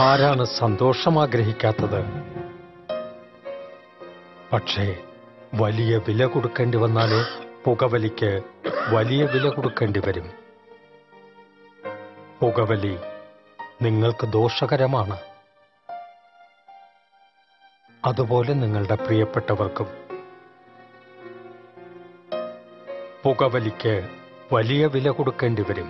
ആരാണ് സന്തോഷം ആഗ്രഹിക്കാത്തത് പക്ഷേ വലിയ വില കൊടുക്കേണ്ടി വന്നാലോ പുകവലിക്ക് വലിയ വില കൊടുക്കേണ്ടി വരും പുകവലി നിങ്ങൾക്ക് ദോഷകരമാണ് അതുപോലെ നിങ്ങളുടെ പ്രിയപ്പെട്ടവർക്കും പുകവലിക്ക് വലിയ വില കൊടുക്കേണ്ടി വരും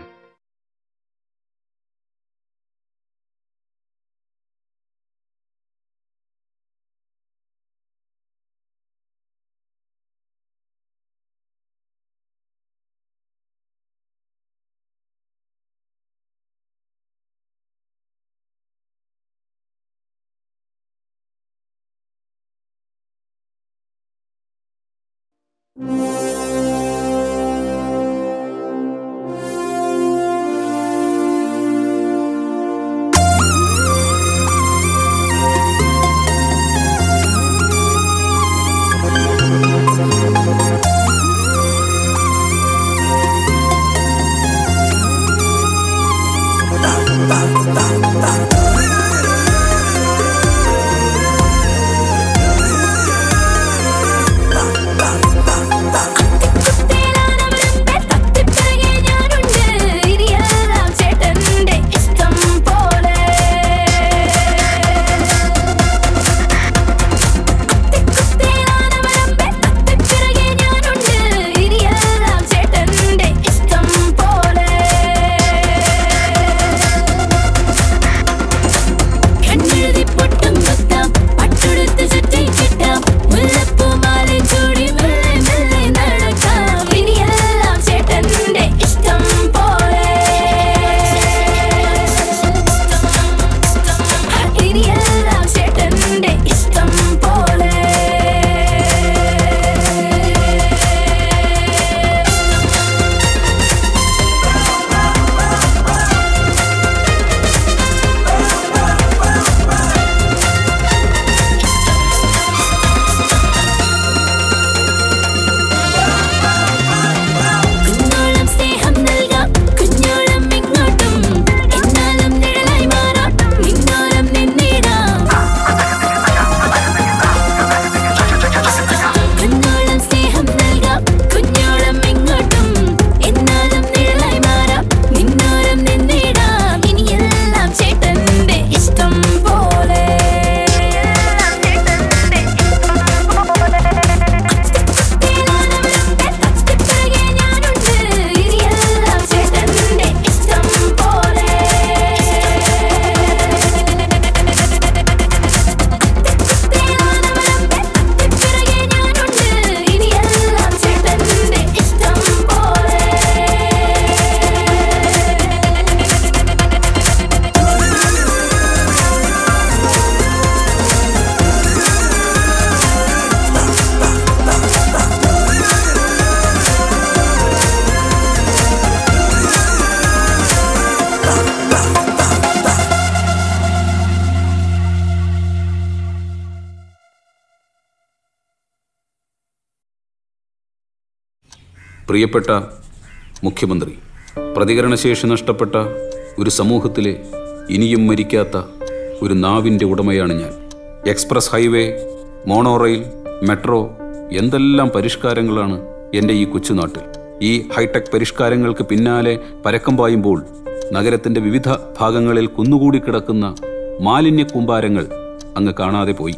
പ്രിയപ്പെട്ട മുഖ്യമന്ത്രി പ്രതികരണശേഷി നഷ്ടപ്പെട്ട ഒരു സമൂഹത്തിലെ ഇനിയും മരിക്കാത്ത ഒരു നാവിൻ്റെ ഉടമയാണ് ഞാൻ express highway monorail metro എന്തെല്ലാം പരിഷ്കാരങ്ങളാണ് എൻ്റെ ഈ കൊച്ചുനാട്ടിൽ ഈ ഹൈടെക് പരിഷ്കാരങ്ങൾക്ക് പിന്നാലെ പരക്കം പായുമ്പോൾ നഗരത്തിൻ്റെ വിവിധ ഭാഗങ്ങളിൽ കുന്നുകൂടി കിടക്കുന്ന മാലിന്യ കൂമ്പാരങ്ങൾ അങ്ങ് കാണാതെ പോയി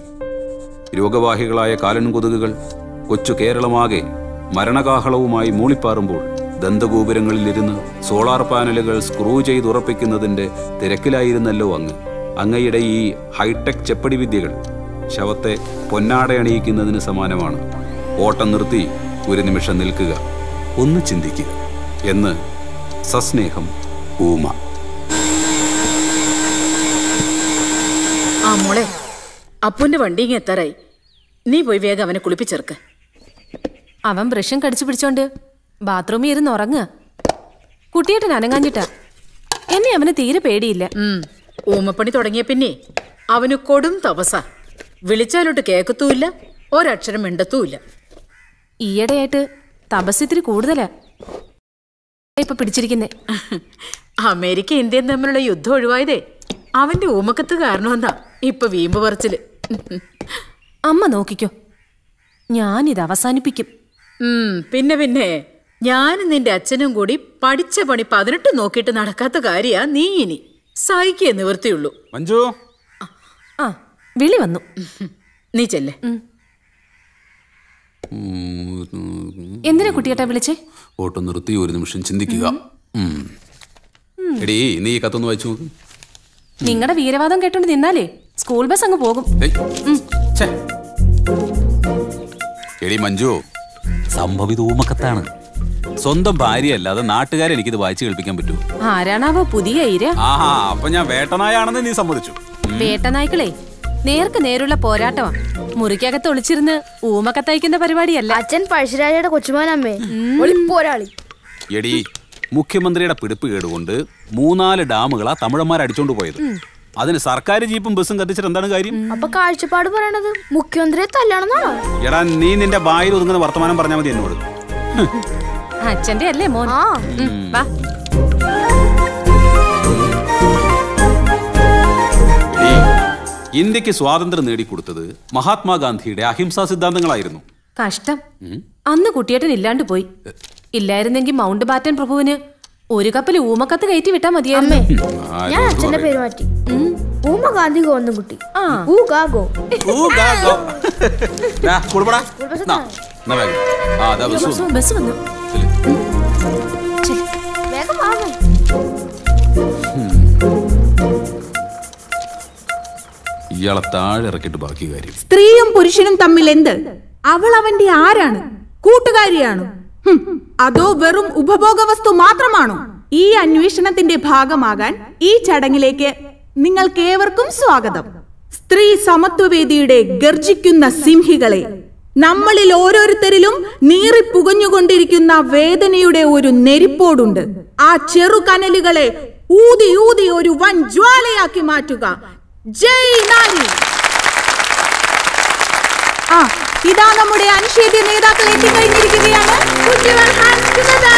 രോഗവാഹികളായ കാലൻ കൊതുകുകൾ കൊച്ചു കേരളമാകെ മരണകാഹളവുമായി മൂളിപ്പാറുമ്പോൾ ദന്തഗോപുരങ്ങളിലിരുന്ന് സോളാർ പാനലുകൾ സ്ക്രൂ ചെയ്തുറപ്പിക്കുന്നതിൻ്റെ തിരക്കിലായിരുന്നല്ലോ അങ്ങ് അങ്ങയുടെ ഈ ഹൈടെക് ചെപ്പടി വിദ്യകൾ ശവത്തെ പൊന്നാടയണിയിക്കുന്നതിന് സമാനമാണ് ഓട്ടം നിർത്തി ഒരു നിമിഷം നിൽക്കുക ഒന്ന് ചിന്തിക്കുക എന്ന് സസ്നേഹം ഊമ ആ മോളെ അപ്പുന്റെ വണ്ടി ഇങ്ങ് എത്താറായി നീ പോയി വേഗം അവനെ കുളിപ്പിച്ചേർക്ക് അവൻ ബ്രഷും കടിച്ചു പിടിച്ചോണ്ട് ബാത്റൂമിൽ ഇരുന്ന് ഉറങ്ങുക കുട്ടിയേട്ടൻ അനങ്ങാഞ്ഞിട്ടാ എന്നെ അവന് തീരെ പേടിയില്ല ഉം. ഊമപ്പണി തുടങ്ങിയ പിന്നെ അവന് കൊടും തപസ വിളിച്ചാലോട്ട് കേക്കത്തുമില്ല ഒരക്ഷരം മിണ്ടത്തുമില്ല ഈയിടെയായിട്ട് തപസ്സിത്തിരി കൂടുതലാ ഇപ്പൊ പിടിച്ചിരിക്കുന്നേ അമേരിക്ക ഇന്ത്യയും തമ്മിലുള്ള യുദ്ധം ഒഴിവായതേ അവന്റെ ഊമക്കത്ത് കാരണമെന്നാ ഇപ്പൊ വീമ്പ് പറച്ചില് അമ്മ നോക്കിക്കോ ഞാനിത് അവസാനിപ്പിക്കും ഉം, പിന്നെ പിന്നെ ഞാനും നിന്റെ അച്ഛനും കൂടി പഠിച്ച പണി പതിനെട്ട് നോക്കിയിട്ട് നടക്കാത്ത കാര്യാ നീ ഇനി സഹിക്കേ നിവർത്തിയുള്ളൂ മഞ്ജു ആ വിളി വന്നു നീ ചെല്ലേ എന്തിനാ കുട്ടിയേട്ടാ വിളിച്ചേ ഓട്ടം നിർത്തി ഒരു നിമിഷം ചിന്തിക്കുക ഉം. എടീ നീ ഈ കത്തൊന്ന് വായിച്ചു നോക്ക് നിങ്ങളുടെ വീരവാദം കേട്ടോണ്ട് നിന്നാലേ സ്കൂൾ ബസ് അങ്ങ് പോകും ഏയ്. ഛെ. എടി മഞ്ജു സംഭവിത ഊമക്കത്താണ് സ്വന്തം ഭാര്യ അല്ലാതെ നാട്ടുകാരെ എനിക്കിത് വായിച്ചു കേൾപ്പിക്കാൻ പറ്റൂ ആരാണാവോ പുതിയ ഇര ആഹാ അപ്പൊ ഞാൻ വേട്ടനായാണെന്ന് നീ സമ്മതിച്ചു വേട്ടനായ്ക്കളെ നേർക്ക് നേരുള്ള പോരാട്ടമാ മുറിക്കകത്ത് ഒളിച്ചിരുന്ന് ഊമക്കത്തയക്കുന്ന പരിപാടിയല്ല അച്ഛൻ പഴശ്ശിരാജയുടെ കൊച്ചുമാനമ്മേ ഒളിപ്പോരാളി എടി മുഖ്യമന്ത്രിയുടെ പിടിപ്പ് കേടുകൊണ്ട് മൂന്നാല് ഡാമുകളാ തമിഴന്മാർ അടിച്ചോണ്ട് പോയത് അതിന് സർക്കാർ ജീപ്പും ബസ്സും കത്തിച്ചിട്ട് എന്താണ് കാര്യം അപ്പൊ കാഴ്ചപ്പാട് പറയണത് മുഖ്യമന്ത്രിയെ തല്ലാണെന്നാണോ എടാ നീ നിന്റെ വായിൽ ഒതുങ്ങുന്ന വർത്തമാനം പറഞ്ഞാൽ മതി എന്നോട് അച്ഛന്റെ അല്ലേ മോൻ ആ ഉം, വാ എടീ, ഇന്ത്യക്ക് സ്വാതന്ത്ര്യം നേടിക്കൊടുത്തത് മഹാത്മാഗാന്ധിയുടെ അഹിംസാ സിദ്ധാന്തങ്ങളായിരുന്നു കഷ്ടം അന്ന് കുട്ടിയേട്ടൻ ഇല്ലാണ്ട് പോയി ഇല്ലായിരുന്നെങ്കിൽ മൗണ്ട് ബാറ്റൻ പ്രഭുവിന് ഒരു കപ്പൽ ഊമക്കത്ത് കയറ്റി വിട്ടാ മതിയായിരുന്നേ ഞാൻ അച്ഛന്റെ പേര് മാറ്റി ഊമ ഗാന്ധി ഗോവന്ദൻകുട്ടി ആ. ഊ ഗാ ഗോ ഊ, ഗാ, ഗോ. ദാ, കൊടുപ്പെടാ. നാ, എന്നാ വേഗം. ആ, ദാ ബസ് വന്നു. ബസ് വന്നു ചെല്ല്. വേഗം വാങ്ങും ഇയാളെ താഴെ ഇറക്കിയിട്ട് ബാക്കി കാര്യം സ്ത്രീയും പുരുഷനും തമ്മിൽ എന്ത് അവൾ അവന്റെ ആരാണ് കൂട്ടുകാരിയാണോ ഹും, അതോ വെറും ഉപഭോഗ വസ്തു മാത്രമാണോ ഈ അന്വേഷണത്തിന്റെ ഭാഗമാകാൻ ഈ ചടങ്ങിലേക്ക് നിങ്ങൾക്കേവർക്കും സ്വാഗതം സ്ത്രീ സമത്വവേദിയുടെ ഗർജിക്കുന്ന സിംഹികളെ നമ്മളിൽ ഓരോരുത്തരിലും നീറിപ്പുകഞ്ഞുകൊണ്ടിരിക്കുന്ന വേദനയുടെ ഒരു നെരിപ്പോടുണ്ട് ആ ചെറുകനലുകളെ ഊതി ഊതി ഒരു വൻ ജ്വാലയാക്കി മാറ്റുക ജയ് നാരി ആ ഇതാ നമ്മുടെ അനിഷേധ്യ നേതാക്കൾ എത്തിക്കഴിഞ്ഞിരിക്കുകയാണ് Put your hands together.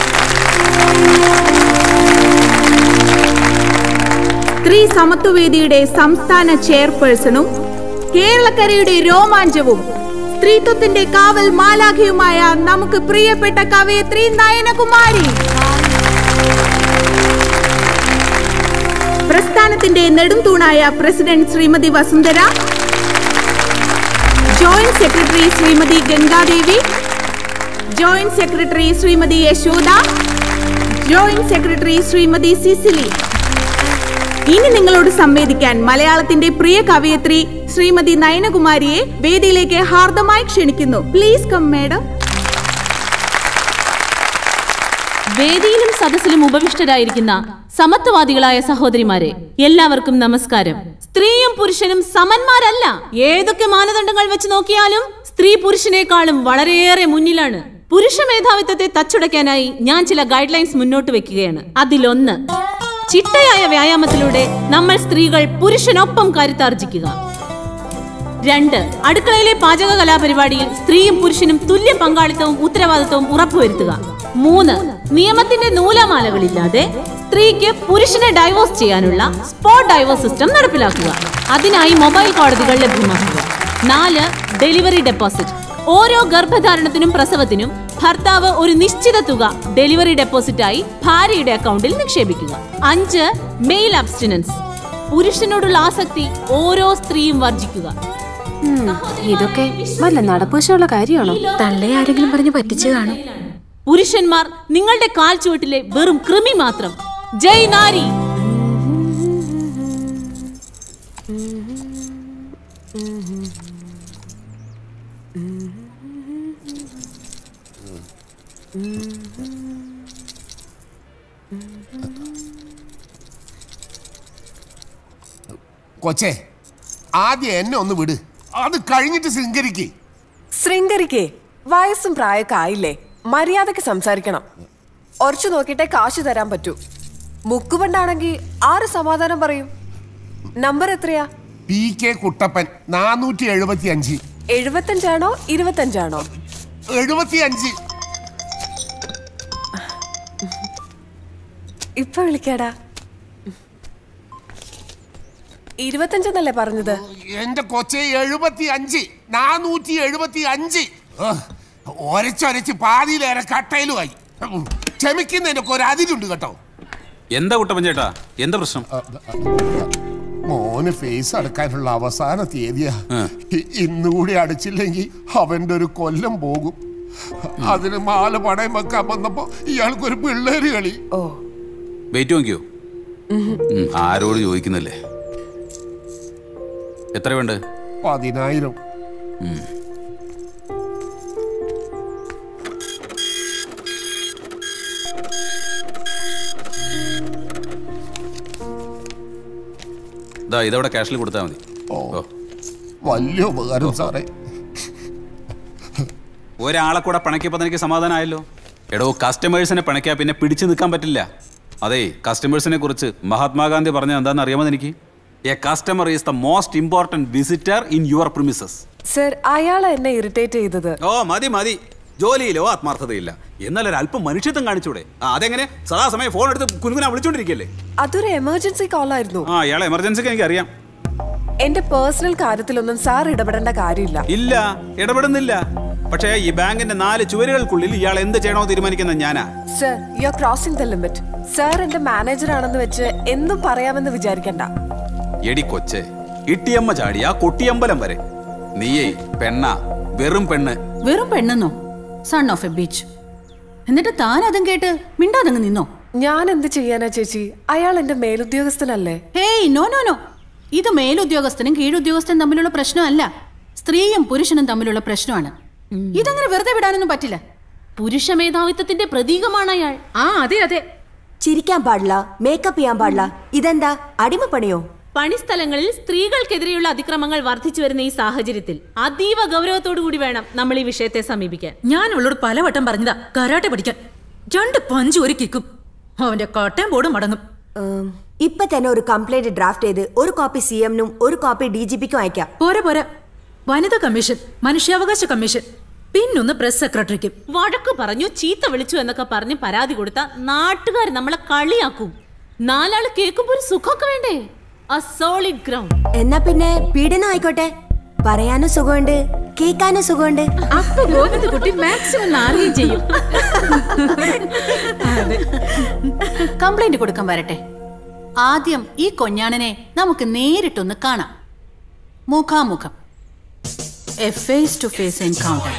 സ്ത്രീ സമത്വവേദിയുടെ സംസ്ഥാന ചെയർപേഴ്സണും കേരളക്കരയുടെ രോമാഞ്ചവും സ്ത്രീത്വത്തിന്റെ കാവൽ മാലാഖയുമായ നമുക്ക് പ്രിയപ്പെട്ട കവയത്രി നയനകുമാരി പ്രസ്ഥാനത്തിന്റെ നെടുംതൂണായ president Shrimati Vasundhara joint secretary Shrimati Gangadevi joint secretary Shrimati Yashoda joint secretary Shrimati Cecily ഇനി നിങ്ങളോട് സംവേദിക്കാൻ മലയാളത്തിന്റെ പ്രിയ കവയത്രി ശ്രീമതി നയനകുമാരിയെ വേദിയിലേക്ക് ഹാർദമായി ക്ഷണിക്കുന്നു പ്ലീസ് കം മേഡം വേദിയിലും സദസ്സിലും ഉപവിഷ്ടരായിരിക്കുന്ന സമത്വവാദികളായ സഹോദരിമാരെ എല്ലാവർക്കും നമസ്കാരം സ്ത്രീയും പുരുഷനും സമന്മാരല്ല ഏതൊക്കെ മാനദണ്ഡങ്ങൾ വെച്ച് നോക്കിയാലും സ്ത്രീ പുരുഷനേക്കാളും വളരെയേറെ മുന്നിലാണ് പുരുഷ മേധാവിത്വത്തെ തച്ചുടയ്ക്കാനായി ഞാൻ ചില ഗൈഡ് ലൈൻസ് മുന്നോട്ട് വെക്കുകയാണ് അതിലൊന്ന് ചിട്ടയായ വ്യായാമത്തിലൂടെ നമ്മൾ സ്ത്രീകൾ പുരുഷനൊപ്പം കരുത്താർജിക്കുക രണ്ട് അടുക്കളയിലെ പാചക കലാപരിപാടിയിൽ സ്ത്രീയും പുരുഷനും തുല്യ പങ്കാളിത്തവും ഉത്തരവാദിത്തവും ഉറപ്പുവരുത്തുക മൂന്ന് നിയമത്തിന്റെ നൂലാമാലകളില്ലാതെ സ്ത്രീക്ക് പുരുഷനെ ഡൈവോഴ്സ് ചെയ്യാനുള്ള സ്പോട്ട് ഡൈവോഴ്സ് സിസ്റ്റം നടപ്പിലാക്കുക അതിനായി മൊബൈൽ കോടതികൾ ലഭ്യമാക്കുക നാല് ഡെലിവറി ഡെപ്പോസിറ്റ് ഓരോ ഗർഭധാരണത്തിനും പ്രസവത്തിനും ഭർത്താവ് ഒരു നിശ്ചിത തുക ഡെലിവറി ഡെപ്പോസിറ്റായി ഭാര്യയുടെ അക്കൗണ്ടിൽ നിക്ഷേപിക്കുക അഞ്ച് മെയിൽ അബ്സ്റ്റിനൻസ് പുരുഷനോടുള്ള ആസക്തി ഓരോ സ്ത്രീയും വർജിക്കുക ഇതൊക്കെ വല്ല നടപ്പുവശമുള്ള കാര്യമാണോ തള്ളെ ആരെങ്കിലും പറഞ്ഞ് പറ്റിച്ചു കാണും പുരുഷന്മാർ നിങ്ങളുടെ കാൽ ചുവട്ടിലെ വെറും കൃമി മാത്രം ജയ് നാരി കൊച്ചേ ആദ്യം എന്നെ ഒന്ന് വിട് അത് കഴിഞ്ഞിട്ട് ശൃംഗരിക്ക് ശൃംഗരിക്കേ വയസ്സും പ്രായമൊക്കെ ആയില്ലേ മര്യാദക്ക് സംസാരിക്കണം ഉറച്ചു നോക്കിയിട്ടേ കാശ് തരാൻ പറ്റൂ മുക്കുപണ്ടാണെങ്കിൽ ആറ് സമാധാനം പറയും നമ്പർ എത്രയാ പി കെ കുട്ടപ്പൻ നാനൂറ്റി എഴുപത്തി അഞ്ച് എഴുപത്തഞ്ചാണോ ഇരുപത്തഞ്ചാണോ എഴുപത്തി അഞ്ച് ഇപ്പൊ വിളിക്കാടാ ഇരുപത്തഞ്ചെന്നല്ലേ പറഞ്ഞത് എന്റെ കൊച്ചെ എഴുപത്തി അഞ്ച് നാനൂറ്റി എഴുപത്തി അഞ്ച് ഒരച്ചൊരച്ച് പാതിയിലേറെ കട്ടയിലുമായി ഉം. ക്ഷമിക്കുന്നതിനൊക്കെ ഒരു അതിരുണ്ട് കേട്ടോ എന്താ കുട്ടപ്പൻ ചേട്ടാ എന്താ പ്രശ്നം മോന് ഫേസ് അടക്കാനുള്ള അവസാന തീയതിയാ ഇ- ഇന്നുകൂടി അടച്ചില്ലെങ്കിൽ അവന്റെ ഒരു കൊല്ലം പോകും അതിന് മാല പണയം വെക്കാൻ വന്നപ്പോ ഇയാൾക്കൊരു പിള്ളേര് കളി ഓ വെയിറ്റ് നോക്കിയോ ഉം, ആരോട് ചോദിക്കുന്നില്ലേ എത്ര വേണ്ട പതിനായിരം ഇതാ ഇതവിടെ ക്യാഷിൽ കൊടുത്താൽ മതി ഓ വലിയ ഉപകാരം സാറേ ഒരാളെ കൂടെ പിണക്കിയപ്പോൾ തനിക്ക് സമാധാനമായല്ലോ എടോ കസ്റ്റമേഴ്സിനെ പിണക്കിയാൽ പിന്നെ പിടിച്ചു നിൽക്കാൻ പറ്റില്ല അതെ കസ്റ്റമേഴ്സിനെ കുറിച്ച് മഹാത്മാഗാന്ധി പറഞ്ഞത് എന്താണെന്ന് അറിയാമോ എനിക്ക് a customer is the most important visitor in your premises sir അയാളെ എന്നെ ഇറിറ്റേറ്റ് ചെയ്തത് ഓ മതി മതി ജോലിയിലോ ആത്മാർത്ഥതയില്ല എന്നാൽ ഒരു അല്പം മനുഷ്യത്വം കാണിച്ചൂടെ ആ, അതെങ്ങനെ സദാസമയം ഫോൺ എടുത്ത് കുനുകുന വിളിച്ചോണ്ടിരിക്കല്ലേ അതൊരു എമർജൻസി കോൾ ആയിരുന്നു ആ ഇയാളെ എമർജൻസിക്ക് എനിക്ക് അറിയാം എന്റെ പേഴ്സണൽ കാര്യത്തിലൊന്നും സാർ ഇടപെടേണ്ട കാര്യമില്ല ഇല്ല ഇടപെടുന്നില്ല പക്ഷേ ഈ ബാങ്കിന്റെ നാല് ചുവരുകൾക്കുള്ളിൽ ഇയാൾ എന്ത് ചെയ്യണോ തീരുമാനിക്കുന്നത് ഞാനാ sir you are crossing the limit sir എന്റെ മാനേജർ ആണെന്ന് വെച്ച് എന്തും പറയാമെന്ന് വിചാരിക്കണ്ട എടി കൊച്ചെ ഇട്ടിയമ്മ ചാടിയ കൊട്ടിയമ്പലം വരെ നീയേ പെണ്ണ വെറും പെണ്ണ് വെറും പെണ്ണെന്നോ സൺ ഓഫ് എ ബീച്ച് എന്നിട്ട് താൻ അതും കേട്ട് മിണ്ടാതങ്ങ് നിന്നോ ഞാൻ എന്ത് ചെയ്യാനാ ചേച്ചി അയാൾ എന്റെ മേലുദ്യോഗസ്ഥനല്ലേ ഹേയ് നോ നോ നോ ഇത് മേലുദ്യോഗസ്ഥനും കീഴുദ്യോഗസ്ഥനും തമ്മിലുള്ള പ്രശ്നമല്ല സ്ത്രീയും പുരുഷനും തമ്മിലുള്ള പ്രശ്നമാണ് ഇതങ്ങനെ വെറുതെ വിടാനൊന്നും പറ്റില്ല പുരുഷ മേധാവിത്വത്തിന്റെ പ്രതീകമാണ് അയാൾ ആ അതെ അതെ ചിരിക്കാൻ പാടില്ല മേക്കപ്പ് ചെയ്യാൻ പാടില്ല ഇതെന്താ അടിമപ്പണിയോ പണിസ്ഥലങ്ങളിൽ സ്ത്രീകൾക്കെതിരെയുള്ള അതിക്രമങ്ങൾ വർദ്ധിച്ചു വരുന്ന ഈ സാഹചര്യത്തിൽ അതീവ ഗൗരവത്തോടു കൂടി വേണം നമ്മൾ ഈ വിഷയത്തെ സമീപിക്കാൻ ഞാൻ അവളോട് പലവട്ടം പറഞ്ഞതാ കരാട്ടെ പഠിക്കാൻ രണ്ട് പഞ്ച് ഒരു കിക്കും അവന്റെ കോട്ടയം ബോർഡ് മടങ്ങും ഉം, ഇപ്പൊ തന്നെ ഒരു കംപ്ലൈന്റ് ഡ്രാഫ്റ്റ് ചെയ്ത് ഒരു കോപ്പി സി എമ്മിനും ഒരു കോപ്പി ഡി ജി പിക്കും അയക്കാം പോരാ പോരാ വനിതാ കമ്മീഷൻ മനുഷ്യാവകാശ കമ്മീഷൻ പിന്നൊന്ന് പ്രസ് സെക്രട്ടറിക്കും വഴക്ക് പറഞ്ഞു ചീത്ത വിളിച്ചു എന്നൊക്കെ പറഞ്ഞ് പരാതി കൊടുത്ത നാട്ടുകാർ നമ്മളെ കളിയാക്കും നാലാള് കേൾക്കുമ്പോ ഒരു സുഖമൊക്കെ വേണ്ടേ a സോളിഡ് ഗ്രൗണ്ട് എന്നാ പിന്നെ പീഡനം ആയിക്കോട്ടെ പറയാനും സുഖമുണ്ട് കേൾക്കാനും സുഖമുണ്ട് അപ്പൊ ഗോവിന്ദകുട്ടി മാക്സിമം നാളുകയും ചെയ്യും കംപ്ലൈന്റ് കൊടുക്കാൻ വരട്ടെ ആദ്യം ഈ കൊഞ്ഞാണനെ നമുക്ക് നേരിട്ടൊന്ന് കാണാം മുഖാമുഖം a face to face encounter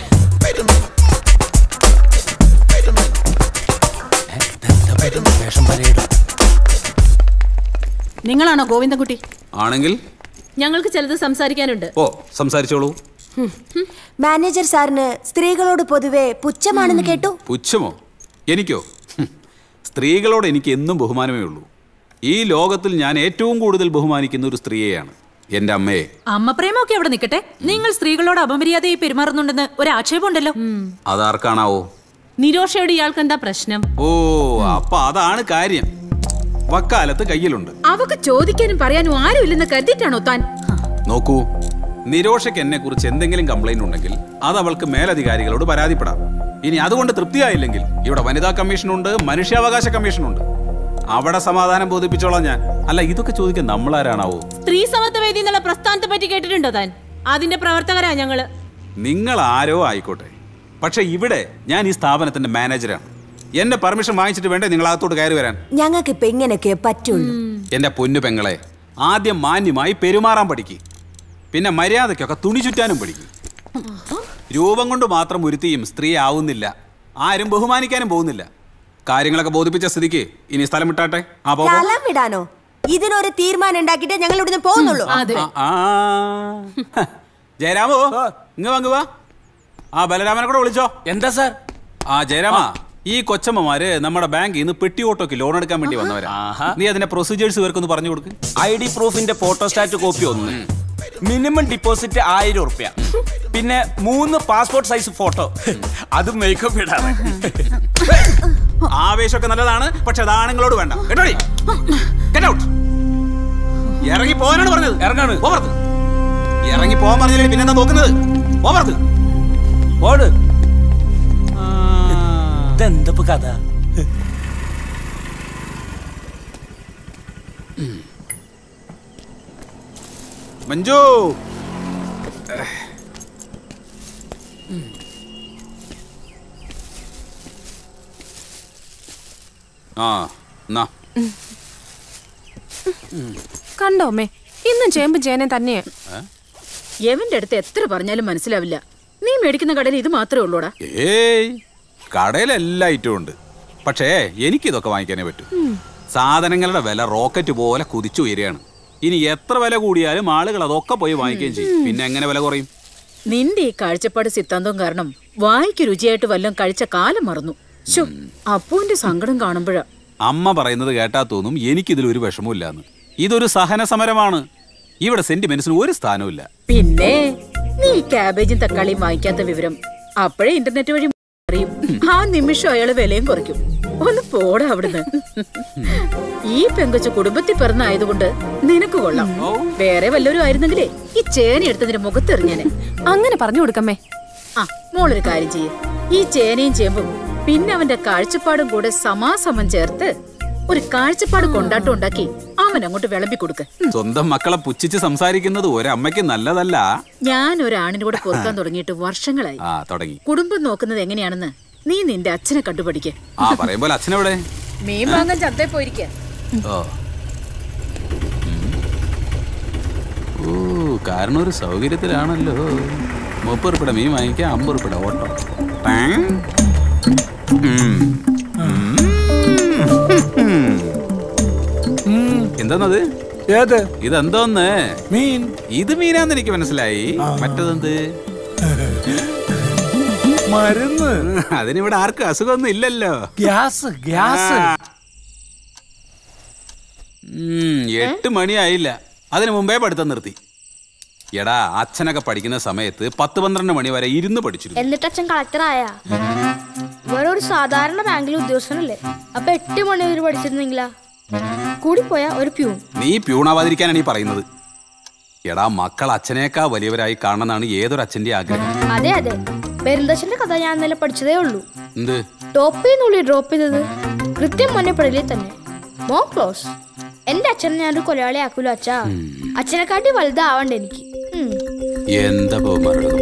നിങ്ങളാണോ ഗോവിന്ദൻകുട്ടി ആണെങ്കിൽ ഞങ്ങൾക്ക് ചിലത് സംസാരിക്കാനുണ്ട് ഓ സംസാരിച്ചോളൂ മാനേജർ സാറിന് സ്ത്രീകളോട് പൊതുവെ പുച്ഛമാണെന്ന് കേട്ടു പുച്ഛമോ എനിക്കോ ഹും. സ്ത്രീകളോട് എനിക്ക് എന്നും ബഹുമാനമേ ഉള്ളൂ ഈ ലോകത്തിൽ ഞാൻ ഏറ്റവും കൂടുതൽ ബഹുമാനിക്കുന്ന ഒരു സ്ത്രീയെയാണ് എൻ്റെ അമ്മയെ അമ്മ പ്രേമൊക്കെ അവിടെ നിൽക്കട്ടെ നിങ്ങൾ സ്ത്രീകളോട് അപമര്യാദയായി പെരുമാറുന്നുണ്ടെന്ന് ഒരു ആക്ഷേപമുണ്ടല്ലോ അതാർക്കാണാവോ നിരോഷയോട് ഇയാൾക്ക് എന്താ പ്രശ്നം ഓ അപ്പൊ അതാണ് കാര്യം വക്കാലത്ത് കയ്യിലുണ്ട് അവക്ക് ചോദിക്കാനും പറയാനും ആരുമില്ലെന്ന് കരുതിയിട്ടാണോ താൻ നോക്കൂ നിരോഷയ്ക്ക് എന്നെ കുറിച്ച് എന്തെങ്കിലും കംപ്ലൈന്റ് ഉണ്ടെങ്കിൽ അത് അവൾക്ക് മേലധികാരികളോട് പരാതിപ്പെടാം ഇനി അതുകൊണ്ട് തൃപ്തിയായില്ലെങ്കിൽ ഇവിടെ വനിതാ കമ്മീഷനുണ്ട് മനുഷ്യാവകാശ കമ്മീഷനുണ്ട് അവിടെ സമാധാനം ബോധിപ്പിച്ചോളാം ഞാൻ അല്ല ഇതൊക്കെ ചോദിക്കാൻ നമ്മളാരാണാവോ സ്ത്രീ സമത്വവേദി എന്നുള്ള പ്രസ്ഥാനത്തെ പറ്റി കേട്ടിട്ടുണ്ടോ താൻ അതിന്റെ പ്രവർത്തകരാ ഞങ്ങള് നിങ്ങൾ ആരോ ആയിക്കോട്ടെ പക്ഷെ ഇവിടെ ഞാൻ ഈ സ്ഥാപനത്തിന്റെ മാനേജരാണ് എന്റെ പെർമിഷൻ വാങ്ങിച്ചിട്ട് വേണ്ടേ നിങ്ങൾ അകത്തോട്ട് കയറി വരാൻ ഞങ്ങൾക്ക് ഇപ്പൊ ഇങ്ങനെയൊക്കെ പറ്റുള്ളൂ എന്റെ പൊന്നു പെങ്ങളെ ആദ്യം മാന്യമായി പെരുമാറാൻ പഠിക്ക് പിന്നെ മര്യാദയ്ക്കൊക്കെ തുണി ചുറ്റാനും പഠിക്കും രൂപം കൊണ്ട് മാത്രം ഒരുത്തിയും സ്ത്രീ ആവുന്നില്ല ആരും ബഹുമാനിക്കാനും പോകുന്നില്ല കാര്യങ്ങളൊക്കെ ബോധിപ്പിച്ച സ്ഥിതിക്ക് ഇനി സ്ഥലം വിട്ടാട്ടെ ആ പോ പോ. സ്ഥലം വിടാനോ ഇതിനൊരു തീരുമാനം ഉണ്ടാക്കിയിട്ട് ഞങ്ങൾ ഇവിടുന്ന് പോകുന്നുള്ളൂ ആ, ആ. ജയരാമോ ഇങ്ങ വാങ്ങുക ആ ബലരാമനെ കൂടെ വിളിച്ചോ എന്താ സാർ ആ ജയരാമ ഈ കൊച്ചമ്മമാര് നമ്മുടെ ബാങ്കിൽ നിന്ന് പെട്ടി ഓട്ടോക്ക് ലോൺ എടുക്കാൻ വേണ്ടി വന്നവരാ നീ അതിന്റെ പ്രൊസീജിയേഴ്സ് ഇവർക്കൊന്ന് പറഞ്ഞു കൊടുക്ക് ഐ ഡി പ്രൂഫിന്റെ ഫോട്ടോസ്റ്റാറ്റ് കോപ്പി ഒന്ന് മിനിമം ഡിപ്പോസിറ്റ് ആയിരം ഉറുപ്യ പിന്നെ മൂന്ന് പാസ്പോർട്ട് സൈസ് ഫോട്ടോ അത് മേക്കപ്പ് ഇടാതെ ആവേശമൊക്കെ നല്ലതാണ് പക്ഷെ അത് ആണുങ്ങളോട് വേണ്ട കേട്ടോടി Get out. ഇറങ്ങി പോകാനാണ് പറഞ്ഞത് ഇറങ്ങാണ് പോകരുത് ഇറങ്ങി പോകാൻ പറഞ്ഞില്ലേ പിന്നെ എന്താ നോക്കുന്നത് പോകരുത് ഓട് ഇതെന്തപ്പോ കഥ മഞ്ജു ആ എന്നാ കണ്ടോ അമ്മേ ഇന്നും ചേമ്പും ചേനയും തന്നെയാ എവന്റെ അടുത്ത് എത്ര പറഞ്ഞാലും മനസ്സിലാവില്ല നീ മേടിക്കുന്ന കടയിൽ ഇത് മാത്രമേ ഉള്ളൂടാ ഏയ് കടയിൽ എല്ലാ ഐറ്റവും ഉണ്ട് പക്ഷേ എനിക്കിതൊക്കെ വാങ്ങിക്കാനേ പറ്റൂ സാധനങ്ങളുടെ വില റോക്കറ്റ് പോലെ കുതിച്ചു ഉയരുകയാണ് ഇനി എത്ര വില കൂടിയാലും ആളുകൾ അതൊക്കെ പോയി വാങ്ങിക്കുകയും ചെയ്യും പിന്നെ എങ്ങനെ വില കുറയും നിന്റെ ഈ കാഴ്ചപ്പാട് സിദ്ധാന്തം കാരണം വായിക്ക് രുചിയായിട്ട് വല്ലതും കഴിച്ച കാലം മറന്നു ശോ അപ്പുവിന്റെ സങ്കടം കാണുമ്പോഴാ അമ്മ പറയുന്നത് കേട്ടാ തോന്നും എനിക്കിതിൽ ഒരു വിഷമമില്ലാന്ന് ഇതൊരു സഹന സമരമാണ് ഇവിടെ സെന്റിമെന്റ്സിന് ഒരു സ്ഥാനവുമില്ല പിന്നെ നീ ഈ ക്യാബേജും തക്കാളിയും വാങ്ങിക്കാത്ത വിവരം അപ്പോഴേ ഇന്റർനെറ്റ് വഴി അറിയും ആ നിമിഷം അയാള് വിലയും കുറയ്ക്കും ഒന്ന് പോടാ അവിടുന്ന് ഈ പെങ്കൊച്ചു കുടുംബത്തിൽ പിറന്നായതുകൊണ്ട് നിനക്ക് കൊള്ളാം വേറെ വല്ലവരും ആയിരുന്നെങ്കിലേ ഈ ചേന എടുത്തതിന്റെ മുഖത്തെറിഞ്ഞേനെ അങ്ങനെ പറഞ്ഞു കൊടുക്കമ്മേ ആ മോളൊരു കാര്യം ചെയ്യ് ഈ ചേനയും ചേമ്പും പിന്നെ അവന്റെ കാഴ്ചപ്പാടും കൂടെ സമാസമം ചേർത്ത് ഒരു കാഴ്ചപ്പാട് കൊണ്ടാട്ടം ഉണ്ടാക്കി അവൻ അങ്ങോട്ട് വിളമ്പി കൊടുക്ക സ്വന്തം മക്കളെ പുച്ഛിച്ച് സംസാരിക്കുന്നത് ഒരമ്മയ്ക്ക് നല്ലതല്ല ഞാൻ ഒരാണിന്റെ കൂടെ പൊറുക്കാൻ തുടങ്ങിയിട്ട് വർഷങ്ങളായി ആ തുടങ്ങി കുടുംബം നോക്കുന്നത് എങ്ങനെയാണെന്ന് നീ നിന്റെ അച്ഛനെ കണ്ടുപഠിക്ക ആ പറയുമ്പോൾ അച്ഛനെവിടെ മീൻ വാങ്ങാൻ ചന്തേ പോയിരിക്ക ഓ ഉം. ഓ കാരണം ഒരു സൗകര്യത്തിലാണല്ലോ മുപ്പത് ഉറുപ്പിട മീൻ വാങ്ങിക്കാൻ അമ്പത് ഉറുപ്പിട ഓട്ടോ ടാങ്. ഉം. ഉം. എന്താന്നത് ഏത് ഇതെന്തോന്ന് മീൻ ഇത് മീനാന്ന് എനിക്ക് മനസ്സിലായി മറ്റതെന്ത് മരുന്ന് അതിനിവിടെ ആർക്കും അസുഖമൊന്നും ഇല്ലല്ലോ ഗ്യാസ് ഗ്യാസ് ആ. ഉം, എട്ട് മണിയായില്ല അതിനു മുമ്പേ പഠിത്തം നിർത്തി എടാ അച്ഛനൊക്കെ പഠിക്കുന്ന സമയത്ത് പത്ത് പന്ത്രണ്ട് മണി വരെ ഇരുന്ന് പഠിച്ചിരുന്നു എന്നിട്ട് അച്ഛൻ കളക്ടറായ വേറൊരു സാധാരണ ബാങ്കിലെ ഉദ്യോഗസ്ഥനല്ലേ അപ്പൊ എട്ട് മണി വരെ പഠിച്ചിരുന്നെങ്കിലാ കൂടിപ്പോയ ഒരു പ്യൂൺ നീ പ്യൂണാവാതിരിക്കാനാണ് ഈ പറയുന്നത് എടാ മക്കൾ അച്ഛനേക്കാ വലിയവരായി കാണണമെന്നാണ് ഏതൊരു അച്ഛന്റെ ആഗ്രഹം അതെ അതെ പെരുന്തച്ഛന്റെ കഥ ഞാൻ ഇന്നലെ പഠിച്ചതേ ഉള്ളൂ എന്ത് ടോപ്പിൽ നിന്നുള്ളിൽ ഡ്രോപ്പ് ചെയ്തത് കൃത്യം മഞ്ഞപ്പടലിൽ തന്നെ മോ ക്ലോസ് എന്റെ അച്ഛനെ ഞാനൊരു കൊലയാളി ആക്കൂല അച്ഛാ അച്ഛനെക്കാട്ടി വലുതാവണ്ട എനിക്ക് ഉം. എന്താ ബഹുമാനോട്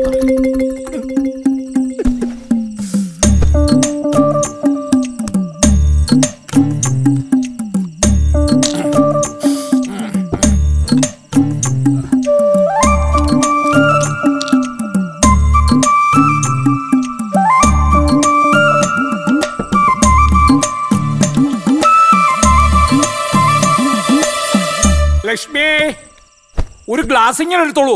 ലക്ഷ്മി ഒരു ഗ്ലാസ് ഇങ്ങനെ എടുത്തോളൂ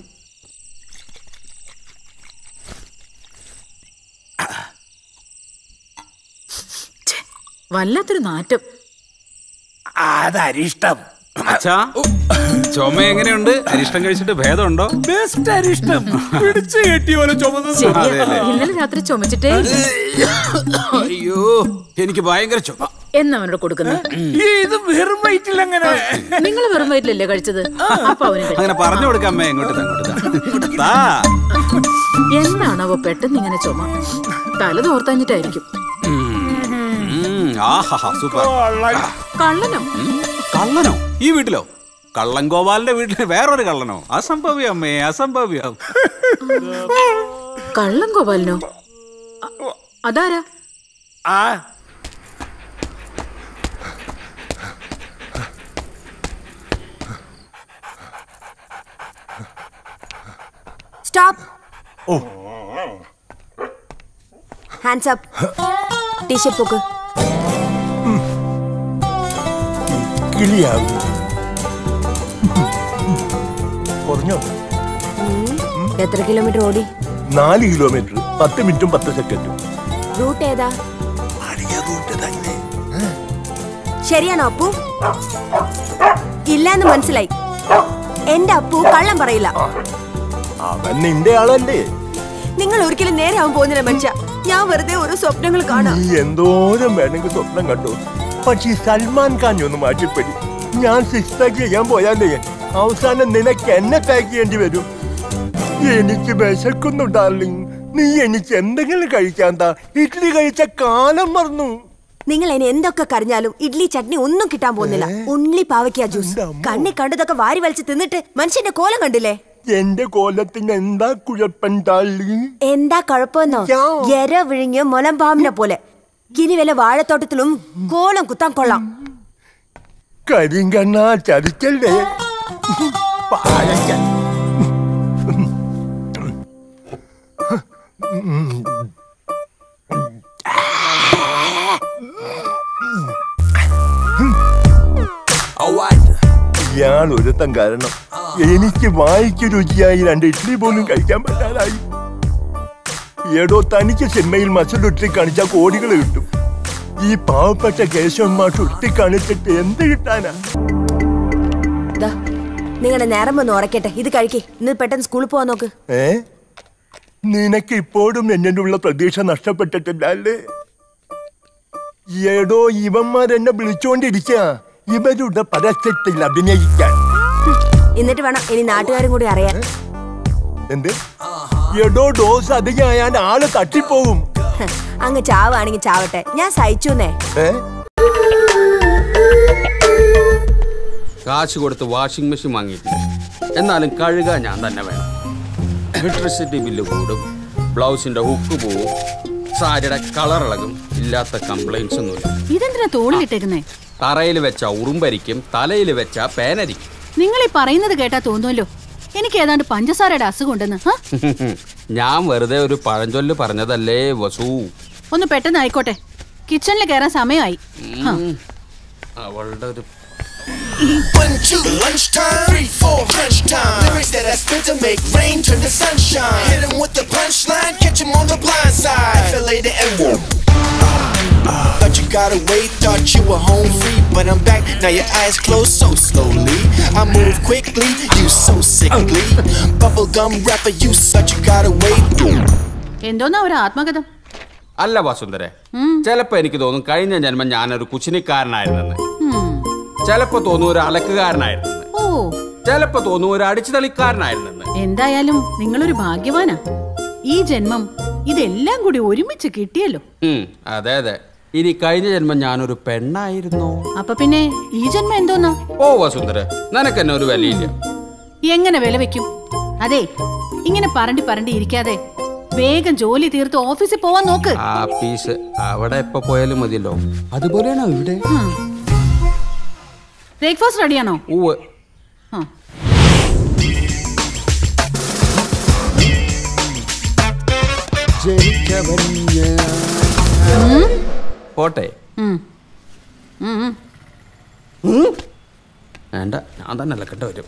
വല്ലാത്തൊരു നാറ്റം അതരിഷ്ടം അച്ഛാ ചുമ എങ്ങനെയുണ്ട് അരിഷ്ടം കഴിച്ചിട്ട് ഭേദമുണ്ടോ ബെസ്റ്റ് അരിഷ്ടം പിടിച്ചു കെട്ടിയ പോലെ ചുമന്ന് ശരിയാ. അതെയല്ലേ? ഇന്നലെ രാത്രി ചുമച്ചിട്ടേ ഇല്ല. അയ്യോ എനിക്ക് ഭയങ്കര ചുമ എന്നവനോട് കൊടുക്കുന്നത് ഇത് വെറും വയറ്റിൽ എങ്ങനെ നിങ്ങൾ വെറും വയറ്റിലല്ലേ കഴിച്ചത് അപ്പൊ അവന് കഴിച്ചു. അങ്ങനെ പറഞ്ഞു കൊടുക്കാം അമ്മേ ഇങ്ങോട്ട് താ, ഇങ്ങോട്ട് താ. ഇങ്ങോട്ട് താ. എന്താണാവോ പെട്ടെന്ന് ഇങ്ങനെ ചുമ തല തോർത്തഞ്ഞിട്ടായിരിക്കും ഉം, ആഹാഹാ, സൂപ്പർ കള്ളനോ ഉം, കള്ളനോ ഈ വീട്ടിലോ കള്ളൻ ഗോപാലിന്റെ വീട്ടിൽ വേറൊരു കള്ളനോ അസംഭവ്യം അമ്മേ അസംഭവ്യം കള്ളം ഗോപാലനോ അ- അതാരാ ആ സ്റ്റോപ്പ് ഹാൻഡ്സ് അപ്പ് ടീഷർട്ട് പോക്ക് കിളിയാകും കുറഞ്ഞോ എത്ര കിലോമീറ്റർ ഓടി നാല് കിലോമീറ്റർ പത്ത് മിനിറ്റും പത്ത് സെക്കൻഡും റൂട്ട് ഏതാ ശരിയാണോ അപ്പു ഇല്ല എന്ന് മനസ്സിലായി എന്റെ അപ്പു കള്ളം പറയില്ല അവൻ നിന്റെ ആളല്ലേ നിങ്ങൾ ഒരിക്കലും നേരെ ആവാൻ പോകുന്നില്ല മനുഷ്യ ഞാൻ വെറുതെ ഓരോ സ്വപ്നങ്ങൾ കാണാം നീ എന്തോരം വേണമെങ്കിൽ സ്വപ്നം കണ്ടു പക്ഷെ ഈ സൽമാൻ ഖാൻ ഒന്ന് മാറ്റിപ്പടി ഞാൻ സിക്സ് പാക്ക് ചെയ്യാൻ പോയാലേ അവസാനം നിനക്ക് എന്നെ പാക്ക് ചെയ്യേണ്ടി വരും എനിക്ക് വിശക്കുന്നു ഡാർലിംഗ് നീ എനിക്ക് എന്തെങ്കിലും കഴിക്കാൻ താ ഇഡ്ഡലി കഴിച്ച കാലം മറന്നു നിങ്ങൾ ഇനി എന്തൊക്കെ കരഞ്ഞാലും ഇഡ്ലി ചട്നി ഒന്നും കിട്ടാൻ പോകുന്നില്ല ഉള്ളി പാവയ്ക്ക ജ്യൂസ് കണ്ണി കണ്ടതൊക്കെ വാരി വലിച്ച് തിന്നിട്ട് മനുഷ്യന്റെ കോലം കണ്ടില്ലേ എന്റെ കോലത്തിന് എന്താ കുഴപ്പം തള്ളി എന്താ കുഴപ്പമെന്നോ എര വിഴുങ്ങിയ മുലമ്പാമ്പിനെ പോലെ ഇനി വല്ല വാഴത്തോട്ടത്തിലും കോലം കുത്താൻ കൊള്ളാം കരിങ്കണ്ണ ചതിക്കല്ലേ പാഴയ്ക്ക. ഇയാൾ ഒരുത്തം കാരണം എനിക്ക് വായിക്ക് രുചിയായി രണ്ട് ഇഡ്ഡലി പോലും കഴിക്കാൻ പറ്റാതായി ഏടോ തനിക്ക് സിനിമയിൽ മസിൽ ഒട്ടി കാണിച്ചാൽ കോടികൾ കിട്ടും ഈ പാവപ്പെട്ട കേശവന്മാർ ഒട്ടി കാണിച്ചിട്ട് എന്ത് കിട്ടാനാ നിങ്ങളുടെ നേരം ഒന്ന് ഉറക്കട്ടെ ഇത് കഴിക്കേ ഇന്ന് പെട്ടെന്ന് സ്കൂളിൽ പോവാൻ നോക്ക് ഏ നിനക്ക് ഇപ്പോഴും എന്നോടുള്ള പ്രതീക്ഷ നഷ്ടപ്പെട്ടിട്ടില്ല അല്ലേ ഏടോ ഇവന്മാരെന്നെ വിളിച്ചോണ്ടിരിക്ക ഇവരുടെ പരസ്യത്തിൽ അഭിനയിക്കാൻ എന്നിട്ട് വേണം ഇനി നാട്ടുകാരും കൂടി അറിയാൻ എന്ത് എടോ ഡോസ് അധികമായാൽ ആള് തട്ടിപ്പോകും ഹ്, അങ്ങ് ചാവാണെങ്കിൽ ചാവട്ടെ ഞാൻ സഹിച്ചുന്നേ ഏ കാശ് കൊടുത്ത് വാഷിംഗ് മെഷീൻ വാങ്ങിയിട്ടില്ല എന്നാലും കഴുകാൻ ഞാൻ തന്നെ വേണം ഇലക്ട്രിസിറ്റി ബില്ല് കൂടും ബ്ലൗസിന്റെ ഹുക്ക് പോവും സാരിയുടെ കളർ ഇളകും ഇല്ലാത്ത കംപ്ലൈൻസ് ഒന്നുമില്ല ഇതെന്തിനാ തോളിലിട്ടേക്കുന്നേ തറയിൽ വെച്ച ഉറുമ്പരിക്കും തലയിൽ വെച്ച പേനരിക്കും നിങ്ങൾ ഈ പറയുന്നത് കേട്ടാ തോന്നുമല്ലോ എനിക്ക് ഏതാണ്ട് പഞ്ചസാരയുടെ അസുഖം ഉണ്ടെന്ന് ഹ? ഞാൻ വെറുതെ ഒരു പഴഞ്ചൊല്ല് പറഞ്ഞതല്ലേ വസു ഒന്ന് പെട്ടെന്ന് ആയിക്കോട്ടെ കിച്ചണിൽ കയറാൻ സമയമായി ഹ. അവളുടെ ഒരു One, two, lunchtime. Three, four, crunch time. Lyrics that I spit to make rain turn to sunshine. Hit 'em with the punchline, catch 'em on the blind side. FLA the N-word. Thought you got away, thought you were home free, but I'm back. Now your eyes closed so slowly. I move quickly, you so sickly. Bubblegum rapper, you such you got away. എന്തോന്നാ ഒരു ആത്മകഥം അല്ല വസുന്ധരെ ചിലപ്പോ എനിക്ക് തോന്നും കഴിഞ്ഞ ജന്മം ഞാനൊരു കുച്ചിനിക്കാരനായിരുന്നെന്ന് ഉം. ചിലപ്പോ തോന്നും ഒരു അലക്കുകാരനായിരുന്നെന്ന് ഓ ചിലപ്പോ തോന്നും ഒരു അടിച്ചുതളിക്കാരനായിരുന്നെന്ന് എന്തായാലും നിങ്ങളൊരു ഭാഗ്യവാനാ ഈ ജന്മം ഇതെല്ലാം കൂടി ഒരുമിച്ച് കിട്ടിയല്ലോ ഉം, അതെ അതെ ഇനി കഴിഞ്ഞ ജന്മം ഞാനൊരു പെണ്ണായിരുന്നോ അപ്പൊ പിന്നെ ഈ ജന്മം എന്തോന്നാ ഓ വസുന്ധര നിനക്ക് എന്നെ ഒരു വിലയില്ല എങ്ങനെ വില വെക്കും അതെ ഇങ്ങനെ പറണ്ടി പറണ്ടി ഇരിക്കാതെ വേഗം ജോലി തീർത്ത് ഓഫീസിൽ പോവാൻ നോക്ക് ആ പീസ് അവിടെ എപ്പോ പോയാലും മതിയല്ലോ അതുപോലെയാണോ ഇവിടെ ബ്രേക്ക്ഫാസ്റ്റ് റെഡിയാണോ ഉവ് ആ. പോട്ടെ ഉം. ഉം, ഉം. വേണ്ട ഞാൻ തന്നെ അലക്കണ്ട വരും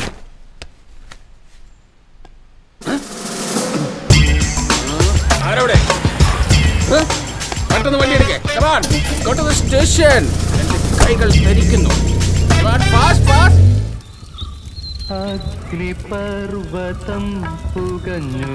ആരവിടെ ഏ? പെട്ടെന്ന് വണ്ടി എടുക്കേ സ്റ്റേഷൻ കൈകൾ ധരിക്കുന്നു ഫാസ്റ്റ് ഫാസ്റ്റ് അഗ്നിപർവതം പുകഞ്ഞു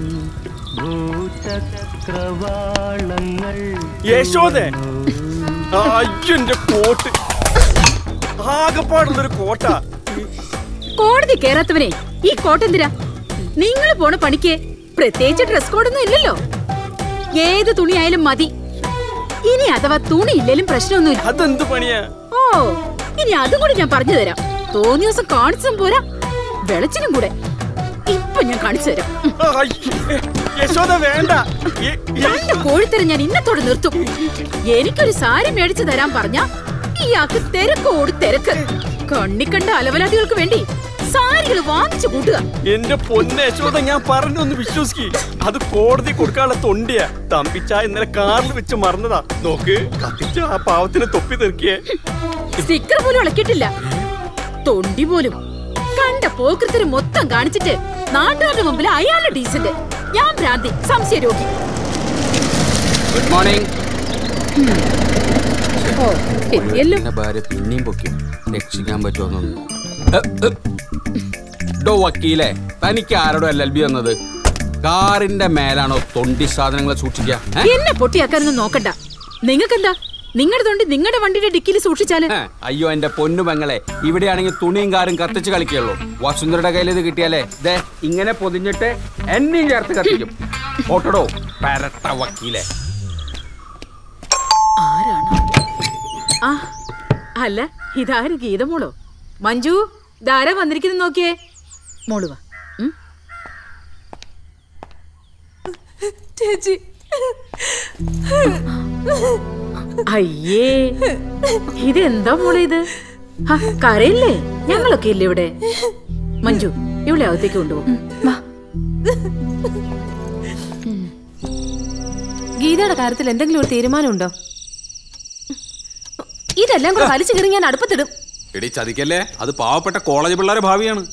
ഭൂചക്രവാളങ്ങൾ യശോദേ അയ്യന്റെ കോട്ട് ആകെപ്പാടുള്ളൊരു കോട്ടാ കോടതി കേറാത്തവനെ ഈ കോട്ടെന്തിരാ നിങ്ങൾ പോണ പണിക്ക് പ്രത്യേകിച്ച് ഡ്രസ് കോഡൊന്നും ഇല്ലല്ലോ ഏത് തുണിയായാലും മതി ഇനി അഥവാ തുണി ഇല്ലേലും പ്രശ്നമൊന്നുമില്ല അതെന്ത് പണിയാ ഓ ഇനി അതും കൂടി ഞാൻ പറഞ്ഞു തരാം തോന്നിയ ദിവസം കാണിച്ചും പോരാ വെളച്ചിനും കൂടെ ഇപ്പൊ ഞാൻ കാണിച്ചു തരാം ഉം. യശോദ വേണ്ട രണ്ട് കോഴിത്തരം ഞാൻ ഇന്നത്തോടെ നിർത്തും എനിക്കൊരു സാരി മേടിച്ചു തരാൻ പറഞ്ഞ ഇയാൾക്ക് തിരക്കോട് തിരക്ക് കണ്ണിക്കണ്ട അലവലാദികൾക്ക് വേണ്ടി സാരികൾ വാങ്ങിച്ചു കൂട്ടുക എന്റെ പൊന്ന യശോദ ഞാൻ പറഞ്ഞൊന്ന് വിശ്വസിക്ക് അത് കോടതി കൊടുക്കാനുള്ള തൊണ്ടിയാ തമ്പിച്ച ഇന്നലെ കാറിൽ വെച്ച് മറന്നതാ നോക്ക് കത്തിച്ച ആ പാവത്തിന് തൊപ്പി തെറിക്കിയേ സ്റ്റിക്കർ പോലും ഇളക്കിയിട്ടില്ല തൊണ്ടി പോലും കണ്ട പോക്കൃത്തിന് മൊത്തം കാണിച്ചിട്ട് നാട്ടുകാരുടെ മുമ്പിൽ അയാളുടെ ഡീസന്റ് ഞാൻ ഭ്രാന്തി സംശയരോഗി ഗുഡ് മോർണിംഗ് ഓ എത്തിയല്ലോ എന്നെ ഭാര്യ പിന്നെയും പൊക്കും രക്ഷിക്കാൻ പറ്റുമെന്നൊന്നും ഡോ വക്കീലെ തനിക്ക് ആരോടോ എൽ എൽ ബി വന്നത് കാറിന്റെ മേലാണോ തൊണ്ടി സാധനങ്ങളെ സൂക്ഷിക്കുക ഏ? എന്നെ പൊട്ടിയാക്കാനൊന്നും നോക്കണ്ട നിങ്ങൾക്കെന്താ നിങ്ങളുടെ തൊണ്ടി നിങ്ങളുടെ വണ്ടിയുടെ ഡിക്കിയിൽ സൂക്ഷിച്ചാല് ഏ, അയ്യോ എന്റെ പൊന്നു പെങ്ങളെ ഇവിടെയാണെങ്കിൽ തുണിയും കാറും കത്തിച്ച് കളിക്കുള്ളൂ വസുന്ധരയുടെ കയ്യിൽ ഇത് കിട്ടിയാലേ ദേ ഇങ്ങനെ പൊതിഞ്ഞിട്ട് എന്നെയും ചേർത്ത് കത്തിക്കും ഓട്ടടോ പരട്ട വക്കീലെ ആരാണ് ആ അല്ല ഇതാര് ഗീതമോളോ മഞ്ജു ധാരാ വന്നിരിക്കുന്നു നോക്കിയേ മോള് വാ ഉം. ചേച്ചി അയ്യേ ഇതെന്താ മോളെ ഇത് ഹ, കരയില്ലേ ഞങ്ങളൊക്കെ ഇല്ലേ ഇവിടെ മഞ്ജു ഇവിടെ അകത്തേക്ക് കൊണ്ടുപോകും ഗീതയുടെ കാര്യത്തിൽ എന്തെങ്കിലും ഒരു തീരുമാനമുണ്ടോ ഇതെല്ലാം കൂടെ വലിച്ചു കയറി ഞാൻ അടുപ്പത്തിടും എടി ചതിക്കല്ലേ അത് പാവപ്പെട്ട കോളേജ് പിള്ളേരെ ഭാവിയാണ്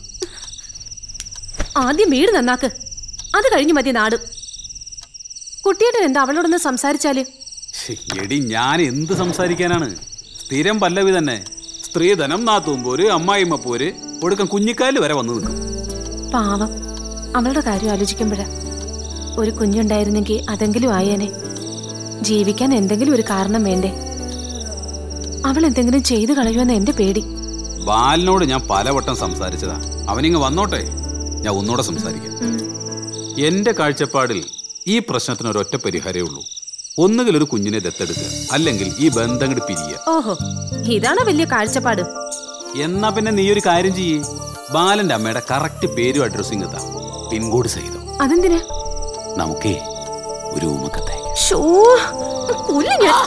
ആദ്യം വീട് നന്നാക്ക് അത് കഴിഞ്ഞു മതി നാട് കുട്ടിയേട്ടൻ എന്താ അവളോടൊന്ന് സംസാരിച്ചാല് ശ്ശെ, എടി ഞാൻ എന്ത് സംസാരിക്കാനാണ് സ്ഥിരം പല്ലവി തന്നെ സ്ത്രീധനം നാത്തുമ്പോര് അമ്മായിമ്മ പോര് ഒടുക്കം കുഞ്ഞിക്കാല് വരെ വന്നു നിൽക്കും പാവം അവളുടെ കാര്യം ആലോചിക്കുമ്പോഴാ ഒരു കുഞ്ഞുണ്ടായിരുന്നെങ്കിൽ അതെങ്കിലും ആയേനെ ജീവിക്കാൻ എന്തെങ്കിലും ഒരു കാരണം വേണ്ടേ അവൾ എന്തെങ്കിലും ചെയ്തു കളയുമെന്ന് എന്റെ പേടി ബാലിനോട് ഞാൻ പലവട്ടം സംസാരിച്ചതാ അവനിങ്ങ് വന്നോട്ടെ ഞാൻ ഒന്നുകൂടെ സംസാരിക്കാം എന്റെ കാഴ്ചപ്പാടിൽ ഈ പ്രശ്നത്തിന് ഒരൊറ്റ പരിഹാരമേ ഉള്ളൂ ഒന്നുകിൽ ഒരു കുഞ്ഞിനെ ദത്തെടുക്കുക അല്ലെങ്കിൽ ഈ ബന്ധം അങ്ങോട്ട് പിരിയുക ഓഹോ ഇതാണോ വലിയ കാഴ്ചപ്പാട് എന്നാ പിന്നെ നീ ഒരു കാര്യം ചെയ്യേ ബാലന്റെ അമ്മയുടെ കറക്റ്റ് പേരും അഡ്രസ്സും എത്താം പിൻകോഡ് സഹിതം അതെന്തിനാ നമുക്കേ ഒരു ഊമക്കത്തെ ഷോ പുല്ല് ഞാൻ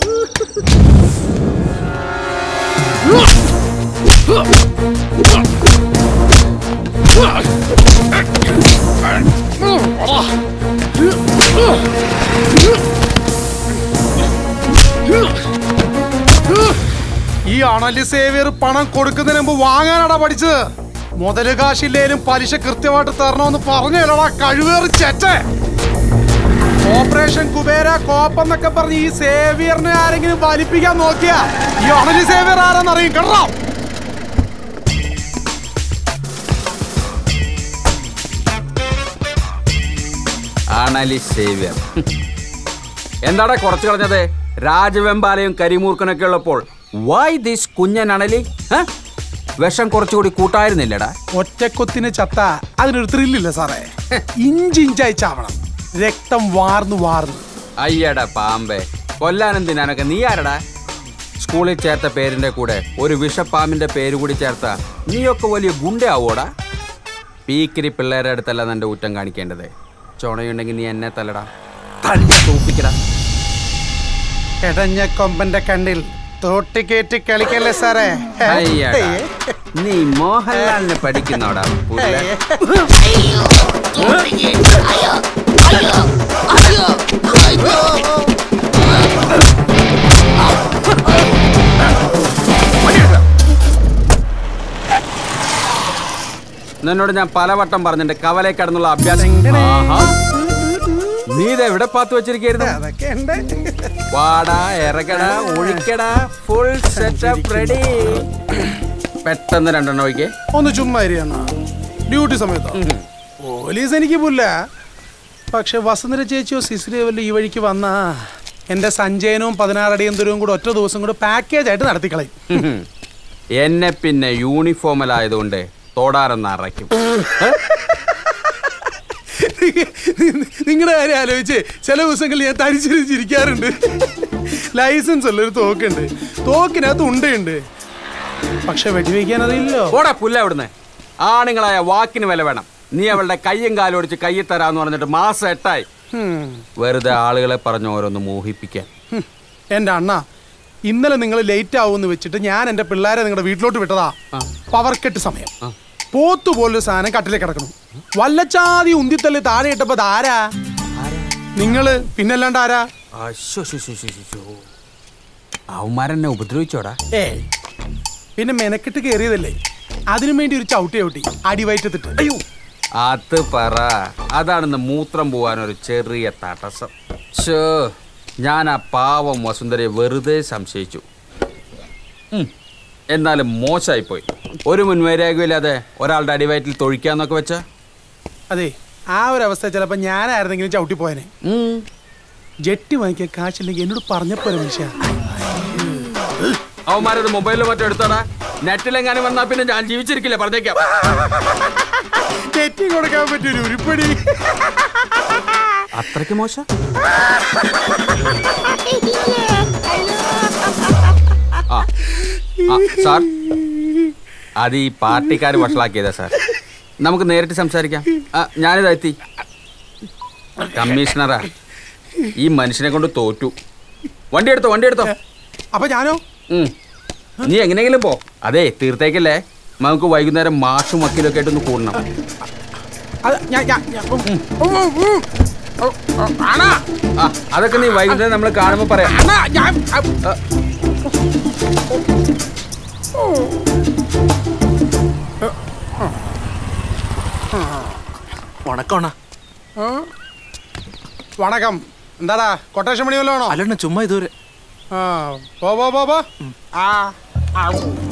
ഈ അണലി സേവിയർ പണം കൊടുക്കുന്നതിന് മുമ്പ് വാങ്ങാനാടാ പഠിച്ചത് മുതല് കാശില്ലേലും പലിശ കൃത്യമായിട്ട് തരണമെന്ന് പറഞ്ഞല്ലടാ കഴിവേറി ചെറ്റേ ഓപ്പറേഷൻ കുബേര കോപ്പം എന്നൊക്കെ പറഞ്ഞ് ഈ സേവിയറിനെ ആരെങ്കിലും വലിപ്പിക്കാൻ നോക്കിയാ ഈ അണലി സേവിയർ ആരാന്നറിയും കേട്ടോ ആണലി സേവ്യർ എന്താടാ കുറച്ച് കളഞ്ഞത് രാജവെമ്പാലയും കരിമൂർക്കനൊക്കെ ഉള്ളപ്പോൾ വൈ ദിസ് കുഞ്ഞൻ അണലി ഹ? വിഷം കുറച്ചുകൂടി കൂട്ടായിരുന്നില്ലടാ ഒറ്റക്കൊത്തിന് ചത്ത അതിനൊരു ത്രില്ലില്ല സാറേ ഇഞ്ചി ഇഞ്ചായി ചാവണം രക്തം വാർന്നു വാർന്നു അയ്യടാ പാമ്പേ കൊല്ലാനെന്തിനാനൊക്കെ നീ ആരടാ സ്കൂളിൽ ചേർത്ത പേരിന്റെ കൂടെ ഒരു വിഷപ്പാമ്പിന്റെ പേര് കൂടി ചേർത്ത നീയൊക്കെ വലിയ ഗുണ്ടയാവോടാ പീക്കിരി പിള്ളേരുടെ അടുത്തല്ല നിന്റെ ഊറ്റം കാണിക്കേണ്ടത് ചുണയുണ്ടെങ്കിൽ നീ എന്നെ തല്ലടാ തല്ലി തൂപ്പിക്കടാ എടഞ്ഞ കൊമ്പന്റെ കണ്ണിൽ തോട്ടിക്കേറ്റി കളിക്കല്ലേ സാറേ അയ്യടാ നീ മോഹൻലാലിനെ പഠിക്കുന്നോടാ പുല്ല നിന്നോട് ഞാൻ പലവട്ടം പറഞ്ഞിട്ട് കവലെ കടന്നുള്ള അഭ്യാസം ആഹാ. നീ ഇത് എവിടെ പാത്ത് വെച്ചിരിക്കരുത് വാടാ ഇറങ്ങടാ ഒഴിക്കടാ ഫുൾ സെറ്റപ്പ് റെഡി പെട്ടെന്ന് രണ്ടെണ്ണം ഒഴിക്കേ ഒന്ന് ചുമ്മാ ഇരിയെന്നാ ഡ്യൂട്ടി സമയത്തോ പോലീസ് എനിക്ക് പുല്ല പക്ഷെ വസുന്ധര ചേച്ചിയോ സിസിലിയോ വല്ല ഈ വഴിക്ക് വന്നാ എന്റെ സഞ്ചയനവും പതിനാറടിയും ദൂരവും കൂടെ ഒറ്റ ദിവസം കൂടെ പാക്കേജ് ആയിട്ട് നടത്തിക്കളയും എന്നെ പിന്നെ യൂണിഫോമിലായതുകൊണ്ട് തോടാറെന്ന് അറയ്ക്കും നിങ്ങളുടെ കാര്യം ആലോചിച്ച് ചില ദിവസങ്ങളിൽ ഞാൻ തരിച്ചിരിക്കാറുണ്ട് ലൈസൻസ് ഉള്ള ഒരു തോക്കുണ്ട് തോക്കിനകത്ത് ഉണ്ടയുണ്ട് പക്ഷെ വെടിവെക്കാൻ അതില്ലോ ഓടാ പുല്ല അവിടുന്ന് ആണുങ്ങളായ വാക്കിന് വില വേണം നീ അവളുടെ കയ്യും കാലും ഒടിച്ച് കയ്യിൽ തരാന്ന് പറഞ്ഞിട്ട് മാസം എട്ടായി വെറുതെ ആളുകളെ പറഞ്ഞ് ഓരോന്ന് മോഹിപ്പിക്കാൻ എന്റെ അണ്ണ ഇന്നലെ നിങ്ങൾ ലേറ്റ് ആവുമെന്ന് വെച്ചിട്ട് ഞാൻ എന്റെ പിള്ളേരെ നിങ്ങളുടെ വീട്ടിലോട്ട് വിട്ടതാ പവർ കെട്ട് സമയം പോത്തു പോലൊരു സാധനം കട്ടിലേ കിടക്കണം വല്ലച്ചാതി ഉന്തിത്തള്ളി താഴെ ഇട്ടപ്പോ ആരാ നിങ്ങള് പിന്നല്ലാണ്ട് ആരാ അവന്മാരെന്നെ ഉപദ്രവിച്ചോടാ ഏ പിന്നെ മെനക്കെട്ട് കയറിയതല്ലേ അതിനു വേണ്ടി ഒരു ചവിട്ടി ചവിട്ടി അടിവയറ്റത്തിട്ട് അയ്യോ അത് പറ അതാണെന്ന് മൂത്രം പോവാൻ ഒരു ചെറിയ തടസ്സം ഷോ ഞാൻ ആ പാവം വസുന്ധരയെ വെറുതെ സംശയിച്ചു ഉം, എന്നാലും മോശമായിപ്പോയി ഒരു മുൻവൈരാഗ്യമില്ലാതെ ഒരാളുടെ അടിവയറ്റിൽ തൊഴിക്കാന്നൊക്കെ വെച്ച അതെ ആ ഒരു അവസ്ഥ ചിലപ്പോ ഞാനായിരുന്നെങ്കിലും ചവിട്ടി പോയനെ ജെട്ടി വാങ്ങിക്കാൻ കാശില്ലെങ്കിൽ എന്നോട് പറഞ്ഞപ്പോലെ മനുഷ്യ അവന്മാരത് മൊബൈലിൽ മറ്റോ എടുത്തോടാ നെറ്റിലെങ്ങാനും വന്നാ പിന്നെ ഞാൻ ജീവിച്ചിരിക്കില്ല പറഞ്ഞേക്കാം ജെറ്റി കൊടുക്കാൻ പറ്റൊരു ഉരുപ്പടി അത്രയ്ക്ക് മോശം ആ, സാർ അത് ഈ പാർട്ടിക്കാർ വഷളാക്കിയതാ സാർ നമുക്ക് നേരിട്ട് സംസാരിക്കാം ആ, ഞാനിതാ എത്തി കമ്മീഷണറാ ഈ മനുഷ്യനെ കൊണ്ട് തോറ്റു വണ്ടി എടുത്തോ വണ്ടി എടുത്തോ അപ്പൊ ഞാനോ ഉം. നീ എങ്ങനെയെങ്കിലും പോ അതെ തീർത്തേക്കല്ലേ നമുക്ക് വൈകുന്നേരം മാഷും വക്കീലൊക്കെ ആയിട്ടൊന്ന് കൂടണം അത് ഞാൻ ഞാൻ ഞാൻ- ഉം, ഉം, ഉം. ഓ, ഓ, ആണാ ആ അതൊക്കെ നീ വൈകുന്നേരം നമ്മൾ കാണുമ്പോൾ പറയാം അണ്ണാ ഞാൻ ആ, ഉണക്കോണ ആ. വണക്കം എന്താടാ കൊട്ടേഷൻ പണി വല്ലതാണോ അല്ലണ്ണ ചുമ്മാ ഇതുവരെ ആ പോ പോ പോ പോ ആ ആ.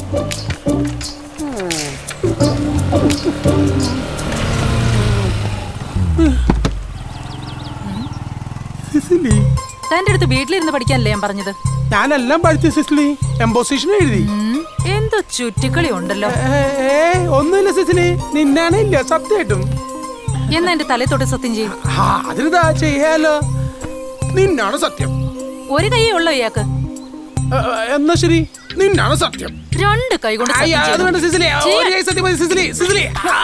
സിസിലി തന്റെ അടുത്ത് വീട്ടിലിരുന്ന് പഠിക്കാനല്ലേ ഞാൻ പറഞ്ഞത് ഞാനെല്ലാം പഠിച്ചു സിസിലി എംബോസിഷൻ എഴുതി എന്തോ ചുറ്റിക്കളി ഉണ്ടല്ലോ ഏ ഒന്നുമില്ല സിസിലി നിന്നാണ് ഇല്ല സത്യമായിട്ടും എന്നാ എന്റെ തലേ തൊട്ട് സത്യം ചെയ്യും ആ അതിനിതാ ചെയ്യാലോ നിന്നാണ് സത്യം ഒരു കൈയേ ഉള്ളോ ഇയാൾക്ക് ഏ, ഏ, എന്നാ ശരി നിന്നാണ് സത്യം രണ്ട് കൈ കൊണ്ട് അയ്യ, സത്യം അത് വേണ്ട സിസിലി ചെയ്യണം. ഒരു കൈ സത്യം മതി സിസിലി സിസിലി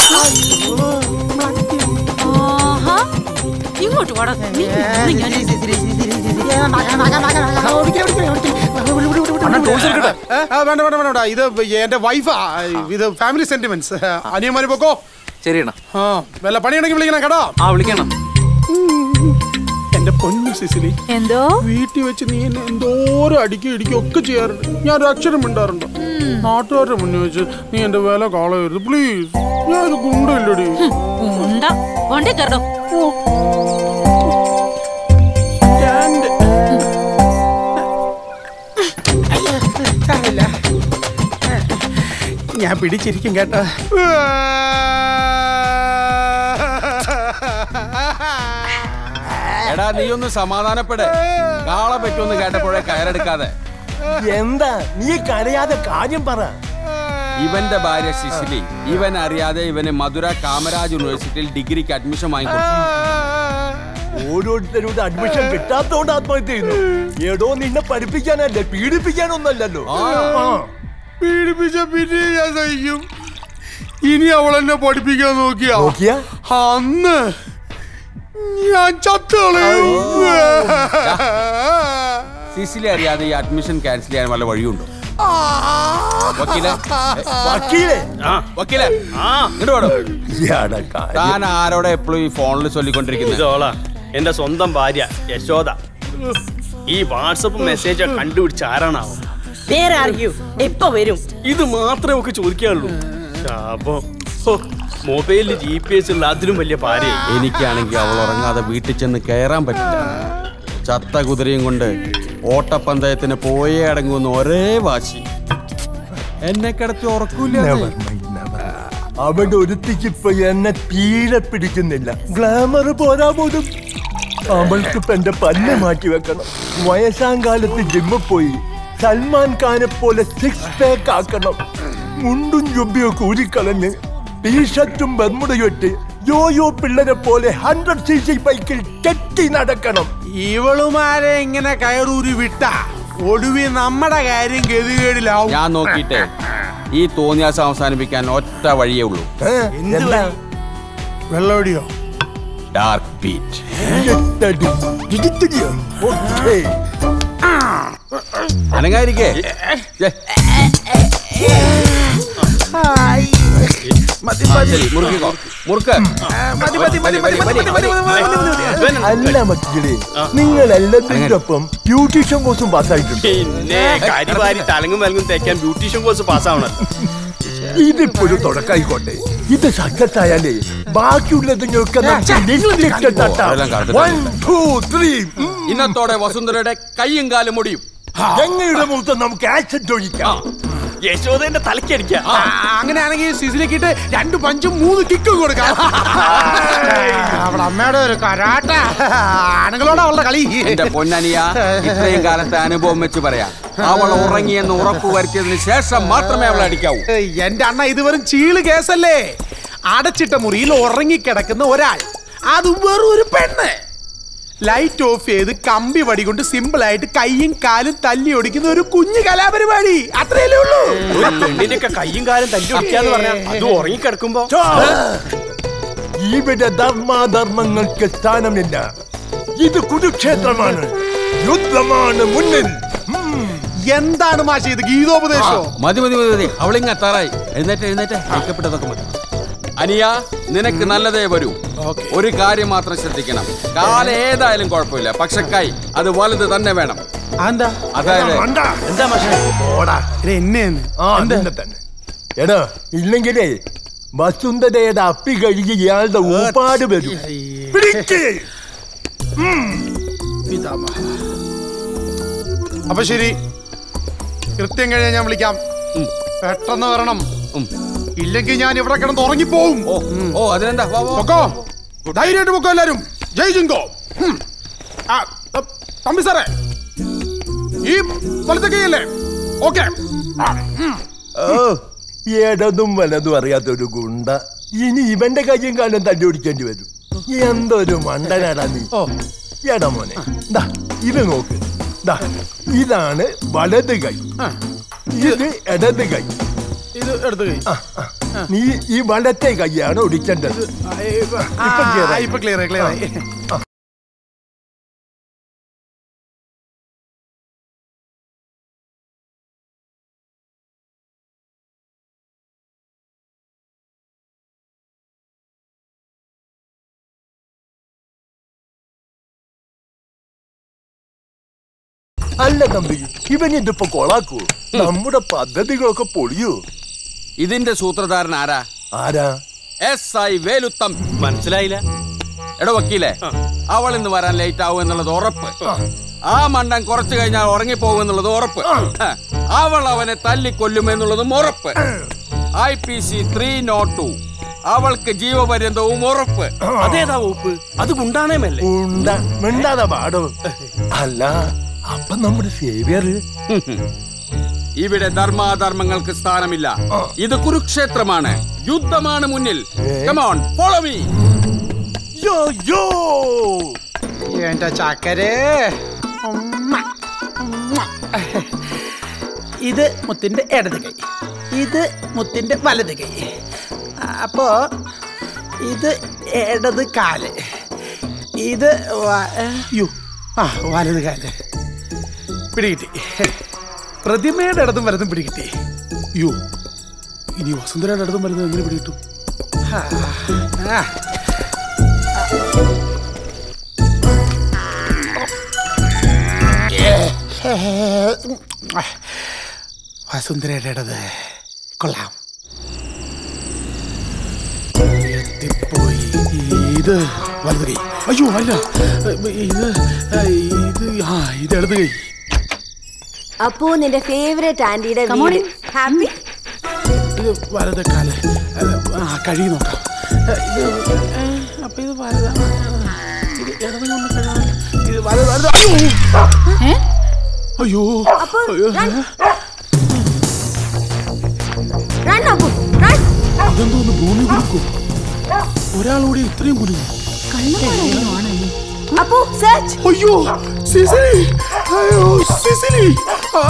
ആഹാ. ഇങ്ങോട്ട് വാടാ നീ ഇന്ന് ഞാൻ ഏ, ആ, വേണ്ട വേണ്ട വേണ്ട വേണ്ട. ഇത് എന്റെ വൈഫാ ഇത് ഫാമിലി സെന്റിമെന്റ്സ് അനിയന്മാര് പോക്കോ ശരിയണ്ണ ആ വല്ല പണിയുണ്ടെങ്കിൽ വിളിക്കണം കേട്ടോ ആ വിളിക്കണം എന്റെ പൊന്നു സിസിലി എന്തോ വീട്ടിൽ വെച്ച് നീ എന്നെ എന്തോരം അടിക്കും ഇടിക്കും ഒക്കെ ചെയ്യാറുണ്ട് ഞാൻ ഒരു അക്ഷരം മിണ്ടാറുണ്ട് നാട്ടുകാരുടെ മുന്നിൽ വെച്ച് നീ എന്റെ വില കളയരുത് പ്ലീസ് ഞാൻ ഒരു ഗുണ്ടല്ലടി ഉണ്ട വണ്ടി കയറോ ഞാൻ പിടിച്ചിരിക്കും കേട്ടോ എടാ നീ ഒന്ന് സമാധാനപ്പെടേ കാളെ പറ്റുമെന്ന് കേട്ടപ്പോഴേ കയറെടുക്കാതെ എന്താ നീ കരയാതെ കാര്യം പറ ഇവന്റെ ഭാര്യ സിസിലി ഇവൻ അറിയാതെ ഇവന് മധുര കാമരാജ് യൂണിവേഴ്സിറ്റിയിൽ ഡിഗ്രിക്ക് അഡ്മിഷൻ വാങ്ങിക്കൊടുത്തു ഓരോരുത്തരുടെ അഡ്മിഷൻ കിട്ടാത്തോണ്ട് ആത്മഹത്യ ചെയ്യുന്നു ഏടോ നിന്നെ പഠിപ്പിക്കാനല്ലേ പീഡിപ്പിക്കാനൊന്നല്ലല്ലോ ആ. പീഡിപ്പിച്ച പിന്നെ ഞാൻ സഹിക്കും ഇനി അവൾ എന്നെ പഠിപ്പിക്കാൻ നോക്കിയാ നോക്കിയാ? അന്ന് ഞാൻ ചത്തോളയും സിസിലി അറിയാതെ ഈ അഡ്മിഷൻ ക്യാൻസൽ ചെയ്യാൻ വല്ല വഴിയുണ്ടോ വക്കീലെ വക്കീലേ ആ വക്കീലെ ഇങ്ങോട്ട് വാടോ. ഇയാടെ കാര്യം. താൻ ആരോടെ എപ്പോഴും ഈ ഫോണിൽ ചൊല്ലിക്കൊണ്ടിരിക്കുന്നത് ഇതോളാ എന്റെ സ്വന്തം ഭാര്യ യശോദ ഈ വാട്സപ്പ് മെസ്സേജ് കണ്ടുപിടിച്ച ആരാണാവോ പേരറിയൂ എപ്പോ വരും ഇത് മാത്രമേ ഒക്കെ ചോദിക്കാനുള്ളൂ ശാപം ഹോ, മൊബൈലിൽ ജി പി എസ് ഉള്ള അതിലും വലിയ ഭാര്യ എനിക്കാണെങ്കിൽ അവൾ ഉറങ്ങാതെ വീട്ടിൽ ചെന്ന് കയറാൻ പറ്റില്ല ചത്ത കുതിരയും കൊണ്ട് ഓട്ടപ്പന്തയത്തിന് പോയേ അടങ്ങുന്ന ഒരേ വാശി എന്നെ കിടത്തി ഉറക്കൂല Never mind, never mind. അവിടെ ഒരുത്തിക്ക് ഇപ്പൊ എന്നെ തീരെ പിടിക്കുന്നില്ല ഗ്ലാമർ പോരാ പോലും അവൾക്ക് ഇപ്പൊ എന്റെ പല്ല് മാറ്റി വെക്കണം വയസ്സാം കാലത്ത് ജിമ്മിൽ പോയി സൽമാൻ ഖാനെ പോലെ സിക്സ് പാക്ക് ആക്കണം മുണ്ടും ജുബിയൊക്കെ ഊരിക്കളഞ്ഞ് ടീഷർട്ടും ബർമുടയും ഇട്ട് യോയോ പിള്ളേരെ പോലെ ഹൺഡ്രഡ് സി സി ബൈക്കിൽ കെട്ടി നടക്കണം ഇവളുമാരെ ഇങ്ങനെ കയറൂരി വിട്ട ഒടുവി നമ്മുടെ കാര്യം ഗതികേടിലാവും ഞാൻ നോക്കിയിട്ടേ ഈ തോന്നിയാസം അവസാനിപ്പിക്കാൻ ഒറ്റ വഴിയേ ഉള്ളൂ എന്താ വെള്ളോടിയോ ഡാർക്ക് ബീറ്റ് അനങ്ങായിരിക്കേ ശരി മുറുക്കിക്കോ മുറുക്ക് അല്ല മക്കളെ നിങ്ങൾ എല്ലാത്തിൻ്റെ ഒപ്പം ബ്യൂട്ടീഷ്യൻ കോഴ്സും പാസ്സായിട്ടുണ്ട് പിന്നെ കരിവാരി തലങ്ങും വലങ്ങും തേക്കാൻ ബ്യൂട്ടീഷ്യൻ കോഴ്സ് പാസ്സാവണം ഇതിപ്പോ ഒരു തുടക്കായിക്കോട്ടെ ഇത് സക്സസ് ആയാലേ ബാക്കിയുള്ളതിനൊക്കെ നമുക്ക് ലിസ്റ്റിട്ട് തട്ടാം. One, two, three. ഉം. ഇന്നത്തോടെ വസുന്ധരയുടെ കൈയും കാലും മുടിയും ഗംഗയുടെ മുഖത്ത് നമുക്ക് ആക്സിഡ് ഒഴിക്കാം യശോദന്റെ തലക്കടിക്കാം ആ, അങ്ങനെയാണെങ്കിൽ സിസിലേക്കിട്ട് രണ്ട് പഞ്ചും മൂന്ന് കിക്കും കൊടുക്കാം അവിടെ അമ്മയുടെ ഒരു കരാട്ട ആണുങ്ങളോട് അവളുടെ കളി എന്റെ പൊന്നനിയ ഇത്രയും കാലത്തെ അനുഭവം വെച്ച് പറയാം അവൾ ഉറങ്ങിയെന്ന് ഉറപ്പ് വരുത്തിയതിന് ശേഷം മാത്രമേ അവളെ അടിക്കാവൂ ഏയ്, എന്റെ അണ്ണ ഇത് വെറും ചീള് കേസല്ലേ അടച്ചിട്ട മുറിയിൽ ഉറങ്ങിക്കിടക്കുന്ന ഒരാൾ അത് വെറും ഒരു പെണ്ണ് ലൈറ്റ് ഓഫ് ചെയ്ത് കമ്പി വടി കൊണ്ട് സിമ്പിൾ ആയിട്ട് കൈയും കാലും തല്ലി ഒടിക്കുന്ന ഒരു കുഞ്ഞു കലാപരിപാടി അത്രയല്ലേ ഉള്ളൂ ഒരു പെണ്ണിന്റെ ഒക്കെ കയ്യും കാലും തല്ലി ഒടിക്കാന്ന് പറഞ്ഞാൽ അത് ഉറങ്ങിക്കിടക്കുമ്പോ ഇവിടെ ധർമാധർമ്മങ്ങൾക്ക് സ്ഥാനമില്ല ഇത് കുരുക്ഷേത്രമാണ് യുദ്ധമാണ് മുന്നിൽ എന്താണ് മാഷി ഇത് ഗീതോപദേശോ മതി മതി മതി മതി അവളിങ്ങ എത്താറായി എഴുന്നേറ്റ് എഴുന്നേറ്റ് ഐക്യപ്പെട്ടതൊക്കെ മതി അനിയ നിനക്ക് നല്ലതേ വരൂ ഒരു കാര്യം മാത്രം ശ്രദ്ധിക്കണം കാല ഏതായാലും കുഴപ്പമില്ല പക്ഷെ കൈ അത് വലുത് തന്നെ വേണം എന്താ അതായത് എന്താ ഓടാ എന്നെയാണ് ആ നിന്നെ തന്നെ എടാ ഇല്ലെങ്കിലേ വസുന്ധരയുടെ അപ്പി കഴുകി ഇയാളുടെ ഊപ്പാട് വരും പിടിക്ക്. പിതാമഹ അപ്പൊ ശരി കൃത്യം കഴിഞ്ഞാൽ ഞാൻ വിളിക്കാം പെട്ടെന്ന് വരണം ഇല്ലെങ്കിൽ ഞാൻ ഇവിടെ കിടന്ന് ഉറങ്ങിപ്പോവും ഓ അതിനെന്താ പൊക്കോ ധൈര്യമായിട്ട് പൊക്കോ എല്ലാരും ജയ് ജിങ്കോ ഉം. ആ, ത- തമ്പി സാറേ ഈ വലത്തെ കൈയല്ലേ ഓക്കെ ഓ ഇടതും വലതും അറിയാത്തൊരു ഗുണ്ട ഇനി ഇവന്റെ കയ്യും കാലം തല്ലി ഓടിക്കേണ്ടി വരും എന്തൊരു മണ്ടനാടാ നീ എടാ മോനെ ദാ ഇത് നോക്ക് ദാ ഇതാണ് വലത് കൈ ഇത് ഇടത് കൈ ഇത് എടുത്തു കൈ നീ ഈ വലത്തെ കൈയാണ് ഒടിക്കേണ്ടത് ഇപ്പൊ clear ആയി. ഇപ്പൊ ക്ലിയർ ആയി ക്ലിയർ ആയി അല്ല തമ്പി ഇവൻ ഇതിപ്പോ കൊളാക്കൂ നമ്മുടെ പദ്ധതികളൊക്കെ പൊളിയൂ ഇതിന്റെ സൂത്രധാരൻ ആരാ ആരാ എസ് ഐ വേലുത്തം മനസ്സിലായില്ല എടോ വക്കീലെ അവൾ ഇന്ന് വരാൻ ലേറ്റ് ആവും എന്നുള്ളത് ഉറപ്പ് ആ മണ്ടൻ കുറച്ചു കഴിഞ്ഞാൽ ഉറങ്ങിപ്പോകും എന്നുള്ളത് ഉറപ്പ് അവൾ അവനെ തല്ലിക്കൊല്ലുമെന്നുള്ളതും ഉറപ്പ് I P C three nought two അവൾക്ക് ജീവപര്യന്തവും ഉറപ്പ് അതേതാ വകുപ്പ് അത് ഗുണ്ടാണേമല്ലേ ഉണ്ട മിണ്ടാതെ പാടോ അല്ല അപ്പൊ നമ്മുടെ സേവിയർ ഇവിടെ ധർമാധർമ്മങ്ങൾക്ക് സ്ഥാനമില്ല ഇത് കുരുക്ഷേത്രമാണ് യുദ്ധമാണ് മുന്നിൽ കമോൺ ഫോളോ മീ യോ യോ എന്റെ ചക്കരേ ഉമ്മ, ഉമ്മ. ഇത് മുത്തിന്റെ ഇടത് കൈ ഇത് മുത്തിന്റെ വലത് കൈ അപ്പോ ഇത് ഇടത് കാല് ഇത് വ- യ്യോ, ആ വലത് കാല് പിടികിട്ടി പ്രതിമയുടെ ഇടതും വലതും പിടികിട്ടി യോ ഇനി വസുന്ധരയുടെ ഇടതും വലതും എങ്ങനെ പിടികിട്ടും ആ, ആ. വസുന്ധരയുടെ ഇടത് കൊള്ളാം എത്തിപ്പോയി ഇത് വലത് കൈ അയ്യോ അല്ല ഇത് ഇത് ആ ഇത് ഇടത് കൈ അപ്പോ നിന്റെ ഫേവറേറ്റ് ആന്റിയുടെ Come on in. ഹാപ്പി ഇത് വലത് കാല് അല്ല, ആ കഴി നോക്കാം ഇത് ഏ, അപ്പൊ ഇത് വലത് ഇത് ഇടത് കൊണ്ട് കഴുകാൻ. ഇത് വലത് വലത് അയ്യോ അയ്യോ അയ്യോ റൺ അപ്പു റൺ അതെന്തോന്ന് ഭൂമി കുലുക്കും ഒരാളോട് ഇത്രയും കുലുങ്ങും അപ്പു സെർച്ച് അയ്യോ സിസിലി അയ്യോ സിസിലി ആ.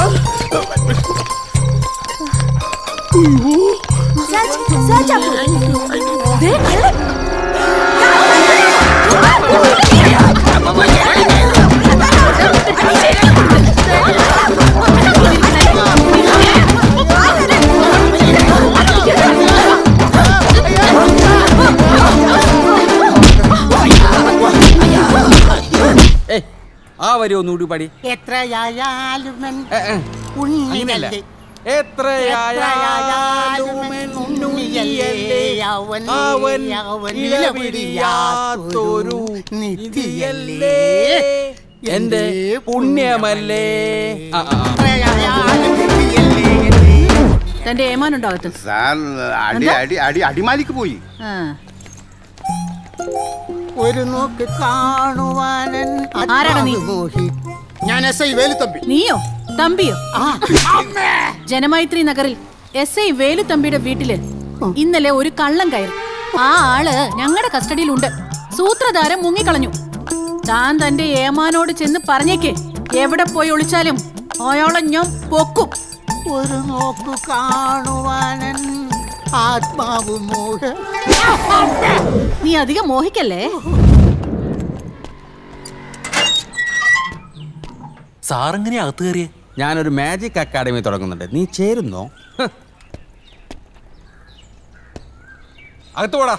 അയ്യോ സെർച്ച് സെർച്ച് അപ്പു ദേ കള്ളൻ ഏയ്, ആ വരി ഒന്നുകൂടി പാടി എത്രയായാലും എൻ ഏ, ഏ, ഉണ്ണിയല്ലേ എത്രയായാലും ഉണ്ണിയല്ലേ അവൻ അവൻ അവൻ ഇലപിടിയാത്തൊരു നിധിയല്ലേ എന്റെ പുണ്യമല്ലേ ആ, ആ, ആ. തന്റെ ഏമാനുണ്ടോ അകത്ത് സാർ അടി എന്താ? അടി അടി അടിമാലിക്ക് പോയി ആ. ഒരു നോക്ക് കാണുവാനൻ ആരാടാ നീ? മോഹി ഞാൻ എസ് ഐ വേലുത്തമ്പി നീയോ തമ്പിയോ ജനമൈത്രി നഗറിൽ എസ് ഐ വേലുത്തമ്പിയുടെ വീട്ടില് ഇന്നലെ ഒരു കള്ളം കയറി ആ ആള് ഞങ്ങളുടെ കസ്റ്റഡിയിലുണ്ട് സൂത്രധാരൻ മുങ്ങിക്കളഞ്ഞു താൻ തന്റെ ഏമാനോട് ചെന്ന് പറഞ്ഞേക്ക് എവിടെ പോയി ഒളിച്ചാലും അയാളെ ഞാൻ പൊക്കും ഒരു നോക്ക് കാണുവാനൻ ആത്മാവ് മോഹ നീ അധികം മോഹിക്കല്ലേ സാറെങ്ങനെയാ അകത്ത് കയറിയേ ഞാനൊരു മാജിക് അക്കാഡമി തുടങ്ങുന്നുണ്ട് നീ ചേരുന്നോ ഹ്. അകത്ത് പോടാ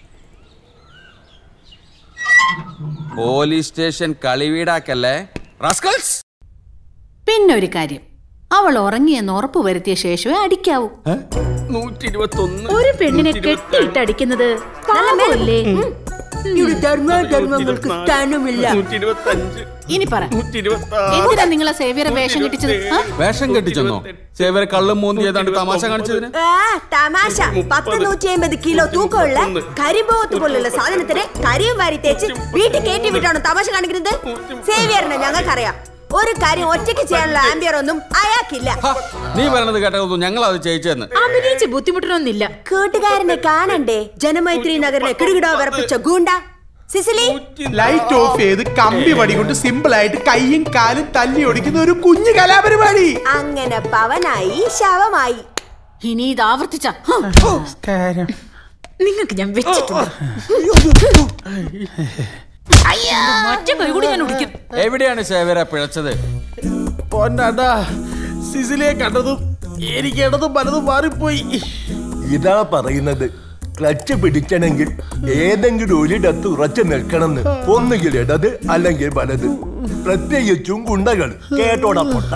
പോലീസ് സ്റ്റേഷൻ കളിവീടാക്കല്ലേ റസ്കൽസ് പിന്നെ ഒരു കാര്യം അവൾ ഉറങ്ങിയെന്ന് ഉറപ്പ് വരുത്തിയ ശേഷമേ അടിക്കാവൂ നൂറ്റി ഇരുപത്തി ഒന്ന് ഒരു പെണ്ണിനെ കെട്ടിയിട്ട് അടിക്കുന്നത് പാപമല്ലേ ഇവിടെ ധർമാധർമ്മങ്ങൾക്ക് സ്ഥാനമില്ല ഇനി പറ എന്തിനാ നിങ്ങളെ സേവിയറെ വേഷം കെട്ടിച്ചത് ആ? വേഷം കെട്ടിച്ചെന്നോ സേവരെ കള്ളും മൂന്തി ഏതാണ്ട് തമാശ കാണിച്ചതിന് ആ, തമാശ പത്ത് നൂറ്റി അമ്പത് കിലോ തൂക്കമുള്ള കരിമ്പോത്ത് പോലുള്ള സാധനത്തിന് കരിയും വാരി തേച്ച് വീട്ടിൽ കയറ്റി വിട്ടാണോ തമാശ കാണിക്കുന്നത് സേവിയറിനെ ഞങ്ങൾക്കറിയാം ഒരു കാര്യം ഒറ്റയ്ക്ക് ചെയ്യാനുള്ള ആംബിയർ ഒന്നും അയാൾക്കില്ല നീ പറയണത് കേട്ടതൊന്നും ഞങ്ങൾ അത് ചെയ്യിച്ചെന്ന് അഭിനയിച്ച് ബുദ്ധിമുട്ടണമെന്നില്ല കൂട്ടുകാരനെ കാണണ്ടേ ജനമൈത്രി നഗറിനെ കിടുകിടോ വിറപ്പിച്ച ഗൂണ്ട സിസിലി ലൈറ്റ് ഓഫ് ചെയ്ത് കമ്പി വടി കൊണ്ട് സിമ്പിൾ ആയിട്ട് കൈയും കാലും തല്ലി ഒടിക്കുന്ന ഒരു കുഞ്ഞു കലാപരിപാടി അങ്ങനെ പവനായി ശവമായി ഇനി ഇത് ആവർത്തിച്ച നിങ്ങൾക്ക് ഞാൻ വെച്ചിട്ടുണ്ട് മറ്റേ കൈ കൂടി ഞാൻ ഒടിക്കും എവിടെയാണ് സേവര പിഴച്ചത് പൊന്നാണ്ടാ സിസിലിയെ കണ്ടതും എനിക്ക് ഇടതും പലതും മാറിപ്പോയി ഇതാ പറയുന്നത് ക്ലച്ച് പിടിക്കണമെങ്കിൽ ഏതെങ്കിലും ഒരിടത്ത് ഉറച്ചു നിൽക്കണമെന്ന് ഒന്നുകിൽ ഇടത് അല്ലെങ്കിൽ വലത് പ്രത്യേകിച്ചും ഗുണ്ടകൾ കേട്ടോടാ പൊട്ട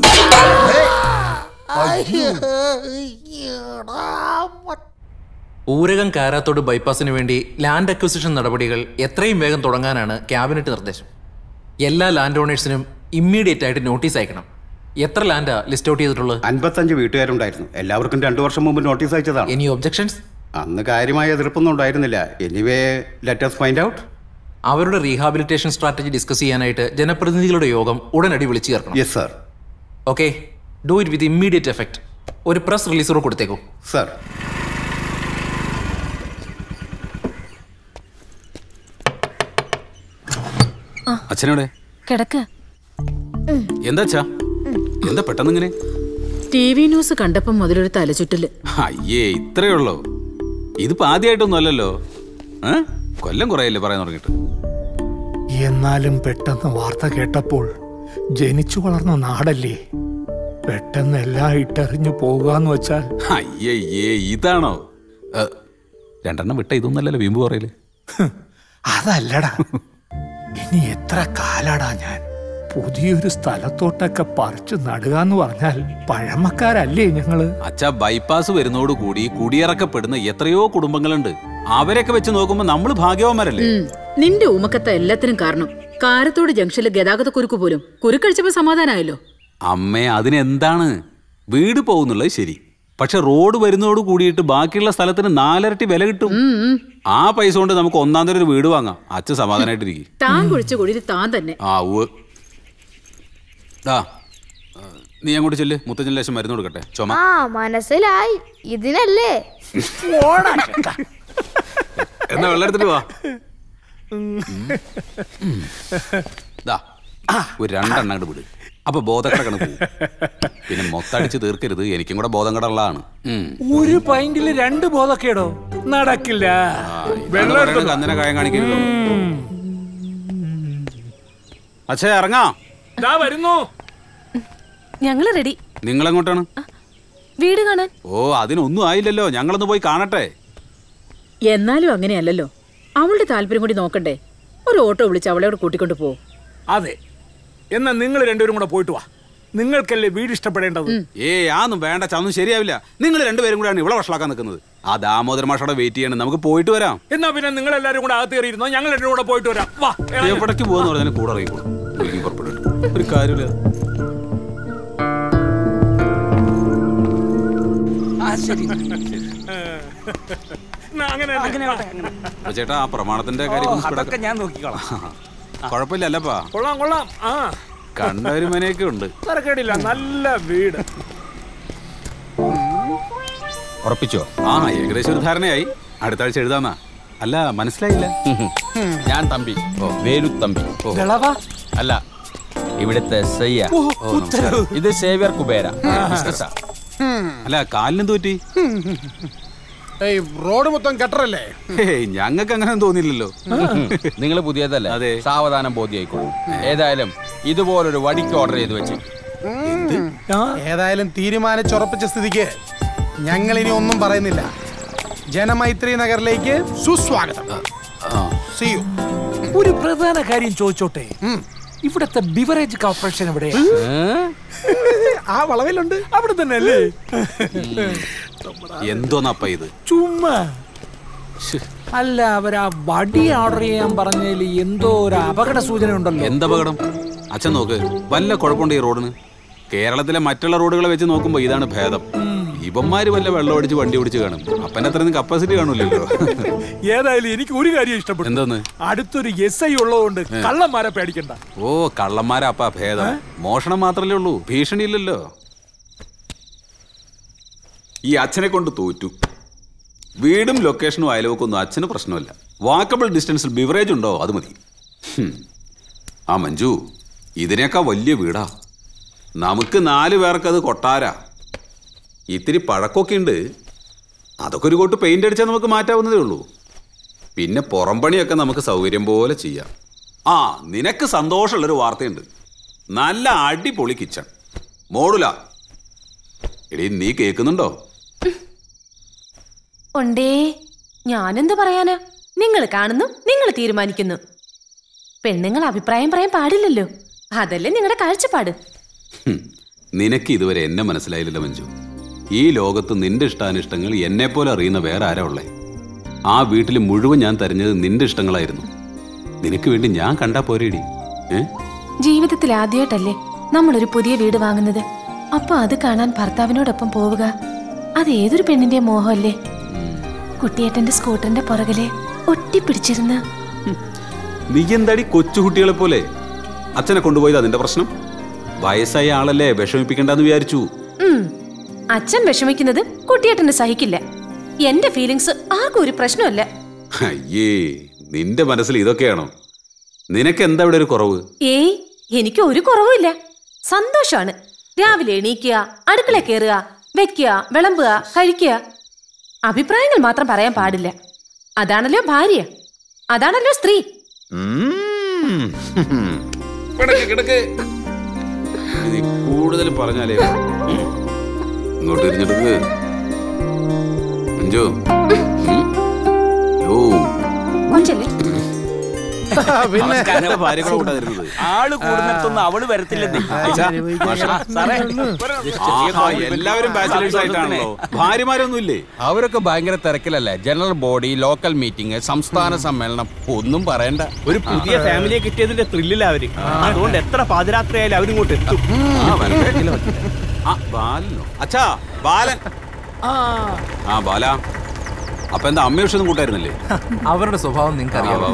ഊരകം കാരാത്തോട് ബൈപ്പാസിന് വേണ്ടി ലാൻഡ് അക്വിസിഷൻ നടപടികൾ എത്രയും വേഗം തുടങ്ങാനാണ് ക്യാബിനറ്റ് നിർദ്ദേശം എല്ലാ ലാൻഡ് ഓണേഴ്സിനും ഇമ്മീഡിയറ്റ് ആയിട്ട് നോട്ടീസ് അയക്കണം എത്ര ലാൻഡാ ലിസ്റ്റ് ഔട്ട് ചെയ്തിട്ടുള്ളത് അൻപത്തഞ്ച് വീട്ടുകാരുണ്ടായിരുന്നു എല്ലാവർക്കും രണ്ടു വർഷം മുമ്പ് നോട്ടീസ് അയച്ചതാണ് എനി ഒബ്ജക്ഷൻസ് അന്ന് കാര്യമായ എതിർപ്പൊന്നും ഉണ്ടായിരുന്നില്ല എനിവേ ലെറ്റസ് ഫൈൻഡ് ഔട്ട് അവരുടെ റീഹാബിലിറ്റേഷൻ സ്ട്രാറ്റജി ഡിസ്കസ് ചെയ്യാനായിട്ട് ജനപ്രതിനിധികളുടെ യോഗം ഉടനടി വിളിച്ചു ചേർക്കണം yes sir okay do it with immediate effect ഒരു പ്രസ് റിലീസോട് കൊടുത്തേക്കൂ സർ അച്ഛനോടെ കിടക്ക് എന്താ അച്ഛാ എന്താ പെട്ടെന്ന് ഇങ്ങനെ ടി വി ന്യൂസ് കണ്ടപ്പം മുതലൊരു തലചുറ്റല് അയ്യേ ഇത്രയേ ഉള്ളോ ഇതിപ്പോ ആദ്യമായിട്ടൊന്നും അല്ലല്ലോ ഏ? കൊല്ലം കുറയല്ലേ പറയാൻ തുടങ്ങിയിട്ട് എന്നാലും പെട്ടെന്ന് വാർത്ത കേട്ടപ്പോൾ ജനിച്ചു വളർന്ന നാടല്ലേ പെട്ടെന്ന് എല്ലാം ഇട്ടെറിഞ്ഞു പോകുകയെന്ന് വെച്ചാൽ അയ്യയ്യേ ഇതാണോ ഏ, രണ്ടെണ്ണം വിട്ട ഇതൊന്നല്ലല്ലോ വീമ്പ് പറയല് അതല്ലടാ ഇനി എത്ര കാലാടാ ഞാൻ പുതിയൊരു സ്ഥലത്തോട്ടൊക്കെ പറിച്ചു നടുക എന്ന് പറഞ്ഞാൽ പഴമക്കാരല്ലേ ഞങ്ങള് അച്ഛാ ബൈപ്പാസ് വരുന്നതോടുകൂടി കുടിയിറക്കപ്പെടുന്ന എത്രയോ കുടുംബങ്ങളുണ്ട് അവരൊക്കെ വെച്ച് നോക്കുമ്പോ നമ്മൾ ഭാഗ്യവാന്മാരല്ലേ ഉം. നിന്റെ ഊമക്കത്ത എല്ലാത്തിനും കാരണം കാരത്തോട് ജംഗ്ഷനിൽ ഗതാഗത കുരുക്ക് പോലും കുരുക്കഴിച്ചപ്പോ സമാധാനമായല്ലോ അമ്മേ അതിനെന്താണ് വീട് പോകുന്നുള്ളത് ശരി പക്ഷെ റോഡ് വരുന്നതോട് കൂടിയിട്ട് ബാക്കിയുള്ള സ്ഥലത്തിന് നാലരട്ടി വില കിട്ടും ആ പൈസ കൊണ്ട് നമുക്ക് ഒന്നാം തരം ഒരു വീട് വാങ്ങാം അച്ഛൻ സമാധാനമായിട്ടിരിക്കും താൻ കുഴിച്ച കുഴിയിൽ താൻ തന്നെ ആ ഉവ് ദാ ആ, നീ അങ്ങോട്ട് ചെല്ല് മുത്തച്ഛൻ ലേശം മരുന്ന് കൊടുക്കട്ടെ ചുമ ആ മനസ്സിലായി ഇതിനല്ലേ എന്നാ വെള്ളം എടുത്തിട്ട് വാ ദാ ഒരു രണ്ടെണ്ണം അങ്ങോട്ട് വിട് അപ്പൊ ബോധക്കട കണക്ക് പോവും. പിന്നെ മൊത്തടിച്ച് തീർക്കരുത് എനിക്കും കൂടെ ബോധം കടള്ളതാണ് ഒരു പൈന്റിൽ രണ്ട് ബോധക്കേടോ നടക്കില്ല വെള്ളം കന്നിനെ കായം കാണിക്കരുത് അച്ഛാ ഇറങ്ങാ വരുന്നു ഞങ്ങള് റെഡി നിങ്ങളെങ്ങോട്ടാണ് വീട് കാണാൻ ഓ അതിനൊന്നും ആയില്ലല്ലോ ഞങ്ങളൊന്ന് പോയി കാണട്ടെ എന്നാലും അങ്ങനെയല്ലല്ലോ അവളുടെ താല്പര്യം കൂടി നോക്കണ്ടേ ഒരു ഓട്ടോ വിളിച്ച് അവളെ അവിടെ കൂട്ടിക്കൊണ്ട് പോ അതെ എന്നാ നിങ്ങൾ രണ്ടുപേരും കൂടെ പോയിട്ട് വാ നിങ്ങൾക്കല്ലേ വീട് ഇഷ്ടപ്പെടേണ്ടത് ഏ ആന്നും വേണ്ട ചന്നും ശരിയാവില്ല നിങ്ങൾ രണ്ടുപേരും കൂടെയാണ് ഇവിടെ വഷളാക്കാൻ നിൽക്കുന്നത് ആ ദാമോദര മാഷോടെ വെയിറ്റ് ചെയ്യണം നമുക്ക് പോയിട്ട് വരാം എന്നാ പിന്നെ നിങ്ങൾ എല്ലാരും കൂടെ അകത്ത് കയറിയിരുന്നോ ഞങ്ങൾ രണ്ടും കൂടെ പോയിട്ട് വരാം വാ എവിടേക്ക് പോകുന്ന പറഞ്ഞാൽ കൂടെ അറിയിക്കോളൂ ഒരുങ്ങി പുറപ്പെട്ടിട്ട് ഒരു കാര്യമില്ല അങ്ങനെ അപ്പൊ ചേട്ടാ ആ പ്രമാണത്തിന്റെ കാര്യം ഒന്ന് speed ആക്കാം. ഞാൻ നോക്കിക്കോളാം കുഴപ്പമില്ല അല്ലപ്പാ കൊള്ളാം കൊള്ളാം ആ കണ്ട ഒരു മനയൊക്കെ ഉണ്ട് തരക്കേടില്ല നല്ല വീട് ഉറപ്പിച്ചോ ആ ഏകദേശം ഒരു ധാരണയായി അടുത്ത ആഴ്ച എഴുതാന്നാ അല്ല മനസ്സിലായില്ല ഞാൻ തമ്പി വേലു തമ്പി വിളവാ അല്ല ഇവിടുത്തെ എസ് ഐ ഓ, ഉത്തരവ്. ഇത് സേവ്യർ കുബേര ബിസിനസ്സാ. അല്ല കാലിനെന്ത് പറ്റി ഏയ് റോഡ് മൊത്തം കെട്ടറല്ലേ ഞങ്ങൾക്ക് അങ്ങനെ തോന്നിയില്ലല്ലോ നിങ്ങൾ പുതിയതല്ലേ അതെ സാവധാനം ബോധ്യായിക്കോളും ഏതായാലും ഇതുപോലൊരു വടിക്ക് ഓർഡർ ചെയ്ത് വെച്ച് ഏതായാലും തീരുമാനിച്ചുറപ്പിച്ച സ്ഥിതിക്ക് ഞങ്ങൾ ഇനി ഒന്നും പറയുന്നില്ല ജനമൈത്രി നഗറിലേക്ക് സുസ്വാഗതം See you. ഒരു പ്രധാന കാര്യം ചോദിച്ചോട്ടെ ഇവിടത്തെ ബിവറേജ് കോർപ്പറേഷൻ എവിടെ ആ വളവിലുണ്ട് അവിടെ തന്നെ അല്ലേ എന്തോന്നപ്പ ഇത് ചുമ്മാ അല്ല അവരാ വടി ഓർഡർ ചെയ്യാൻ പറഞ്ഞതിൽ എന്തോ ഒരു അപകട സൂചന ഉണ്ടല്ലോ എന്തപകടം അച്ഛൻ നോക്ക് വല്ല കുഴപ്പമുണ്ട് ഈ റോഡിന് കേരളത്തിലെ മറ്റുള്ള റോഡുകളെ വെച്ച് നോക്കുമ്പോ ഇതാണ് ഭേദം ഇവന്മാര് വല്ല വെള്ളം അടിച്ച് വണ്ടി ഓടിച്ച് കാണും അപ്പൻ്റെ അത്രയൊന്നും കപ്പാസിറ്റി കാണൂലല്ലോ ഏതായാലും എനിക്ക് ഒരു കാര്യം ഇഷ്ടപ്പെട്ടു എന്തോന്ന് അടുത്തൊരു എസ് ഐ ഉള്ളതുകൊണ്ട് കള്ളന്മാരെ പേടിക്കണ്ട ഓ കള്ളന്മാരാ അപ്പ ഭേദം മോഷണം മാത്രല്ലേ ഉള്ളൂ ഭീഷണിയില്ലല്ലോ ഈ അച്ഛനെ കൊണ്ട് തോറ്റു വീടും ലൊക്കേഷനും അയൽവക്കൊന്നും അച്ഛന് പ്രശ്നമല്ല വാക്കബിൾ ഡിസ്റ്റൻസിൽ ബിവറേജ് ഉണ്ടോ അത് മതി ഹും. ആ മഞ്ജു ഇതിനേക്കാ വലിയ വീടാ നമുക്ക് നാല് പേർക്ക് അത് കൊട്ടാരാ ഇത്തിരി പഴക്കമൊക്കെ ഉണ്ട് അതൊക്കെ ഒരു കോട്ട് പെയിന്റ് അടിച്ചാൽ നമുക്ക് മാറ്റാവുന്നതേ ഉള്ളൂ പിന്നെ പുറംപണിയൊക്കെ നമുക്ക് സൗകര്യം പോലെ ചെയ്യാം ആ നിനക്ക് സന്തോഷമുള്ളൊരു വാർത്തയുണ്ട് നല്ല അടിപൊളി കിച്ചൺ മോഡുല എടീ നീ കേൾക്കുന്നുണ്ടോ ഉണ്ടേ ഞാനെന്ത് പറയാനാ നിങ്ങൾ കാണുന്നു നിങ്ങൾ തീരുമാനിക്കുന്നു പെണ്ണുങ്ങൾ അഭിപ്രായം പറയാൻ പാടില്ലല്ലോ അതല്ലേ നിങ്ങളുടെ കാഴ്ചപ്പാട് ഹും, നിനക്ക് ഇതുവരെ എന്നെ മനസ്സിലായില്ലല്ലോ മഞ്ജു ഈ ലോകത്ത് നിന്റെ ഇഷ്ടാനിഷ്ടങ്ങൾ എന്നെ പോലെ അറിയുന്ന വേറെ ആരാ ഉള്ളേ ആ വീട്ടിൽ മുഴുവൻ ഞാൻ തെരഞ്ഞത് നിന്റെ ഇഷ്ടങ്ങളായിരുന്നു നിനക്ക് വേണ്ടി ഞാൻ കണ്ടാ പോരേടി ഏ ജീവിതത്തിൽ ആദ്യമായിട്ടല്ലേ നമ്മളൊരു പുതിയ വീട് വാങ്ങുന്നത് അപ്പൊ അത് കാണാൻ ഭർത്താവിനോടൊപ്പം പോവുക അത് ഏതൊരു പെണ്ണിന്റെ മോഹമല്ലേ കുട്ടിയേട്ടന്റെ സ്കൂട്ടറിന്റെ പുറകിലെ ഒട്ടിപ്പിടിച്ചിരുന്ന് നീ എന്താടി കൊച്ചുകുട്ടികളെ പോലെ അച്ഛനെ കൊണ്ടുപോയത് അതിന്റെ പ്രശ്നം വയസ്സായ ആളല്ലേ വിഷമിപ്പിക്കണ്ടെന്ന് വിചാരിച്ചു ഉം. അച്ഛൻ വിഷമിക്കുന്നത് കുട്ടിയേട്ടന് സഹിക്കില്ല എന്റെ ഫീലിങ്സ് ആർക്കും ഒരു പ്രശ്നമല്ല അയ്യേ നിന്റെ മനസ്സിൽ ഇതൊക്കെയാണോ നിനക്ക് എന്താ ഇവിടെ ഒരു കുറവ് ഏയ് എനിക്ക് ഒരു കുറവുമില്ല സന്തോഷമാണ് രാവിലെ എണീക്കുക അടുക്കള കയറുക വെക്കുക വിളമ്പുക കഴിക്കുക അഭിപ്രായങ്ങൾ മാത്രം പറയാൻ പാടില്ല അതാണല്ലോ ഭാര്യ അതാണല്ലോ സ്ത്രീ ഉം. കിടക്ക് കിടക്ക് നീ കൂടുതൽ പറഞ്ഞാലേ ഇങ്ങോട്ട് തിരിഞ്ഞെടുക്ക് അഞ്ചോ യോ കൊച്ചല്ലേ പിന്നെ ഭാര്യകളെ കൂട്ടാ തരുന്നത് ആള് കൂടുന്നിടത്തൊന്നും അവള് വരത്തില്ലെന്നേ അച്ഛാ, മാഷാ. സാറേ ആഹാ, എല്ലാവരും ബാച്ചിലേഴ്സ് ആയിട്ടാണല്ലോ ഭാര്യമാരൊന്നും ഇല്ലേ അവരൊക്കെ ഭയങ്കര തിരക്കിലല്ലേ ജനറൽ ബോഡി ലോക്കൽ മീറ്റിംഗ് സംസ്ഥാന സമ്മേളനം ഒന്നും പറയണ്ട ഒരു പുതിയ ഫാമിലിയെ കിട്ടിയതിന്റെ ത്രില്ലില്ല അവര് അതുകൊണ്ട് എത്ര പാതിരാത്രി ആയാലും അവരിങ്ങോട്ട് എത്തും ആ, വരട്ടെ. ആ, ബാലനോ അച്ഛാ ബാലൻ ആ ബാല അപ്പൊ എന്താ അമ്മയൊന്നും കൂട്ടായിരുന്നില്ലേ അവരുടെ സ്വഭാവം നിങ്ങൾക്ക് അറിയാമോ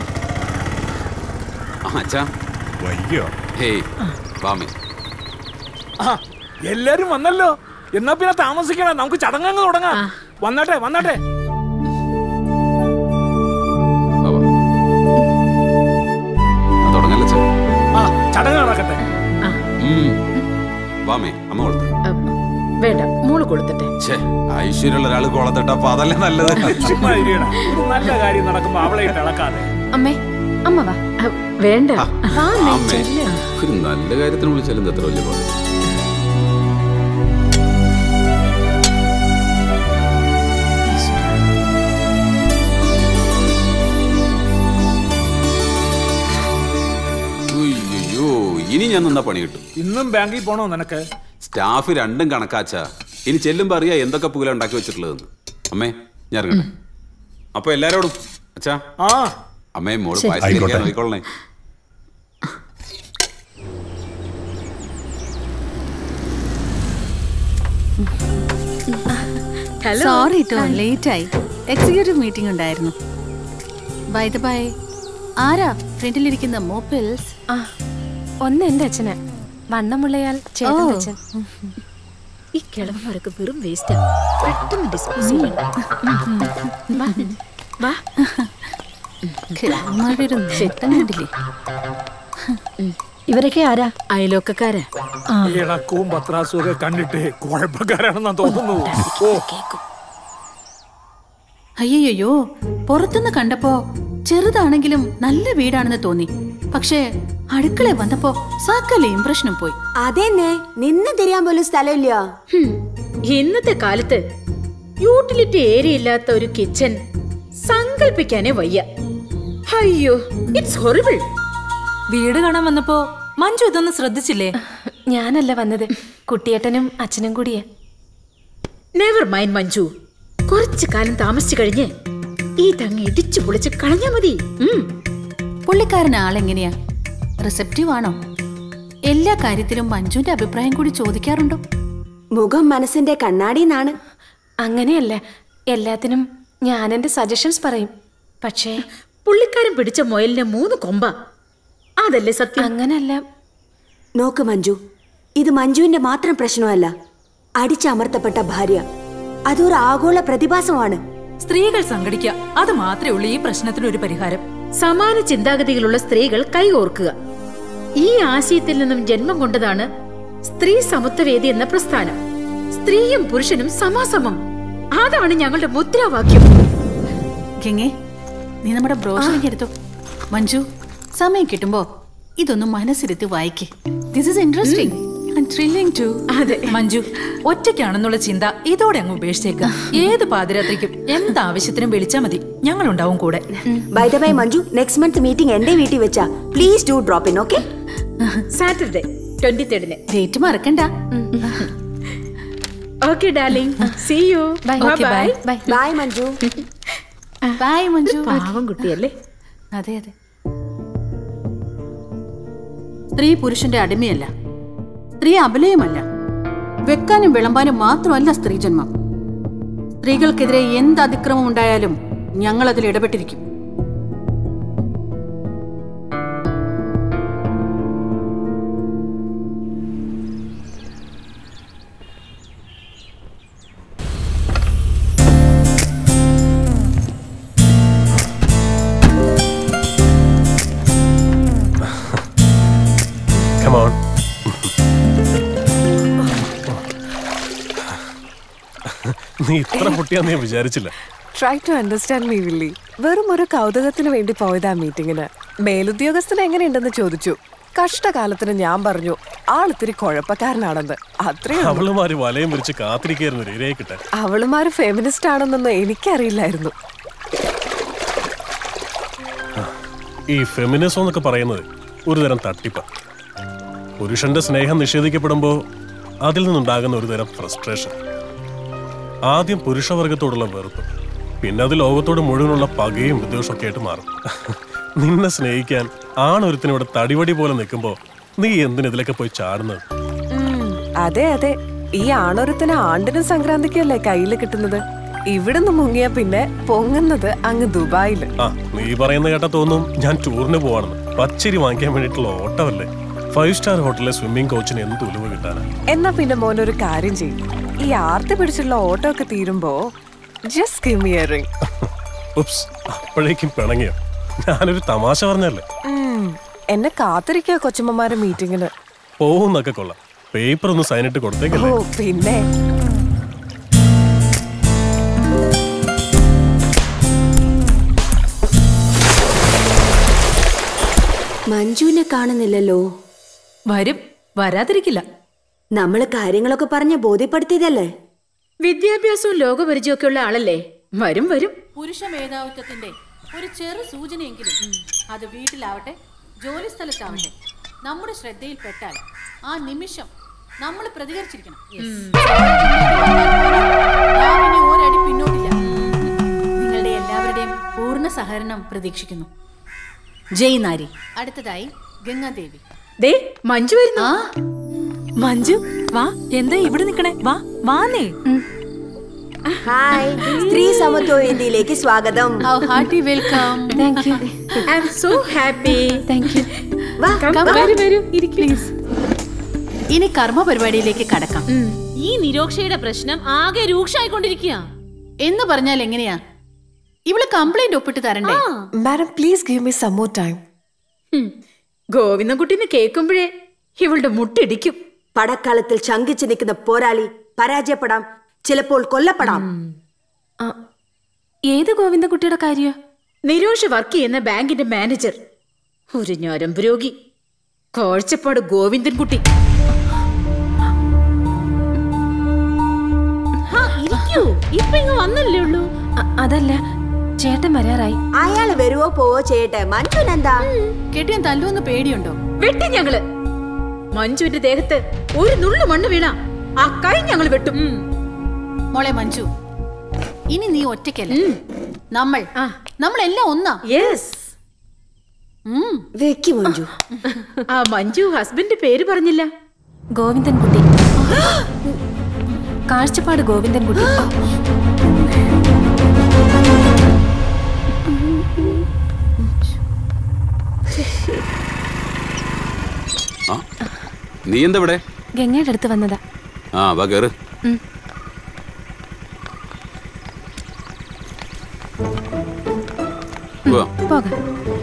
ആ അച്ഛാ വയ്യോ ഹേയ് വാമി ആ, എല്ലാരും വന്നല്ലോ എന്നാ പിന്നെ താമസിക്കണ നമുക്ക് ചടങ്ങങ്ങ് തുടങ്ങാം വന്നാട്ടെ വന്നാട്ടെ തുടങ്ങല്ലേ അച്ഛാ ആ ചടങ്ങ് നടക്കട്ടെ ഉം. വാമേ അമ്മ കൊടുത്തു വേണ്ട മോള് കൊടുത്തിട്ടെ ഛേ ഐശ്വര്യമുള്ള ഒരാൾ കൊളത്തിട്ടപ്പോ അതല്ലേ നല്ലത് ചുമ്മാ ഇരിയടാ ഒരു നല്ല കാര്യം നടക്കുമ്പോ അവളെ ഇട്ട് ഇളക്കാതെ അമ്മേ അമ്മ വാ വേണ്ട വാ അമ്മേ, അമ്മേ ചെല്ല്. ഒരു നല്ല കാര്യത്തിന് വിളിച്ചാലും ഇത് എത്ര വലിയ പാട് ഉയ്യോ ഇനി ഞാൻ നിന്നാ പണി കിട്ടും ഇന്നും ബാങ്കിൽ പോണോ നിനക്ക് സ്റ്റാഫ് രണ്ടും കണക്കാച്ചാ ഇനി ചെല്ലുമ്പോ അറിയാ എന്തൊക്കെ പുകല ഉണ്ടാക്കി വെച്ചിട്ടുള്ളതെന്ന് അമ്മേ ഞാൻ ഇറങ്ങട്ടെ അപ്പൊ എല്ലാരോടും അച്ഛാ ആ അമ്മേ മോള് ശരി. പായസം ആയിക്കോട്ടെ. കഴിക്കാൻ നോക്കിക്കൊള്ളണേ ഹലോ സോറി കേട്ടോ ലേറ്റ് ആയി എക്സിക്യൂട്ടീവ് മീറ്റിംഗ് ഉണ്ടായിരുന്നു ബൈ ദ ബൈ ആരാ ഫ്രണ്ടിലിരിക്കുന്ന മോപ്പിൾസ് ആ ഒന്ന് എന്റെ അച്ഛന് വണ്ണമുള്ളയാൾ ചേട്ടന്റെ ഓ. അച്ഛൻ ഈ കിളവന്മാരൊക്കെ വെറും വേസ്റ്റാ പെട്ടെന്ന് ഡിസ്പോസ് ചെയ്യണം വാ. വാ ഒരു നോട്ടം കണ്ടില്ലേ ഇവരൊക്കെ ആരാ അയലോക്കക്കാരാ ഇളക്കവും പത്രാസും ഒക്കെ കണ്ടിട്ട് കുഴപ്പക്കാരാണെന്നാ തോന്നുന്നു ഓ അയ്യോ പുറത്തുനിന്ന് കണ്ടപ്പോ ചെറുതാണെങ്കിലും നല്ല വീടാണെന്ന് തോന്നി പക്ഷേ അടുക്കള വന്നപ്പോ സകല ഇംപ്രഷനും പോയി അതെന്നെ നിന്ന് തിരിയാൻ പോലും സ്ഥലമില്ല ഹും, ഇന്നത്തെ കാലത്ത് യൂട്ടിലിറ്റി ഏരിയ ഇല്ലാത്ത ഒരു കിച്ചൺ സങ്കല്പിക്കാനേ വയ്യ അയ്യോ ഇറ്റ്സ് ഹൊറിബിൾ വീട് കാണാൻ വന്നപ്പോ മഞ്ജു ഇതൊന്നും ശ്രദ്ധിച്ചില്ലേ ഞാനല്ല വന്നത് കുട്ടിയേട്ടനും അച്ഛനും കൂടിയാ നെവർ മൈൻഡ് മഞ്ജു കുറച്ചു കാലം താമസിച്ചു കഴിഞ്ഞ് ഈ തങ്ങ ഇടിച്ചു പൊളിച്ച് കളഞ്ഞാ മതി ഉം. പുള്ളിക്കാരൻ ആളെങ്ങനെയാ റിസപ്റ്റീവ് ആണോ എല്ലാ കാര്യത്തിലും മഞ്ജുവിന്റെ അഭിപ്രായം കൂടി ചോദിക്കാറുണ്ടോ മുഖം മനസ്സിന്റെ കണ്ണാടിന്നാണ് അങ്ങനെയല്ല എല്ലാത്തിനും ഞാൻ എന്റെ സജഷൻസ് പറയും പക്ഷേ പുള്ളിക്കാരൻ പിടിച്ച മുയലിന് മൂന്ന് കൊമ്പ അതല്ലേ സത്യം അങ്ങനല്ല നോക്ക് മഞ്ജു ഇത് മഞ്ജുവിന്റെ മാത്രം പ്രശ്നമല്ല അടിച്ചമർത്തപ്പെട്ട ഭാര്യ അതൊരു ആഗോള പ്രതിഭാസമാണ് സ്ത്രീകൾ സംഘടിക്കുക അത് മാത്രമേ ഉള്ളൂ ഈ പ്രശ്നത്തിന് ഒരു പരിഹാരം സമാന ചിന്താഗതികളുള്ള സ്ത്രീകൾ കൈകോർക്കുക ഈ ആശയത്തിൽ നിന്നും ജന്മം കൊണ്ടതാണ് സ്ത്രീ സമത്വവേദി എന്ന പ്രസ്ഥാനം സ്ത്രീയും പുരുഷനും സമാസമം അതാണ് ഞങ്ങളുടെ മുദ്രാവാക്യം ഗംഗേ നീ നമ്മുടെ ബ്രോഷറിങ് എടുത്തോ മഞ്ജു സമയം കിട്ടുമ്പോ ഇതൊന്ന് മനസ്സിരുത്തി വായിക്കേ this is interesting thrilling too അതെ മഞ്ജു ഒറ്റയ്ക്കാണെന്നുള്ള ചിന്ത ഇതോടെ അങ്ങ് ഉപേക്ഷിച്ചേക്ക ഏത് പാതിരാത്രിക്കും എന്ത് ആവശ്യത്തിനും വിളിച്ചാ മതി ഞങ്ങളുണ്ടാവും കൂടെ by the by Manju next month meeting എന്റെ വീട്ടിൽ വെച്ചാ please do drop in okay Saturday twenty തേർഡിന് ഡേറ്റ് മറക്കണ്ട okay darling see you Okay, bye. Bye bye Manju bye Manju പാവം കുട്ടിയല്ലേ അതെ അതെ സ്ത്രീ പുരുഷന്റെ അടിമയല്ല സ്ത്രീ അബലയുമല്ല വെക്കാനും വിളമ്പാനും മാത്രമല്ല സ്ത്രീ ജന്മം സ്ത്രീകൾക്കെതിരെ എന്ത് അതിക്രമം ഉണ്ടായാലും ഞങ്ങൾ അതിൽ ഇടപെട്ടിരിക്കും Come on. നീ ഇത്ര പൊട്ടിയാന്ന് ഞാൻ വിചാരിച്ചില്ല try to understand me Willy വെറും ഒരു കൗതുകത്തിന് വേണ്ടി പോയതാ മീറ്റിങ്ങിന് മേലുദ്യോഗസ്ഥന് എങ്ങനെയുണ്ടെന്ന് ചോദിച്ചു കഷ്ടകാലത്തിന് ഞാൻ പറഞ്ഞു ആളിത്തിരി കുഴപ്പക്കാരനാണെന്ന് അത്രേ ഉള്ളൂ. അവളുമാര് വലയം വിരിച്ച് കാത്തിരിക്കായിരുന്നു ഒരു ഇരയെ കിട്ടാൻ അവളുമാര് ഫെമിനിസ്റ്റ് ആണെന്നൊന്നും എനിക്കറിയില്ലായിരുന്നു ഈ ഫെമിനിസം എന്നൊക്കെ പറയുന്നത് ഒരു തരം തട്ടിപ്പ പുരുഷന്റെ സ്നേഹം നിഷേധിക്കപ്പെടുമ്പോൾ അതിൽ നിന്നുണ്ടാകുന്ന ഒരു തരം ഫ്രസ്ട്രേഷൻ ആദ്യം പുരുഷവർഗത്തോടുള്ള വെറുപ്പ് പിന്നെ അത് ലോകത്തോട് മുഴുവനുള്ള പകയും വിദ്വേഷവും ഒക്കെ ആയിട്ട് മാറും നിന്നെ സ്നേഹിക്കാൻ ആണൊരുത്തിനിവിടെ തടിവടി പോലെ നിൽക്കുമ്പോൾ നീ എന്തിനിതിലൊക്കെ പോയി ചാടുന്നത് ഉം, അതെ അതെ ഈ ആണൊരുത്തിന് ആണ്ടിനും സംക്രാന്തിക്കല്ലേ കയ്യിൽ കിട്ടുന്നത് ഇവിടുന്ന് മുങ്ങിയ പിന്നെ പൊങ്ങുന്നത് അങ്ങ് ദുബായില് ആ നീ പറയുന്ന കേട്ടാ തോന്നും ഞാൻ ടൂറിന് പോവാണെന്ന് പച്ചരി വാങ്ങിക്കാൻ വേണ്ടിയിട്ടുള്ള ഓട്ടമല്ലേ ഫൈവ് സ്റ്റാർ ഹോട്ടലിലെ സ്വിമ്മിംഗ് കോച്ചിന് എന്ത് ഉലുവ കിട്ടാനാ എന്നാ പിന്നെ മോനൊരു കാര്യം ചെയ്യും ഈ ആർത്തി പിടിച്ചുള്ള ഓട്ടോ ഒക്കെ തീരുമ്പോ just give me a ring oops അപ്പോഴേക്കും പിണങ്ങിയോ ഞാനൊരു തമാശ പറഞ്ഞല്ലേ എന്നെ കാത്തിരിക്കുക കൊച്ചമ്മമാരെ മീറ്റിങ്ങിന് പോകുന്നൊക്കെ കൊള്ളാം പേപ്പർ ഒന്ന് സൈനിട്ട് ഓ കൊടുത്തേക്കല്ലേ പിന്നെ മഞ്ജുവിനെ കാണുന്നില്ലല്ലോ വരും വരാതിരിക്കില്ല നമ്മള് കാര്യങ്ങളൊക്കെ പറഞ്ഞ് ബോധ്യപ്പെടുത്തിയതല്ലേ വിദ്യാഭ്യാസവും ലോകപരിചയമൊക്കെ ഉള്ള ആളല്ലേ വരും വരും പുരുഷ മേധാവിത്വത്തിന്റെ ഒരു ചെറു സൂചനയെങ്കിലും അത് വീട്ടിലാവട്ടെ ജോലി സ്ഥലത്താവട്ടെ നമ്മുടെ ശ്രദ്ധയിൽപ്പെട്ടാൽ ആ നിമിഷം നമ്മൾ പ്രതികരിച്ചിരിക്കണം ഞാൻ ഇനി ഒരടി പിന്നോട്ടില്ല നിങ്ങളുടെ എല്ലാവരുടെയും പൂർണ്ണ സഹകരണം പ്രതീക്ഷിക്കുന്നു ജയ് നാരി അടുത്തതായി ഗംഗാദേവി ദേ മഞ്ജു വരുന്നു ആ മഞ്ജു വാ എന്താ ഇവിടെ നിക്കണേ വാ വാന്നേ ഹായ് സ്ത്രീ സമത്വ വേദിയിലേക്ക് സ്വാഗതം hearty welcome thank you I am so happy thank you വാ വരൂ വരൂ പ്ലീസ് ഇനി കർമ്മ പരിപാടിയിലേക്ക് കടക്കാം ഈ നിരോക്ഷയുടെ പ്രശ്നം ആകെ രൂക്ഷായിക്കൊണ്ടിരിക്കുക എന്ന് പറഞ്ഞാൽ എങ്ങനെയാ ഇവള് കംപ്ലൈന്റ് ഒപ്പിട്ട് തരണ്ടേ madam please give me some more time ഗോവിന്ദൻകുട്ടിന്ന് കേൾക്കുമ്പോഴേ ഇവളുടെ മുട്ടിടിക്കും പടക്കാലത്തിൽ ശങ്കിച്ചു നിൽക്കുന്ന പോരാളി പരാജയപ്പെടാം ചിലപ്പോൾ കൊല്ലപ്പെടാം ഏത് ഗോവിന്ദകുട്ടിയുടെ കാര്യ നിരോഷ് വർക്ക് ചെയ്യുന്ന ബാങ്കിന്റെ മാനേജർ ഒരു ഞരമ്പ് രോഗി കാഴ്ചപ്പാട് ഗോവിന്ദൻകുട്ടി ഇരിക്കൂ ഇപ്പൊ ഇങ്ങ് വന്നല്ലേ ഉള്ളൂ അതല്ല ചേട്ടൻ വരാറായി അയാൾ വരുവോ പോവോ ചെയ്യട്ടെ മനുഷ്യനെന്താ കെട്ടിയാൻ തല്ലുവെന്ന് പേടിയുണ്ടോ വെട്ടി ഞങ്ങള് മഞ്ജുവിന്റെ ദേഹത്ത് ഒരു നുള്ളു മണ്ണ് വീണ ആ കൈ ഞങ്ങൾ വെട്ടും മോളെ മഞ്ജു ഇനി നീ ഒറ്റയ്ക്കല്ല നമ്മൾ നമ്മളെല്ലാം ഒന്നാ യെസ് വെക്കി മഞ്ജു ആ മഞ്ജു ഹസ്ബൻഡ് പേര് പറഞ്ഞില്ല ഗോവിന്ദൻകുട്ടി കാഴ്ചപ്പാട് ഗോവിന്ദൻകുട്ടി ആ നീ എന്താ ഇവിടെ ഗംഗയുടെ അടുത്ത് വന്നതാ ആ വാ കേറ് ഉം. വാ പോകാം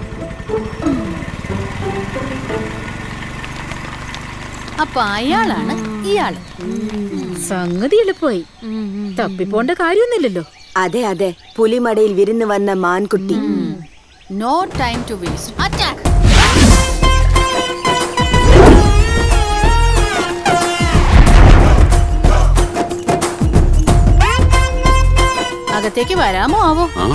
അപ്പൊ അയാളാണ് ഇയാള് സംഗതി എളുപ്പമായി തപ്പിപ്പോണ്ട കാര്യമൊന്നുമില്ലല്ലോ അതെ അതെ പുലിമടയിൽ വിരുന്ന് വന്ന മാൻകുട്ടി no time to waste attack അകത്തേക്ക് വരാമോ ആവോ ആ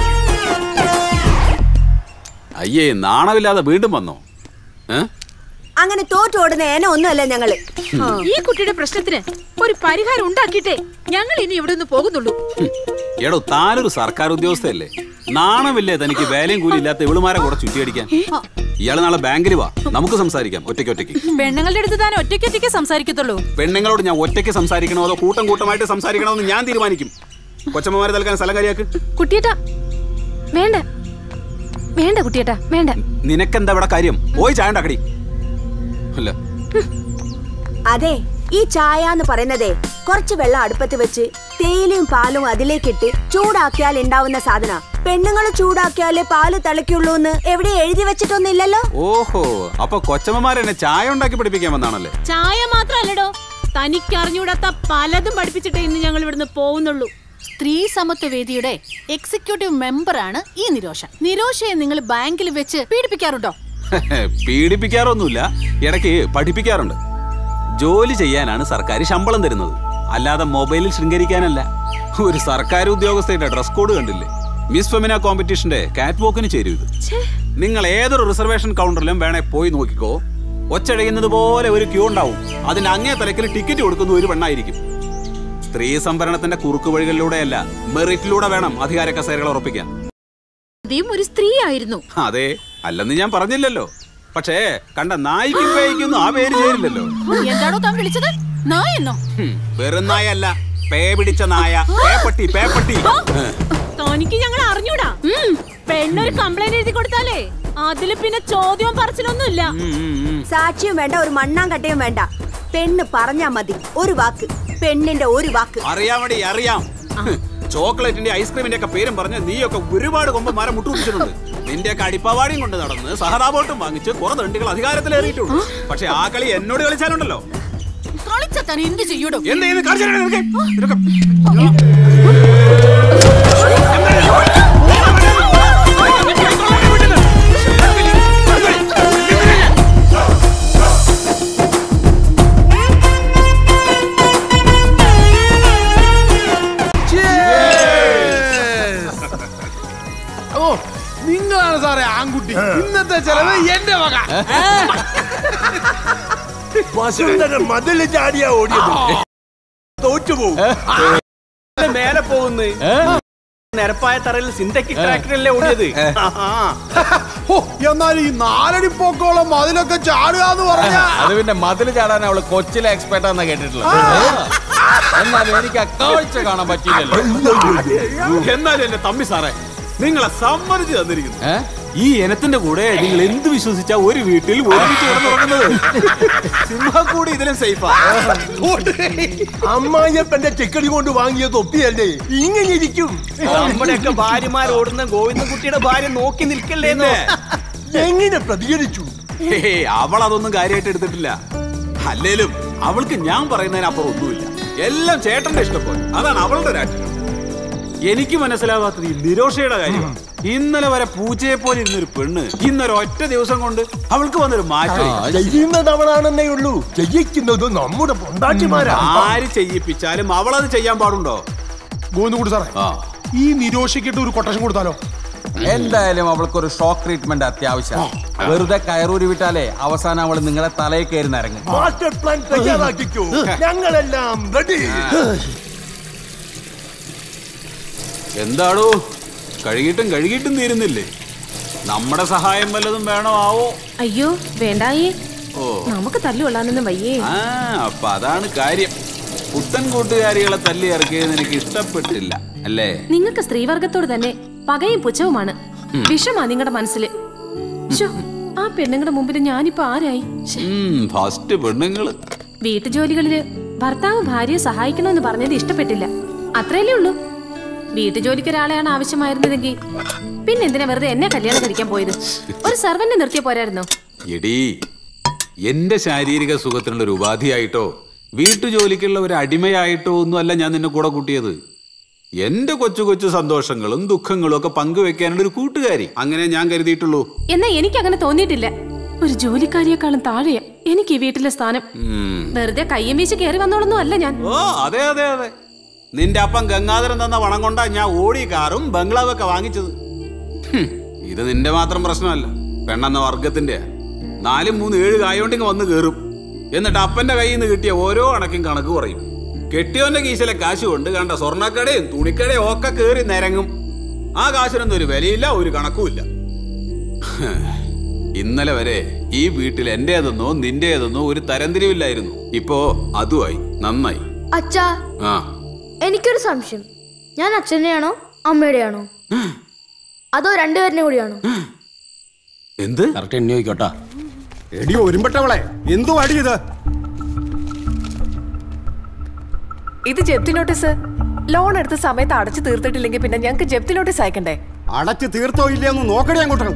അയ്യേ നാണമില്ലാതെ വീണ്ടും വന്നോ ഏ അങ്ങനെ തോറ്റു ഓടുന്ന ഏന ഒന്നുമല്ല ഞങ്ങള് ഈ കുട്ടിയുടെ പ്രശ്നത്തിന് ഒരു പരിഹാരം ഉണ്ടാക്കിയിട്ടേ ഞങ്ങൾ ഇനി ഇവിടെ നിന്ന് പോകുന്നുള്ളൂ എടോ താനൊരു സർക്കാർ ഉദ്യോഗസ്ഥയല്ലേ നാണമില്ലേ തനിക്ക് വേലയും കൂലി ഇല്ലാത്ത ഇവളുമാരെ കൂടെ ചുറ്റിയടിക്കാൻ ഇയാള് നാളെ ബാങ്കിൽ വാ നമുക്ക് സംസാരിക്കാം ഒറ്റയ്ക്ക് ഒറ്റയ്ക്ക് പെണ്ണുങ്ങളുടെ അടുത്ത് താൻ ഒറ്റയ്ക്ക് ഒറ്റയ്ക്ക് സംസാരിക്കത്തുള്ളൂ പെണ്ണുങ്ങളോട് ഞാൻ ഒറ്റയ്ക്ക് സംസാരിക്കണോ അതോ കൂട്ടം കൂട്ടമായിട്ട് സംസാരിക്കണോ എന്ന് ഞാൻ തീരുമാനിക്കും കൊച്ചമ്മമാരെ തൽക്കാൻ സ്ഥലം കാര്യാക്ക് കുട്ടിയേട്ടാ വേണ്ട വേണ്ട കുട്ടിയേട്ടാ വേണ്ട നിനക്കെന്താ ഇവിടെ കാര്യം പോയി ചായ ഉണ്ടാക്കടി അല്ല അതെ ഈ ചായ എന്ന് പറയുന്നതേ കുറച്ച് വെള്ളം അടുപ്പത്ത് വെച്ച് തേയിലയും പാലും അതിലേക്കിട്ട് ചൂടാക്കിയാൽ ഉണ്ടാവുന്ന സാധന പെണ്ണുങ്ങൾ ചൂടാക്കിയാലേ പാല് തിളയ്ക്കുള്ളൂ എന്ന് എവിടെ എഴുതി വെച്ചിട്ടൊന്നുമില്ലല്ലോ ഓഹോ അപ്പൊ കൊച്ചമ്മമാരെന്നെ ചായ ഉണ്ടാക്കി പഠിപ്പിക്കാൻ വന്നാണല്ലേ ചായ മാത്രല്ലടോ തനിക്ക് അറിഞ്ഞൂടാത്ത പലതും പഠിപ്പിച്ചിട്ടേ ഇന്ന് ഞങ്ങൾ ഇവിടുന്ന് പോകുന്നുള്ളൂ സ്ത്രീ സമത്വ വേദിയുടെ എക്സിക്യൂട്ടീവ് മെമ്പറാണ് ഈ നിരോഷ നിരോഷയെ നിങ്ങൾ ബാങ്കിൽ വെച്ച് പീഡിപ്പിക്കാറുണ്ടോ പീഡിപ്പിക്കാറൊന്നുമില്ല ഇടയ്ക്ക് പഠിപ്പിക്കാറുണ്ട് ജോലി ചെയ്യാനാണ് സർക്കാർ ശമ്പളം തരുന്നത് അല്ലാതെ മൊബൈലിൽ ശൃംഗരിക്കാനല്ല ഒരു സർക്കാർ ഉദ്യോഗസ്ഥയുടെ ഡ്രസ് കോഡ് കണ്ടില്ലേ മിസ് ഫെമിന കോമ്പറ്റീഷന്റെ കാറ്റ് വോക്കിന് ചേരും ഇത് നിങ്ങൾ ഏതൊരു റിസർവേഷൻ കൗണ്ടറിലും വേണേ പോയി നോക്കിക്കോ ഒച്ചടയുന്നത് പോലെ ഒരു ക്യൂ ഉണ്ടാവും അതിന്റെ അങ്ങേ തലക്കിൽ ടിക്കറ്റ് കൊടുക്കുന്ന ഒരു പെണ്ണായിരിക്കും സ്ത്രീ സംവരണത്തിന്റെ കുറുക്കു വഴികളിലൂടെയല്ല മെറിറ്റിലൂടെ വേണം അധികാര കസേരകൾ ഉറപ്പിക്കാൻ ആദ്യം ഒരു സ്ത്രീ ആയിരുന്നു അതെ അല്ലെന്ന് ഞാൻ പറഞ്ഞില്ലല്ലോ പക്ഷേ കണ്ട നായിക്കും പേയ്ക്കൊന്നും ആ പേര് ചേരില്ലല്ലോ എന്താണോ താൻ വിളിച്ചത് നായെന്നോ ഹും, വെറും നായല്ല പേ പിടിച്ച നായ പേപ്പട്ടി പേപ്പട്ടി തനിക്ക് ഞങ്ങൾ അറിഞ്ഞൂടാ ഉം, പെണ്ണൊരു കംപ്ലൈന്റ് എഴുതി കൊടുത്താലേ അതില് പിന്നെ ചോദ്യവും പറച്ചിലൊന്നുമില്ല സാക്ഷിയും വേണ്ട ഒരു മണ്ണാങ്കട്ടയും വേണ്ട പെണ്ണ് പറഞ്ഞാ മതി ഒരു വാക്ക് പെണ്ണിന്റെ ഒരു വാക്ക് അറിയാമടി അറിയാം ഹും, ചോക്ലേറ്റിന്റെ ഐസ്ക്രീമിന്റെ ഒക്കെ പേരും പറഞ്ഞ് നീയൊക്കെ ഒരുപാട് കൊമ്പന്മാരെ മുട്ടുപിടിച്ചിട്ടുണ്ട് നിന്റെ ഒക്കെ അടിപ്പവാടിയും കൊണ്ട് നടന്ന് സഹതാപോട്ടും വാങ്ങിച്ച് കുറെ തണ്ടികൾ അധികാരത്തിലേറിയിട്ടുണ്ട് പക്ഷെ ആ കളി എന്നോട് കളിച്ചാലുണ്ടല്ലോ കളിച്ച താൻ എന്ത് ചെയ്യൂടോ എന്ത് ചെയ്യുന്നു? കാണിച്ചു തരാം നിനക്ക്. ഇതൊക്കെ ഓ നിങ്ങളാണ് സാറേ ആൺകുട്ടി ഇന്നത്തെ ചെലവ് എന്റെ വക വസുന്ധര മതില് ചാടിയാ ഓടിയത് തോറ്റുപോകും മേലെ പോകുന്നു നിരപ്പായ തറയിൽ സിന്തറ്റിക് ട്രാക്ടറല്ലേ ഓടിയത് ഓ എന്നാൽ ഈ നാലടി പൊക്കോളം അതിലൊക്കെ ചാടുക എന്ന് പറഞ്ഞാ അത് പിന്നെ മതിൽ ചാടാൻ അവള് കൊച്ചിലെ എക്സ്പെർട്ട് എന്നാ കേട്ടിട്ടുള്ളത് എന്നാലും എനിക്ക് ആ കാഴ്ച കാണാൻ പറ്റിയില്ലല്ലോ എന്നാലും എന്റെ തമ്പി സാറേ നിങ്ങളെ സമ്മതിച്ചു തന്നിരിക്കുന്നു ഈ ഇനത്തിന്റെ കൂടെ നിങ്ങൾ എന്ത് വിശ്വസിച്ചാ ഒരു വീട്ടിൽ ഒരുമിച്ച് കിടന്നുറങ്ങുന്നത് സിംഹക്കൂടി ഇതിലും സേഫാ അമ്മായിയപ്പന്റെ ചെക്കടി കൊണ്ട് വാങ്ങിയ തൊപ്പിയല്ലേ ഇങ്ങനെ ഇരിക്കും നമ്മുടെയൊക്കെ ഭാര്യമാർ ഓടുന്ന ഗോവിന്ദൻകുട്ടിയുടെ ഭാര്യ നോക്കി നിൽക്കല്ലേന്നോ എങ്ങനെ പ്രതികരിച്ചു ഹേയ്, അവൾ അതൊന്നും കാര്യമായിട്ട് എടുത്തിട്ടില്ല അല്ലേലും അവൾക്ക് ഞാൻ പറയുന്നതിനപ്പുറം ഒന്നുമില്ല എല്ലാം ചേട്ടന്റെ ഇഷ്ടപ്പോലെ അതാണ് അവളുടെ രാഷ്ട്രീയം എനിക്ക് മനസ്സിലാവാത്തത് ഈ നിരോഷയുടെ കാര്യമാണ് ഇന്നലെ വരെ പൂച്ചയെ പോലെ ഇരുന്നൊരു പെണ്ണ് ഇന്നൊരു ഒറ്റ ദിവസം കൊണ്ട് അവൾക്ക് വന്നൊരു മാറ്റം ചെയ്യുന്നത് അവളാണെന്നേ ഉള്ളൂ ചെയ്യിക്കുന്നത് നമ്മുടെ പൊണ്ടാട്ടിമാരാ ആര് ചെയ്യിപ്പിച്ചാലും അവളത് ചെയ്യാൻ പാടുണ്ടോ ഗോവിന്ദകുട്ടി സാറേ ഈ നിരോഷിക്കിട്ട് ഒരു കൊട്ടേഷൻ കൊടുത്താലോ എന്തായാലും അവൾക്കൊരു ഷോക്ക് ട്രീറ്റ്മെന്റ് അത്യാവശ്യം വെറുതെ കയറൂരി വിട്ടാലേ അവസാനം അവൾ നിങ്ങളെ തലയിൽ കയറി നിരങ്ങും മാസ്റ്റർ പ്ലാൻ തയ്യാറാക്കിക്കോ ഞങ്ങളെല്ലാം റെഡി എന്താടോ കഴുകിയിട്ടും കഴുകിയിട്ടും തീരുന്നില്ലേ നമ്മുടെ സഹായം വല്ലതും വേണോ ആവോ അയ്യോ വേണ്ടായേ ഓ നമുക്ക് തല്ലുകൊള്ളാനൊന്നും വയ്യേ ആ അപ്പൊ അതാണ് കാര്യം പുത്തൻ കൂട്ടുകാരികളെ തല്ലി ഇറക്കിയത് എനിക്ക് ഇഷ്ടപ്പെട്ടില്ല അല്ലേ നിങ്ങൾക്ക് സ്ത്രീവർഗത്തോട് തന്നെ പകയും പുച്ഛവുമാണ് ഉം. വിഷമാ നിങ്ങളുടെ മനസ്സില് ശ്ശോ, ആ പെണ്ണുങ്ങളുടെ മുമ്പിൽ ഞാനിപ്പോ ആരായി ശ്ശെ. ഫസ്റ്റ് പെണ്ണുങ്ങള് വീട്ടുജോലികളില് ഭർത്താവ് ഭാര്യയെ സഹായിക്കണമെന്ന് പറഞ്ഞത് ഇഷ്ടപ്പെട്ടില്ല അത്രയല്ലേ ഉള്ളൂ വീട്ടുജോലിക്ക് ഒരാളെയാണ് ആവശ്യമായിരുന്നതെങ്കിൽ പിന്നെ എന്തിനാ വെറുതെ എന്നെ കല്യാണം കഴിക്കാൻ പോയത് ഒരു സെർവന്റ് നിർത്തിയ പോരായിരുന്നോ എടീ എന്റെ ശാരീരിക സുഖത്തിനുള്ള ഒരു ഉപാധിയായിട്ടോ വീട്ടുജോലിക്കുള്ള ഒരു അടിമയായിട്ടോ ഒന്നുമല്ല ഞാൻ നിന്നെ കൂടെ കൂട്ടിയത് എന്റെ കൊച്ചു കൊച്ചു സന്തോഷങ്ങളും ദുഃഖങ്ങളും ഒക്കെ പങ്കുവെക്കാനുള്ള ഒരു കൂട്ടുകാരി അങ്ങനെ ഞാൻ കരുതിയിട്ടുള്ളൂ എന്നാ എനിക്ക് അങ്ങനെ തോന്നിയിട്ടില്ല ഒരു ജോലിക്കാരിയെക്കാളും താഴെയാ എനിക്ക് ഈ വീട്ടിലെ സ്ഥാനം ഉം. വെറുതെ കയ്യം വീശി കയറി വന്നോളൊന്നും അല്ല ഞാൻ ഓ അതെ അതെ അതെ നിന്റെ അപ്പം ഗംഗാധരൻ തന്ന പണം കൊണ്ടാ ഞാൻ ഓടി കാറും ബംഗ്ലാവൊക്കെ വാങ്ങിച്ചത് ഹും, ഇത് നിന്റെ മാത്രം പ്രശ്നമല്ല പെണ്ണെന്ന വർഗത്തിന്റെ നാലും മൂന്ന് ഏഴ് കായോണ്ടിങ് വന്ന് കയറും എന്നിട്ട് അപ്പന്റെ കയ്യിൽ നിന്ന് കിട്ടിയ ഓരോ അണക്കും കണക്ക് കുറയും കെട്ടിയോന്റെ കീശിലെ കാശ് കൊണ്ട് കണ്ട സ്വർണ്ണക്കടയും തുണിക്കടയും ഒക്കെ കയറി നിരങ്ങും ആ കാശിനൊന്നും ഒരു വിലയില്ല ഒരു കണക്കുമില്ല ഹ്, ഇന്നലെ വരെ ഈ വീട്ടിൽ എന്റേതെന്നോ നിന്റേതെന്നോ ഒരു തരംതിരിവില്ലായിരുന്നു ഇപ്പോ അതുമായി നന്നായി അച്ഛാ ആ എനിക്കൊരു സംശയം ഞാൻ അച്ഛനെയാണോ അമ്മയുടെയാണോ അതോ രണ്ടുപേരുടെ കൂടിയാണോ എന്ത് കറക്റ്റ് എണ്ണി നോക്കോട്ടാ എടി ഒരുമ്പെട്ടവളെ എന്തോ അടി ഇത് ഇത് ജപ്തി നോട്ടീസ് ലോൺ എടുത്ത സമയത്ത് അടച്ചു തീർത്തിട്ടില്ലെങ്കിൽ പിന്നെ ഞങ്ങൾക്ക് ജപ്തി നോട്ടീസ് അയക്കണ്ടേ അടച്ച് തീർത്തോ ഇല്ലയെന്ന് നോക്കണേ അങ്ങോട്ട്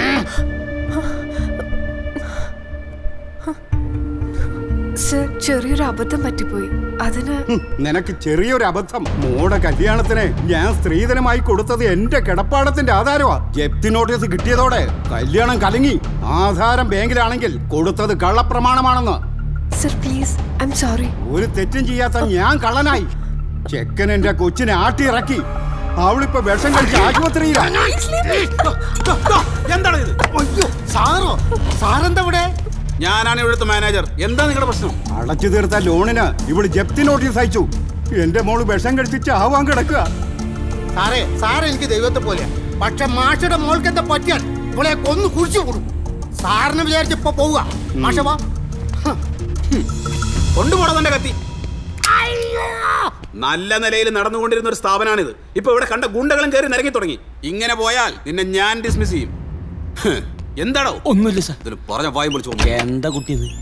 സർ ചെറിയൊരു അബദ്ധം പറ്റിപ്പോയി അതിന് ഹും, നിനക്ക് ചെറിയൊരു അബദ്ധം മോടെ കല്യാണത്തിന് ഞാൻ സ്ത്രീധനമായി കൊടുത്തത് എന്റെ കിടപ്പാടത്തിന്റെ ആധാരമാ ജപ്തി നോട്ടീസ് കിട്ടിയതോടെ കല്യാണം കലങ്ങി ആധാരം ബാങ്കിലാണെങ്കിൽ കൊടുത്തത് കള്ളപ്രമാണമാണെന്ന് sir please I'm sorry ഒരു തെറ്റും ചെയ്യാത്ത ഞാൻ കള്ളനായി ചെക്കൻ എന്റെ കൊച്ചിനെ ആട്ടിയിറക്കി അവളിപ്പോ വിഷം കഴിച്ച് ആശുപത്രിയിലാണ് എന്താണ് ഇത് അയ്യോ സാറോ സാറെന്താ ഇവിടെ ഞാനാണ് ഇവിടുത്തെ മാനേജർ എന്താ നിങ്ങളുടെ പ്രശ്നം അടച്ചു തീർത്ത ലോണിന് ഇവള് ജപ്തി നോട്ടീസ് അയച്ചു എന്റെ മോള് വിഷം കഴിച്ച് ചാവാൻ കിടക്കുക സാറേ സാറ് എനിക്ക് ദൈവത്തെ പോലെ പക്ഷെ മാഷയുടെ മോൾക്ക് എന്താ പറ്റിയാൽ ഇവളെ കൊന്നു കുഴിച്ചു കൊടുക്കും സാറിന് വിചാരിച്ച് ഇപ്പൊ പോവുക മാഷ വാ കൊണ്ടുപോടാ തന്റെ കത്തി നല്ല നിലയിൽ നടന്നുകൊണ്ടിരുന്ന ഒരു സ്ഥാപനമാണിത് ഇപ്പൊ ഇവിടെ കണ്ട ഗുണ്ടകളും കയറി നിരങ്ങി തുടങ്ങി ഇങ്ങനെ പോയാൽ നിന്നെ ഞാൻ ഡിസ്മിസ് ചെയ്യും ഹ്, എന്താടോ ഒന്നുമില്ല സാർ ഇതിന് പറഞ്ഞ വായി വിളിച്ചു എന്താ കുട്ടി ഇത്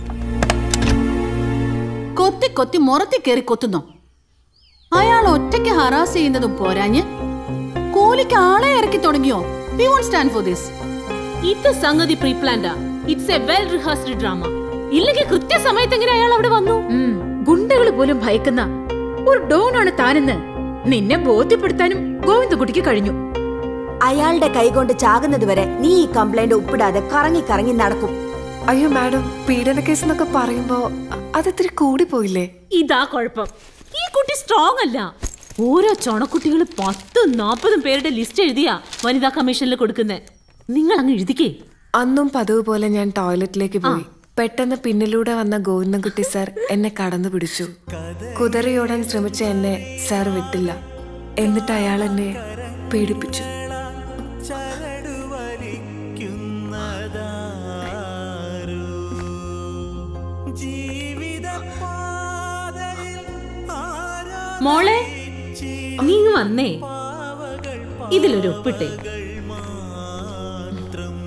കൊത്തി കൊത്തി മുറത്തി കയറി കൊത്തുന്നു അയാൾ ഒറ്റയ്ക്ക് ഹറാസ് ചെയ്യുന്നതും പോരാഞ്ഞ് കൂലിക്ക് ആളെ ഇറക്കി തുടങ്ങിയോ we won't stand for this ഇത് സംഗതി പ്രീ പ്ലാൻഡാ it's a well rehearsed drama ഇല്ലെങ്കിൽ കൃത്യസമയത്ത് എങ്ങനെ അയാൾ അവിടെ വന്നു ഗുണ്ടകൾ പോലും ഭയക്കുന്ന ഒരു ഡോണാണ് താനെന്ന് നിന്നെ ബോധ്യപ്പെടുത്താനും ഗോവിന്ദകുട്ടിക്ക് കഴിഞ്ഞു അയാളുടെ കൈകൊണ്ട് ചാകുന്നത് വരെ നീ ഈ കംപ്ലൈന്റ് ഒപ്പിടാതെ കറങ്ങി കറങ്ങി നടക്കും അയ്യോ മാഡം പീഡന കേസ് എന്നൊക്കെ പറയുമ്പോ അതിത്തിരി കൂടി പോയില്ലേ ഇതാ കുഴപ്പം ഈ കുട്ടി സ്ട്രോങ് അല്ല ഓരോ ചൊണക്കുട്ടികൾ പത്തും നാൽപ്പതും പേരുടെ ലിസ്റ്റ് എഴുതിയാ വനിതാ കമ്മീഷനിൽ കൊടുക്കുന്നേ നിങ്ങൾ അങ്ങ് എഴുതിക്കേ അന്നും പതിവ് പോലെ ഞാൻ ടോയ്ലറ്റിലേക്ക് പോയി പെട്ടെന്ന് പിന്നിലൂടെ വന്ന ഗോവിന്ദൻകുട്ടി സാർ എന്നെ കടന്നു പിടിച്ചു കുതിരയോടാൻ ശ്രമിച്ച എന്നെ സാർ വിട്ടില്ല എന്നിട്ട് അയാൾ എന്നെ പീഡിപ്പിച്ചു മോളെ നീ ഇങ്ങ് വന്നേ ഇതിലൊരു ഒപ്പിട്ടേ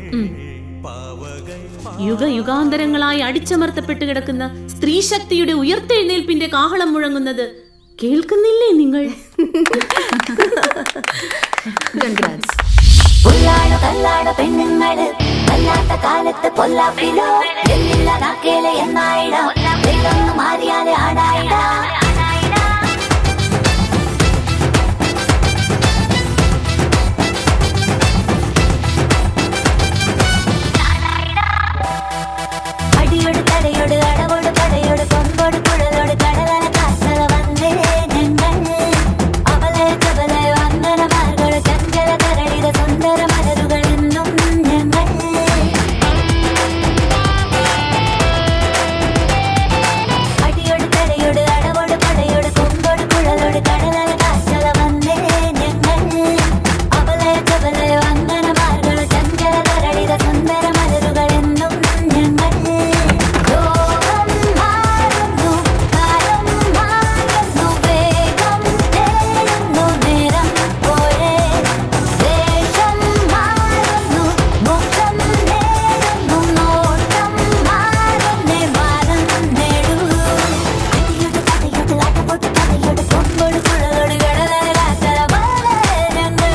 യുഗ യുഗാന്തരങ്ങളായി അടിച്ചമർത്തപ്പെട്ട് കിടക്കുന്ന സ്ത്രീശക്തിയുടെ ഉയർത്തെഴുന്നേൽപ്പിന്റെ കാഹളം മുഴങ്ങുന്നത് കേൾക്കുന്നില്ലേ നിങ്ങൾ പുല്ലാടു കല്ലാടു പെണ്ണുങ്ങള് വല്ലാത്ത കാലത്ത് പൊല്ലാപ്പിലോ എല്ലില്ല നാക്കേലെ എന്നായിടാ ദൈവം മാറിയാല് ആടായിടാ അടിയോട് തടയോട് അടവോട് പടയോട് കൊമ്പോട് കുഴലോട് കടലല കാസല വന്നേ ഞങ്ങൾ അവലെ കവലെ വന്ദനമാർകൾ ചഞ്ചല കരളിത സുന്ദര മലരുകൾ എന്നും ഞങ്ങൾ അടിയോട് തടയോട് അടവോട് പടയോട് കൊമ്പോട് കുഴലോട് കടലല കാസല വന്നേ ഞങ്ങൾ അവലെ കവലെ വന്ദനമാർകൾ ചഞ്ചല കരളിത സുന്ദര മലരുകൾ എന്നും ഞങ്ങൾ ലോകം മാറുന്നു കാലം മാറുന്നു വേഗം തേടുന്നു നേരം പോലെ ദേശം മാറുന്നു മോക്ഷം നേടുന്നു നോട്ടം മാറുന്നേ മാനം നേടൂ അടിയോട് പടയോട് അടപോട്ട് പടയോട് കൊമ്പോട് കുഴലോട് കടലാകാത്ത പോലെ ഞങ്ങൾ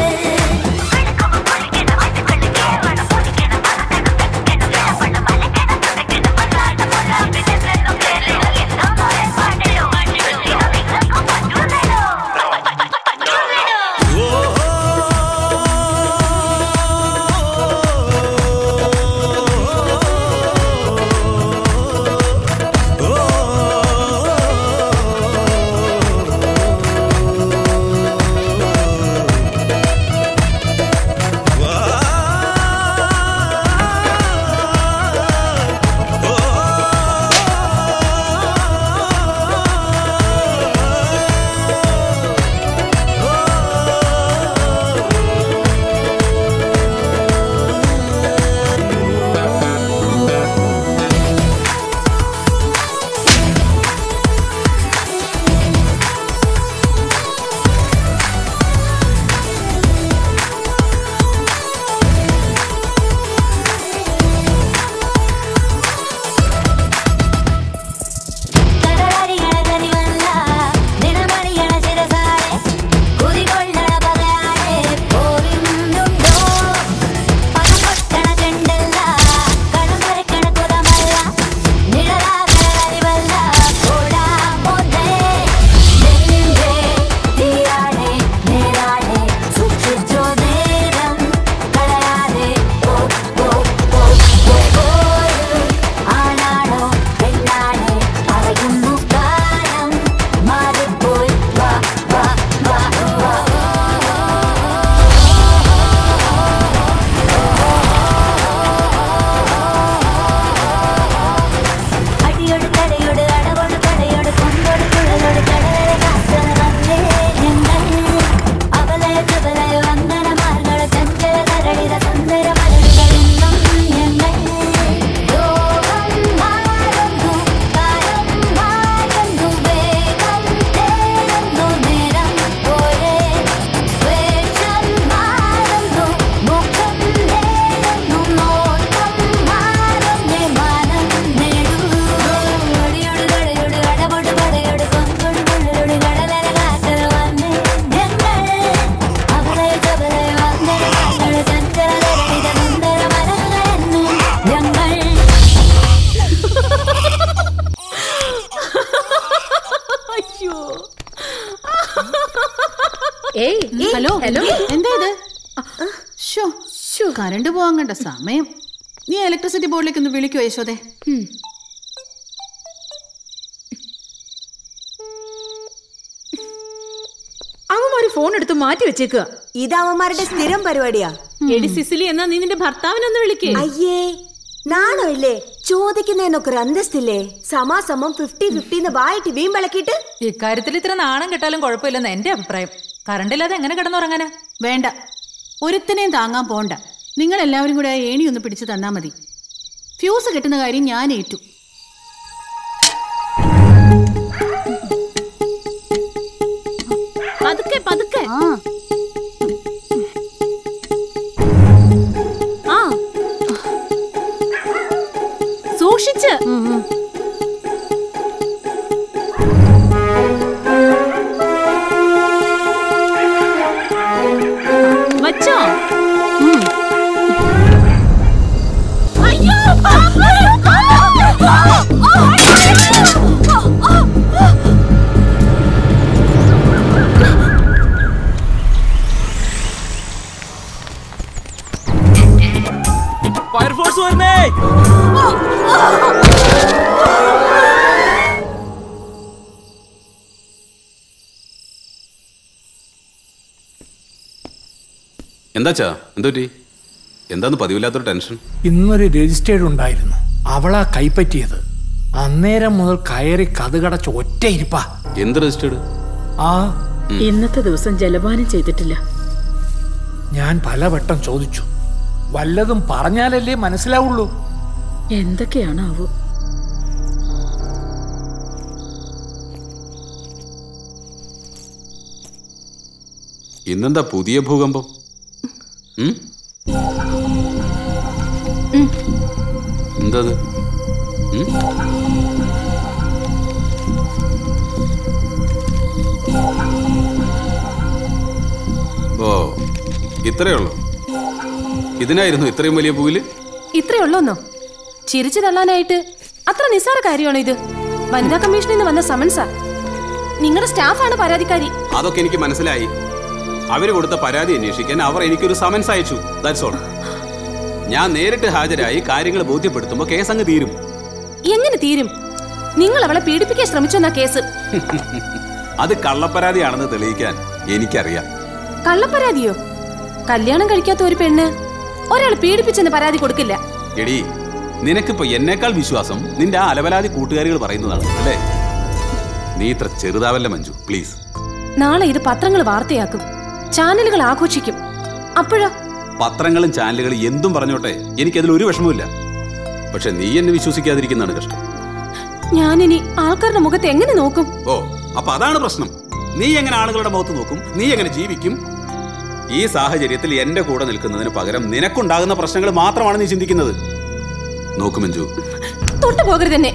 കടലരിയണകനിവല്ല ദിനമണിയണ ശിരസാരെ കുതികൊള്ളണ പകയാരെ പോരുന്നുണ്ടോ പണം കൊട്ടണ ചെണ്ടല്ല കണം വരക്കണ കുതമല്ല നിഴലാകണ കരിവല്ല കൂടാ പോന്നേ നെഞ്ചേ തീരാണേ നേരാണേ സൂക്ഷിച്ചോ നേരം കളയാതെ ഓ ഓ ഓ ഓ ഓ ആണാണോ പെണ്ണാണേ പറയുന്നു കാലം മാറിപ്പോയി വാ വാ വാ വാ അടിയോട് കടയോട് അടവോട് പടയോട് കൊണ്ടോട് കുഴലോട് കടലര കാസന വന്നേ ഞങ്ങൾ അവലയ കവലയ വന്ദനമാർഗള ചഞ്ചല കരളിത സുന്ദര മലരുകളെന്നും ഞങ്ങൾ ലോകം മാറുന്നു കാലം മാറുന്നു വേഗം തേടുന്നു നേരം പോലെ വേഷം മാറുന്നു മുഖം നേടുന്നു നോട്ടം മാറുന്നേ മാനം നേടൂ അടിയോട് കടയോട് അടപോട് പടയോട് കൊങ്കോട് മുള്ളോട് കടലര കാക്കര വന്നേ ഞങ്ങൾ അവലയ കവലയ വന്ദനമാർഗള ചഞ്ചല കരളിത സുന്ദര മലരുകളെന്നും ഞങ്ങൾ അയ്യോ ഏയ് ഹലോ ഹലോ എന്താ ഇത് ഷോ കറണ്ട് പോവാൻ കണ്ട സമയം നീ ഇലക്ട്രിസിറ്റി ബോർഡിലേക്ക് ഒന്ന് വിളിക്കോ യശോദേ അവന്മാര് ഫോൺ എടുത്ത് മാറ്റി വെച്ചേക്കുക ഇത് അവന്മാരുടെ സ്ഥിരം പരിപാടിയാ എടി സിസിലി എന്നാ നീ നിന്റെ ഭർത്താവിനൊന്ന് വിളിക്കേ അയ്യേ നാണോ ഇല്ലേ ചോദിക്കുന്നതിനൊക്കെ ഒരു അന്തസ്തില്ലേ സമാസമം ഫിഫ്റ്റി ഫിഫ്റ്റി എന്ന് വായിട്ട് വീമ്പിളക്കിയിട്ട് ഇക്കാര്യത്തിൽ ഇത്ര നാണം കെട്ടാലും കുഴപ്പമില്ലെന്ന് എന്റെ അഭിപ്രായം കറണ്ടില്ലാതെ എങ്ങനെ കിടന്നുറങ്ങാനാ വേണ്ട ഒരുത്തനെയും താങ്ങാൻ പോണ്ട നിങ്ങൾ എല്ലാവരും കൂടെ ആ ഏണി ഒന്ന് പിടിച്ചു തന്നാ മതി ഫ്യൂസ് കിട്ടുന്ന കാര്യം ഞാൻ ഏറ്റു പതുക്കെ പതുക്കെ ആ എന്താച്ചാ എന്തുപറ്റി എന്താന്ന് പതിവില്ലാത്തൊരു ടെൻഷൻ ഇന്നൊരു രജിസ്റ്റേർഡ് ഉണ്ടായിരുന്നു അവളാ കൈപ്പറ്റിയത് അന്നേരം മുതൽ കയറി കഥകടച്ച് ഒറ്റ ഇരിപ്പാ എന്ത് രജിസ്റ്റേർഡ് ആ ഇന്നത്തെ ദിവസം ജലപാനം ചെയ്തിട്ടില്ല ഞാൻ പലവട്ടം ചോദിച്ചു വല്ലതും പറഞ്ഞാലല്ലേ മനസ്സിലാവുള്ളൂ എന്തൊക്കെയാണാവോ ഇന്നെന്താ പുതിയ ഭൂകമ്പം ഉം? എന്താ അത്? ഉം? ഓ ഇത്രയേ ഉള്ളൂ ഇതിനായിരുന്നു ഇത്രയും വലിയ പൂവില് ഇത്രേ ഉള്ളൂന്നോ ചിരിച്ചു തള്ളാനായിട്ട് അത്ര നിസ്സാര കാര്യമാണോ ഇത് വനിതാ കമ്മീഷനിൽ നിന്ന് വന്ന സമൻസാ നിങ്ങളുടെ സ്റ്റാഫാണ് പരാതിക്കാരി അതൊക്കെ എനിക്ക് മനസ്സിലായി അവര് കൊടുത്ത പരാതി അന്വേഷിക്കാൻ അവർ എനിക്കൊരു സമൻസ് അയച്ചു ദാറ്റ്സ് ഓൾ ഞാൻ നേരിട്ട് ഹാജരായി കാര്യങ്ങൾ ബോധ്യപ്പെടുത്തുമ്പോൾ കേസ് അങ്ങ് തീരും എങ്ങനെ തീരും നിങ്ങൾ അവളെ പീഡിപ്പിക്കാൻ ശ്രമിച്ചെന്നാ കേസ് അത് കള്ളപ്പരാതിയാണെന്ന് തെളിയിക്കാൻ എനിക്കറിയാം കള്ളപ്പരാതിയോ കല്യാണം കഴിക്കാത്ത ഒരു പെണ്ണ് ഒരാൾ പീഡിപ്പിച്ചെന്ന് പരാതി കൊടുക്കില്ല എടി നിനക്കിപ്പോ എന്നേക്കാൾ വിശ്വാസം നിന്റെ ആ അലവലാതി കൂട്ടുകാരികൾ പറയുന്നതാണ് അല്ലേ നീ ഇത്ര ചെറുതാവല്ല മഞ്ജു പ്ലീസ് നാളെ ഇത് പത്രങ്ങൾ വാർത്തയാക്കും ചാനലുകൾ ആഘോഷിക്കും അപ്പോഴോ പത്രങ്ങളും ചാനലുകളും എന്തും പറഞ്ഞോട്ടെ എനിക്കതിൽ ഒരു വിഷമവുമില്ല പക്ഷെ നീ എന്നെ വിശ്വസിക്കാതിരിക്കുന്നതാണ് കഷ്ടം ഞാനിനി ആൾക്കാരുടെ മുഖത്ത് എങ്ങനെ നോക്കും ഓ അപ്പൊ അതാണ് പ്രശ്നം നീ എങ്ങനെ ആളുകളുടെ മുഖത്ത് നോക്കും നീ എങ്ങനെ ജീവിക്കും ഈ സാഹചര്യത്തിൽ എന്റെ കൂടെ നിൽക്കുന്നതിന് പകരം നിനക്കുണ്ടാകുന്ന പ്രശ്നങ്ങൾ മാത്രമാണ് നീ ചിന്തിക്കുന്നത് നോക്കു മഞ്ജു തൊട്ടു പോകരുത് തന്നെ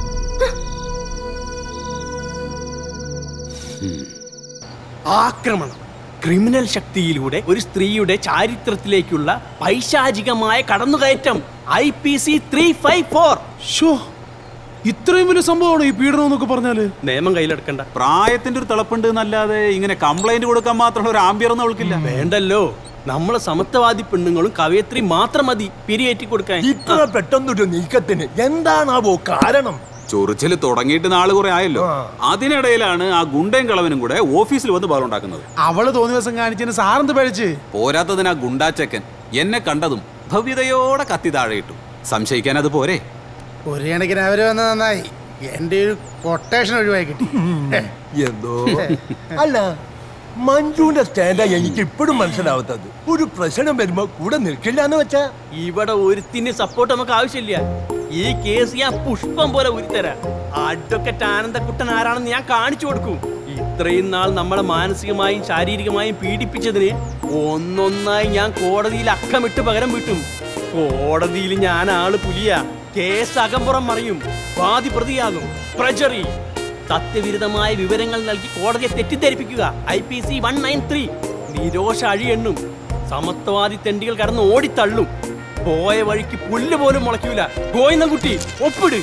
ആക്രമണം ക്രിമിനൽ ശക്തിയിലൂടെ ഒരു സ്ത്രീയുടെ ചാരിത്രത്തിലേക്കുള്ള പൈശാചികമായ കടന്നുകയറ്റം I P C three five four ഷോ ഇത്രയും വലിയ സംഭവമാണ് ഈ പീഡനം എന്നൊക്കെ പറഞ്ഞാല് നിയമം കയ്യിലെടുക്കണ്ട പ്രായത്തിന്റെ ഒരു തിളപ്പുണ്ട് എന്നല്ലാതെ ഇങ്ങനെ കംപ്ലൈന്റ് കൊടുക്കാൻ മാത്രമുള്ള ഒരു ആംബിയർ ഒന്നും അവൾക്കില്ല വേണ്ടല്ലോ നമ്മളെ സമത്വവാദി പെണ്ണുങ്ങളും കവയത്രി മാത്രം മതി പിരിയേറ്റി കൊടുക്കാൻ ഇത്ര പെട്ടെന്നൊരു നീക്കത്തിന് എന്താണാവോ കാരണം ചൊറിച്ചില് തുടങ്ങിയിട്ട് നാള് കുറെ ആയല്ലോ അതിനിടയിലാണ് ആ ഗുണ്ടയും കളവനും കൂടെ ഓഫീസിൽ വന്ന് ബഹളുണ്ടാക്കുന്നത് അവള് തോന്നിയ ദിവസം കാണിച്ചതിന് സാറെന്ത് പഴിച്ച് പോരാത്തതിന് ആ ഗുണ്ടാച്ചക്കൻ എന്നെ കണ്ടതും ഭവ്യതയോടെ കത്തി താഴെ ഇട്ടു സംശയിക്കാൻ അത് പോരെ ഒരു കണക്കിന് അവര് വന്ന നന്നായി എന്റെ ഒരു കൊട്ടേഷൻ ഒഴിവായി കിട്ടി എന്തോ അല്ല മഞ്ജുവിന്റെ സ്റ്റാൻഡാ എനിക്ക് ഇപ്പോഴും മനസ്സിലാവാത്തത് ഒരു പ്രശ്നം വരുമ്പോ കൂടെ നിൽക്കില്ല എന്ന് വെച്ചാ ഇവിടെ ഒരുത്തിന് സപ്പോർട്ട് നമുക്ക് ആവശ്യമില്ല ഈ കേസ് ഞാൻ പുഷ്പം പോലെ ഉരുത്തരാം അഡ്വക്കറ്റ് ആനന്ദക്കുട്ടൻ ആരാണെന്ന് ഞാൻ കാണിച്ചു കൊടുക്കും ഇത്രയും നാൾ നമ്മളെ മാനസികമായും ശാരീരികമായും പീഡിപ്പിച്ചതിന് ഒന്നൊന്നായി ഞാൻ കോടതിയിൽ അക്കമിട്ട് പകരം വീട്ടും കോടതിയിൽ ഞാൻ ആള് പുലിയ കേസ് അകമ്പുറം മറിയും വാദി പ്രതിയാകും പ്രജറി സത്യവിരുദ്ധമായ വിവരങ്ങൾ നൽകി കോടതിയെ തെറ്റിദ്ധരിപ്പിക്കുക I P C one nine three Nirosha അഴിയെണ്ണും സമത്വവാദി തെണ്ടികൾ കടന്ന് ഓടിത്തള്ളും പോയ വഴിക്ക് പുല്ല് പോലും മുളയ്ക്കൂല ഗോയിന്നൻകുട്ടി ഒപ്പിട്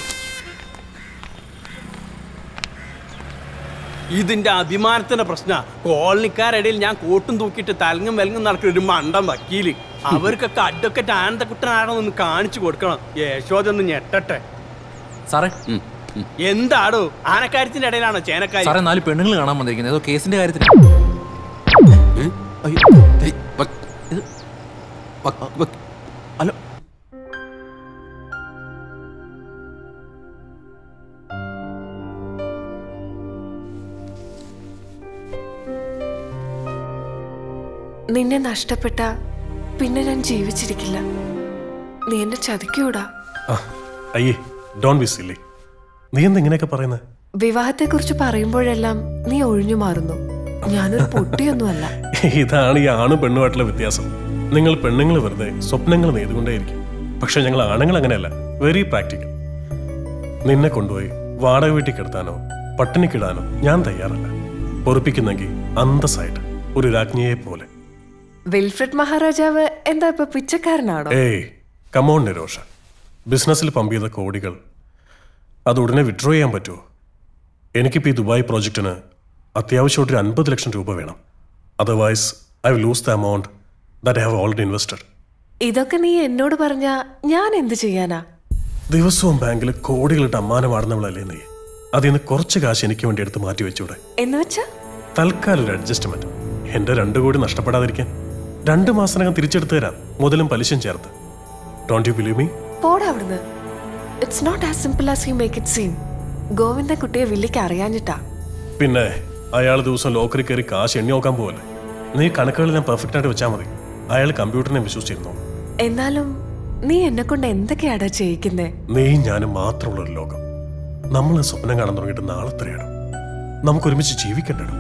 ഇതിന്റെ അഭിമാനത്തിന്റെ പ്രശ്ന കോളനിക്കാരിടയിൽ ഞാൻ കോട്ടും തൂക്കിയിട്ട് തലങ്ങും വെലങ്ങും നടക്കുന്ന ഒരു മണ്ടം വക്കീല് അവർക്കൊക്കെ അഡ്വക്കറ്റ് ആനന്ദക്കുട്ടനാണോ ഒന്ന് കാണിച്ചു കൊടുക്കണം യശോദ ഒന്ന് ഞെട്ടട്ടെ സാറേ എന്താടോ ആനക്കാര്യത്തിന്റെ ഇടയിലാണോ ചേനക്കാരി സാറേ നാല് പെണ്ണുങ്ങൾ കാണാൻ വന്നിരിക്കുന്നത് ഏതോ കേസിന്റെ കാര്യത്തിന് ഹലോ നിന്നെ നഷ്ടപ്പെട്ട പിന്നെ ഞാൻ ജീവിച്ചിരിക്കില്ല നീ എന്നെ ചതിക്കൂടാ ആ അയ്യേ ഡോൺ ബി സില്ലി നീ എന്താ ഇങ്ങനെയൊക്കെ പറയുന്നത് വിവാഹത്തെക്കുറിച്ച് പറയുമ്പോഴെല്ലാം നീ ഒഴിഞ്ഞു മാറുന്നു ഞാനൊരു പൊട്ടിയൊന്നുമല്ല ഇതാണ് ഈ ആണും പെണ്ണുമായിട്ടുള്ള വ്യത്യാസം നിങ്ങൾ പെണ്ണുങ്ങൾ വെറുതെ സ്വപ്നങ്ങൾ നെയ്തുകൊണ്ടേയിരിക്കും പക്ഷെ ഞങ്ങൾ ആണുങ്ങൾ അങ്ങനെയല്ല വെരി പ്രാക്ടിക്കൽ നിന്നെ കൊണ്ടുപോയി വാടക വീട്ടിൽ കിടത്താനോ പട്ടിണിക്കിടാനോ ഞാൻ തയ്യാറല്ല പൊറുപ്പിക്കുന്നെങ്കിൽ അന്തസ്സായിട്ട് ഒരു രാജ്ഞിയെ പോലെ വിൽഫ്രഡ് മഹാരാജാവ് എന്താ ഇപ്പൊ പിച്ചക്കാരനാണോ ഏയ് കമോൺ നിരോഷ ബിസിനസ്സിൽ പമ്പ് ചെയ്ത കോടികൾ അത് ഉടനെ വിഡ്രോ ചെയ്യാൻ പറ്റുമോ എനിക്കിപ്പോൾ ഈ ദുബായ് പ്രോജക്റ്റിന് അത്യാവശ്യമായിട്ടൊരു അൻപത് ലക്ഷം രൂപ വേണം otherwise I will lose the amount that I have already invested ഇതൊക്കെ നീ എന്നോട് പറഞ്ഞ ഞാൻ എന്ത് ചെയ്യാനാ ദിവസവും ബാങ്കിൽ കോടികളിട്ട് അമ്മാനമാടുന്നവളല്ലേ നീ അതിൽ നിന്ന് കുറച്ച് കാശ് എനിക്ക് വേണ്ടി എടുത്ത് മാറ്റി വെച്ചൂടെ എന്ന് വെച്ചാ തൽക്കാലം ഒരു അഡ്ജസ്റ്റ്മെന്റ് എന്റെ രണ്ടു കോടി നഷ്ടപ്പെടാതിരിക്കാൻ രണ്ട് മാസത്തിനകം തിരിച്ചെടുത്തു തരാം മുതലും പലിശയും ചേർത്ത് ഡോണ്ട് യു ബിലീവ് മീ പോടാ അവിടുന്ന് it's not as simple as you make it seem ഗോവിന്ദ കുട്ടിയെ വില്ലിക്ക് അറിയാഞ്ഞിട്ടാ പിന്നെ അയാൾ ദിവസം ലോക്കറിൽ കയറി കാശ് എണ്ണി നോക്കാൻ പോവല്ലേ നീ കണക്കുകളെല്ലാം പെർഫെക്റ്റ് ആയിട്ട് വെച്ചാൽ മതി അയാൾ കമ്പ്യൂട്ടറിനെ വിശ്വസിച്ചിരുന്നു എന്നാലും നീ എന്നെ കൊണ്ട് എന്തൊക്കെയാടാ ചെയ്യിക്കുന്നേ നീയും ഞാനും മാത്രമുള്ള ഒരു ലോകം നമ്മൾ സ്വപ്നം കാണാൻ തുടങ്ങിയിട്ട് നാളെത്രയാണ് നമുക്ക് ഒരുമിച്ച് ജീവിക്കണ്ടോ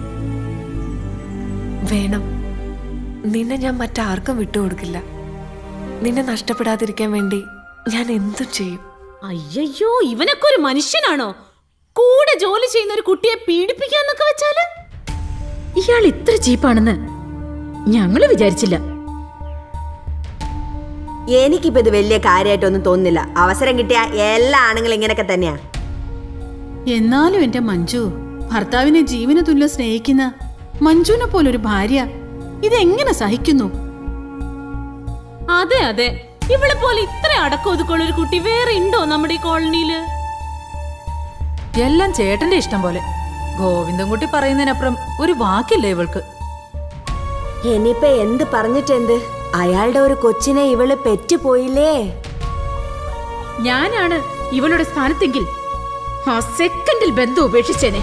വേണം നിന്നെ ഞാൻ മറ്റാർക്കും വിട്ടുകൊടുക്കില്ല നിന്നെ നഷ്ടപ്പെടാതിരിക്കാൻ വേണ്ടി ഞാൻ എന്തും ചെയ്യും അയ്യോ ഇവനൊക്കെ ഒരു മനുഷ്യനാണോ കൂടെ ജോലി ചെയ്യുന്ന ഒരു കുട്ടിയെ പീഡിപ്പിക്കാന്നൊക്കെ വെച്ചാല് ഇയാൾ ഇത്ര ചീപ്പാണെന്ന് ഞങ്ങള് വിചാരിച്ചില്ല എനിക്കിപ്പോ ഇത് വലിയ കാര്യമായിട്ടൊന്നും തോന്നുന്നില്ല അവസരം കിട്ടിയ എല്ലാ ആണുങ്ങളും ഇങ്ങനെയൊക്കെ തന്നെയാ എന്നാലും എന്റെ മഞ്ജു ഭർത്താവിനെ ജീവന തുല്യം സ്നേഹിക്കുന്ന മഞ്ജുവിനെ പോലൊരു ഭാര്യ ഇതെങ്ങനെ സഹിക്കുന്നു അതെ അതെ ഇവളെ പോലെ ഇത്ര അടക്കം ഒതുക്കമുള്ള ഒരു കുട്ടി വേറെ ഉണ്ടോ നമ്മുടെ ഈ കോളനിയില് എല്ലാം ചേട്ടന്റെ ഇഷ്ടം പോലെ ഗോവിന്ദൻകുട്ടി പറയുന്നതിനപ്പുറം ഒരു വാക്കില്ല ഇവൾക്ക് ഇനിയിപ്പൊ എന്ത് പറഞ്ഞിട്ടെന്ത് അയാളുടെ ഒരു കൊച്ചിനെ ഇവള് പെറ്റുപോയില്ലേ ഞാനാണ് ഇവളുടെ സ്ഥാനത്തെങ്കിൽ ആ സെക്കൻഡിൽ ബന്ധം ഉപേക്ഷിച്ചേനെ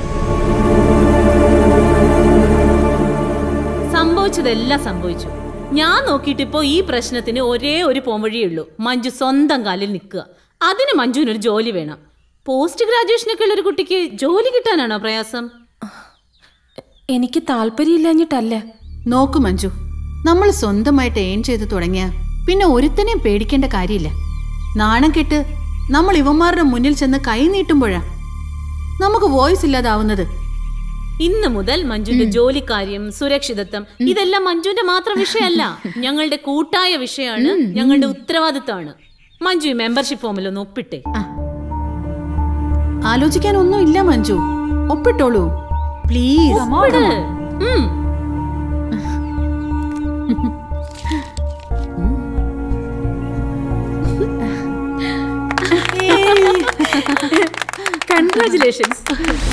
സംഭവിച്ചതെല്ലാം സംഭവിച്ചു ഞാൻ നോക്കിയിട്ട് ഇപ്പോ ഈ പ്രശ്നത്തിന് ഒരേ ഒരു പോംവഴിയേ ഉള്ളൂ മഞ്ജു സ്വന്തം കാലിൽ നിൽക്കുക അതിന് മഞ്ജുവിന് ഒരു ജോലി വേണം പോസ്റ്റ് ഗ്രാജുവേഷനൊക്കെ ഉള്ള ഒരു കുട്ടിക്ക് ജോലി കിട്ടാനാണോ പ്രയാസം എനിക്ക് താല്പര്യമില്ലാഞ്ഞിട്ടല്ല നോക്കു മഞ്ജു നമ്മൾ സ്വന്തമായിട്ട് ഏൺ ചെയ്ത് തുടങ്ങിയ പിന്നെ ഒരുത്തനെയും പേടിക്കേണ്ട കാര്യമില്ല നാണം കെട്ട് നമ്മൾ ഇവന്മാരുടെ മുന്നിൽ ചെന്ന് കൈ നീട്ടുമ്പോഴാ നമുക്ക് വോയിസ് ഇല്ലാതാവുന്നത് ഇന്ന് മുതൽ മഞ്ജുവിന്റെ ജോലിക്കാര്യം സുരക്ഷിതത്വം ഇതെല്ലാം മഞ്ജുവിന്റെ മാത്രം വിഷയമല്ല ഞങ്ങളുടെ കൂട്ടായ വിഷയമാണ് ഞങ്ങളുടെ ഉത്തരവാദിത്തമാണ് മഞ്ജു ഈ മെമ്പർഷിപ്പ് ഫോമിൽ ഒന്ന് ഒപ്പിട്ടേ ആലോചിക്കാനൊന്നും ഇല്ല മഞ്ജു ഒപ്പിട്ടോളൂ പ്ലീസ് ഒപ്പിട്. ഉം. കൺഗ്രാചുലേഷൻസ്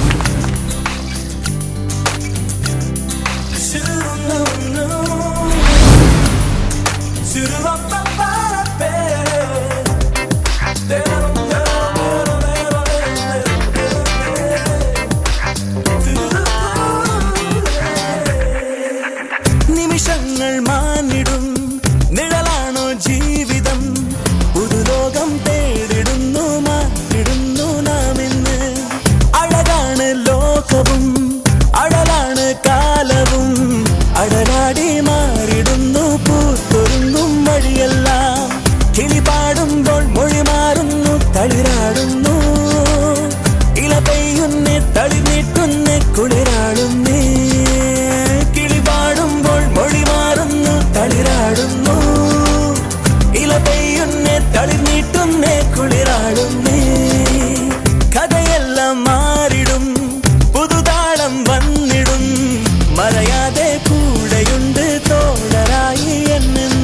നിമിഷങ്ങൾ മാനിടും നിഴലാണോ ജീവിതം പുതുലോകം തേടിടുന്നു മാറ്റിടുന്നു നാം ഇന്ന് അഴകാണ് ലോകവും അഴലാണ് കാലവും അടലാടി മാറിടുന്നു പൂത്തൊരുങ്ങും വഴിയെല്ലാം കിളി പാടുമ്പോൾ മൊഴി മാറുന്നു തളിരാടുന്നു ഇല പെയ്യുന്നേ തളി നീട്ടുന്നേ കുളിരാടുന്നേ കിളി പാടുമ്പോൾ മൊഴി മാറുന്നു തളിരാടുന്നു ഇല പെയ്യുന്നേ തളി നീട്ടുന്നേ കുളിരാടുന്നേ കഥയെല്ലാം മാറിടും പുതുതാളം വന്നിടും മറയാതെ കൂടെയുണ്ട് തോഴരായി എന്നെന്നും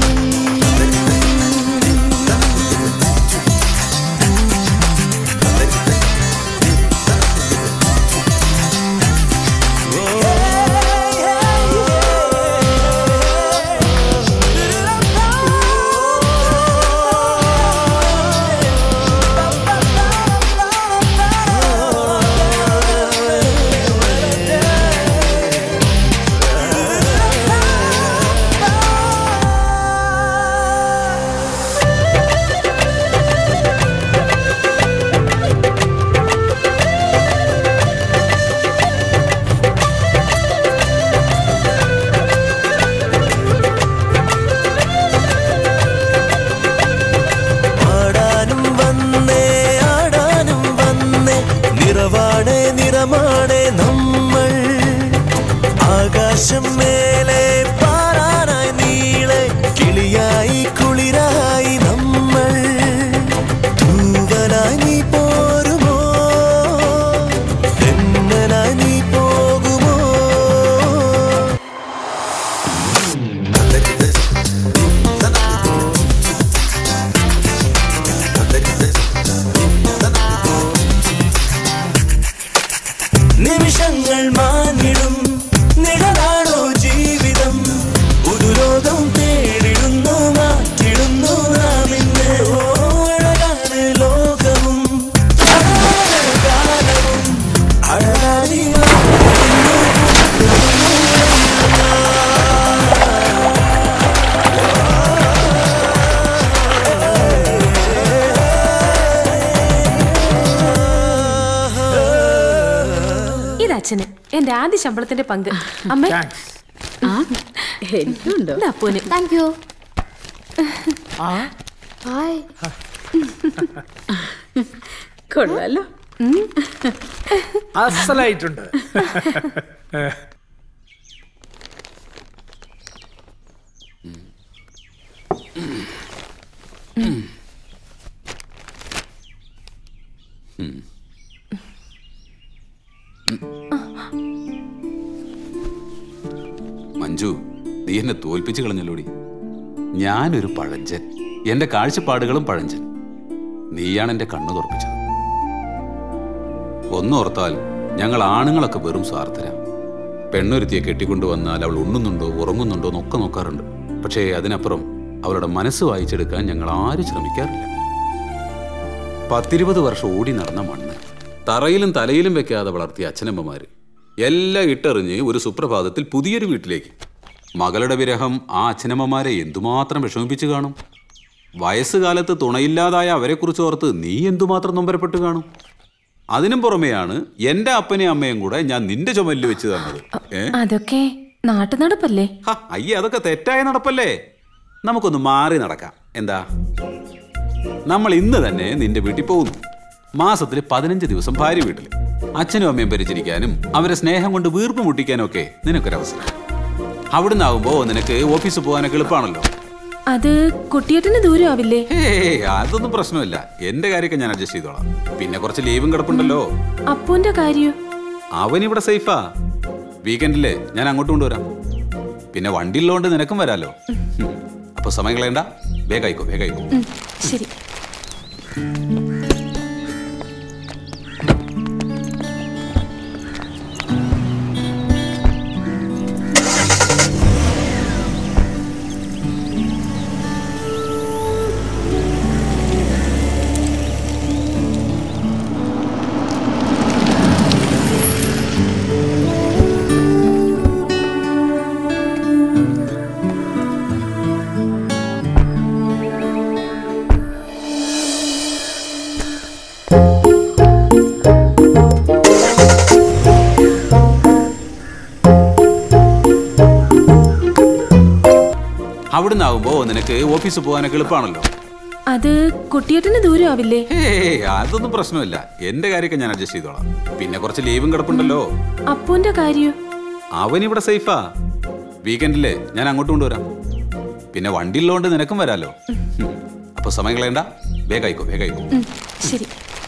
ആടാനും വന്നേ ആടാനും വന്നേ നിറവാണേ നിറമാണേ നമ്മൾ ആകാശം മേലെ പാറാനായി നീളെ കിളിയായി കുളിരായി നമ്മൾ തൂവലായി നീ പോരുമോ തെന്നലായി നീ പോകുമോ നിമിഷങ്ങൾ മാഞ്ഞിടും നിഴലാണോ ജീവിതം പുതുലോകം തേടിടുന്നു മാറ്റിടുന്നു നാം ഇന്ന് ഓ, അഴകാണ് ലോകവും അഴകാണ് കാലവും അഴകാനി ഇത് അച്ഛന് എന്റെ ആദ്യ ശമ്പളത്തിന്റെ പങ്ക് അമ്മ എനിക്കുണ്ടോ അപ്പോന് താങ്ക് യു ഹായ് കൊള്ളാലോ അസലായിട്ടുണ്ട് മഞ്ജു നീ എന്നെ തോൽപ്പിച്ചു കളഞ്ഞല്ലോടി ഞാനൊരു പഴഞ്ചൻ എന്റെ കാഴ്ചപ്പാടുകളും പഴഞ്ചൻ നീയാണ് എന്റെ കണ്ണു തുറപ്പിച്ചത് ഒന്നോർത്താൽ ഞങ്ങൾ ആണുങ്ങളൊക്കെ വെറും സ്വാർത്ഥരാ പെണ്ണൊരുത്തിയെ കെട്ടിക്കൊണ്ടുവന്നാൽ അവൾ ഉണ്ണുന്നുണ്ടോ ഉറങ്ങുന്നുണ്ടോ എന്നൊക്കെ നോക്കാറുണ്ട് പക്ഷേ അതിനപ്പുറം അവളുടെ മനസ്സ് വായിച്ചെടുക്കാൻ ഞങ്ങൾ ആരും ശ്രമിക്കാറില്ല പത്തിരുപത് വർഷം ഓടി നടന്ന മണ്ണ് തറയിലും തലയിലും വെക്കാതെ വളർത്തിയ അച്ഛനമ്മമാര് എല്ലാം ഇട്ടെറിഞ്ഞ് ഒരു സുപ്രഭാതത്തിൽ പുതിയൊരു വീട്ടിലേക്ക് മകളുടെ വിരഹം ആ അച്ഛനമ്മമാരെ എന്തുമാത്രം വിഷമിപ്പിച്ചു കാണും വയസ്സുകാലത്ത് തുണയില്ലാതായ അവരെക്കുറിച്ച് ഓർത്ത് നീ എന്തുമാത്രം നൊമ്പരപ്പെട്ട് കാണും അതിനും പുറമെയാണ് എന്റെ അപ്പനെയും അമ്മയും കൂടെ ഞാൻ നിന്റെ ചുമലിൽ വെച്ച് തന്നത് ഏ അതൊക്കെ നാട്ടു നടപ്പല്ലേ ഹ, അയ്യേ അതൊക്കെ തെറ്റായ നടപ്പല്ലേ നമുക്കൊന്ന് മാറി നടക്കാം എന്താ നമ്മൾ ഇന്ന് തന്നെ നിന്റെ വീട്ടിൽ പോകുന്നു മാസത്തിൽ പതിനഞ്ച് ദിവസം ഭാര്യ വീട്ടിൽ അച്ഛനും അമ്മയും പരിചരിക്കാനും അവരെ സ്നേഹം കൊണ്ട് വീർപ്പ് മുട്ടിക്കാനും ഒക്കെ നിനക്കൊരവസരം അവിടുന്ന് ആവുമ്പോ നിനക്ക് ഓഫീസിൽ പോകാനൊക്കെ എളുപ്പമാണല്ലോ അത് കുട്ടിയേട്ടന് ദൂരം ആവില്ലേ ഏയ് അതൊന്നും പ്രശ്നമില്ല എന്റെ കാര്യമൊക്കെ ഞാൻ അഡ്ജസ്റ്റ് ചെയ്തോളാം പിന്നെ കുറച്ച് ലീവും കിടപ്പുണ്ടല്ലോ അപ്പൂന്റെ കാര്യം അവൻ ഇവിടെ സേഫാ വീക്കെൻഡിലെ ഞാൻ അങ്ങോട്ട് കൊണ്ടുവരാം പിന്നെ വണ്ടിയുള്ളതുകൊണ്ട് നിനക്കും വരാലോ ഉം. അപ്പൊ സമയം കളയണ്ട വേഗായിക്കോ വേഗായിക്കോ ഉം, ശരി അവിടുന്ന് ആവുമ്പോ നിനക്ക് ഓഫീസിൽ പോകാനൊക്കെ എളുപ്പമാണല്ലോ അത് കുട്ടിയേട്ടന് ദൂരം ആവില്ലേ ഏയ് അതൊന്നും പ്രശ്നമില്ല എന്റെ കാര്യമൊക്കെ ഞാൻ അഡ്ജസ്റ്റ് ചെയ്തോളാം പിന്നെ കുറച്ച് ലീവും കിടപ്പുണ്ടല്ലോ അപ്പൂന്റെ കാര്യം അവൻ ഇവിടെ സേഫാ വീക്കെൻഡിലെ ഞാൻ അങ്ങോട്ട് കൊണ്ടുവരാം പിന്നെ വണ്ടിയുള്ളതുകൊണ്ട് നിനക്കും വരാലോ ഉം. അപ്പൊ സമയം കളയണ്ട വേഗായിക്കോ വേഗായിക്കോ ഉം, ശരി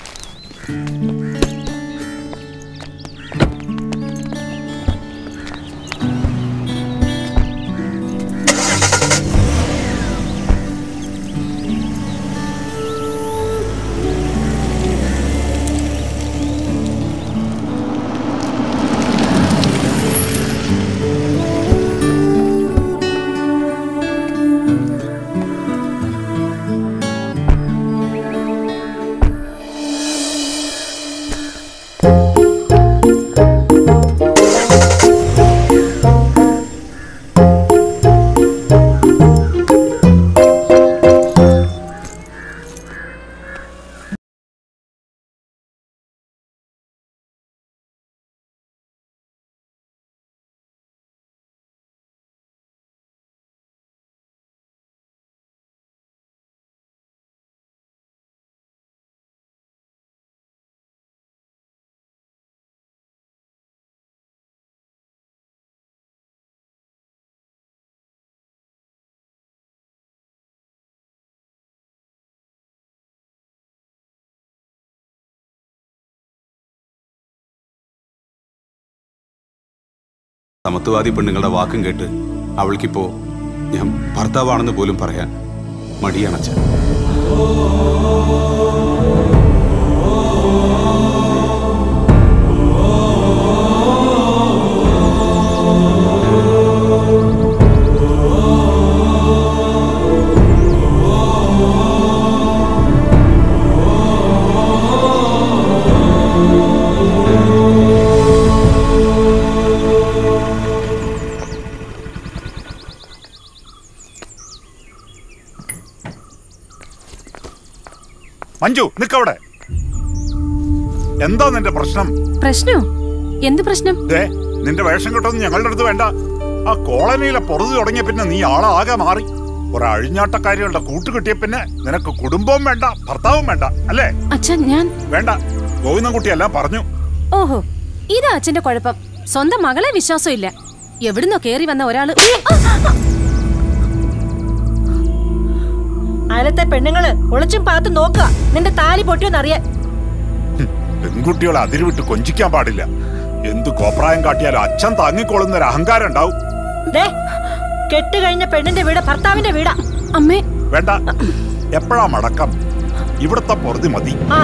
സമത്വവാദി പെണ്ണുങ്ങളുടെ വാക്കും കേട്ട് അവൾക്കിപ്പോ ഞാൻ ഭർത്താവാണെന്ന് പോലും പറയാൻ മടിയണച്ച ഓ മഞ്ജു നിക്കവിടെ എന്താ നിന്റെ പ്രശ്നം പ്രശ്നോ എന്ത് പ്രശ്നം ദേ നിന്റെ വേഷം കിട്ടൊന്നും ഞങ്ങളുടെ അടുത്ത് വേണ്ട ആ കോളനിയിലെ പുറത്ത് തുടങ്ങിയ പിന്നെ നീ ആളാകെ മാറി കുറെ അഴിഞ്ഞാട്ടക്കാരികളുടെ കൂട്ട് കിട്ടിയ പിന്നെ നിനക്ക് കുടുംബവും വേണ്ട ഭർത്താവും വേണ്ട അല്ലേ അച്ഛൻ ഞാൻ വേണ്ട ഗോവിന്ദൻകുട്ടിയെല്ലാം പറഞ്ഞു ഓഹോ ഇതാ അച്ഛന്റെ കുഴപ്പം സ്വന്തം മകളെ വിശ്വാസം ഇല്ല എവിടുന്നോ കേറി വന്ന ഒരാള് അയലത്തെ പെണ്ണുങ്ങള് ഒളിച്ചും പാത്തും നോക്കുക നിന്റെ താലി പൊട്ടിയോന്നറിയാൻ പെൺകുട്ടികളെ അതിരുവിട്ട് കൊഞ്ചിക്കാൻ പാടില്ല എന്ത് കോപ്രായം കാട്ടിയാലും അച്ഛൻ താങ്ങിക്കൊള്ളുന്ന ഒരു അഹങ്കാരം ഉണ്ടാവും ദേ കെട്ട് കഴിഞ്ഞ പെണ്ണിന്റെ വീട് ഭർത്താവിന്റെ വീടാ അമ്മേ വേണ്ട എപ്പോഴാ മടക്കം ഇവിടുത്തെ പൊറുതി മതി ആ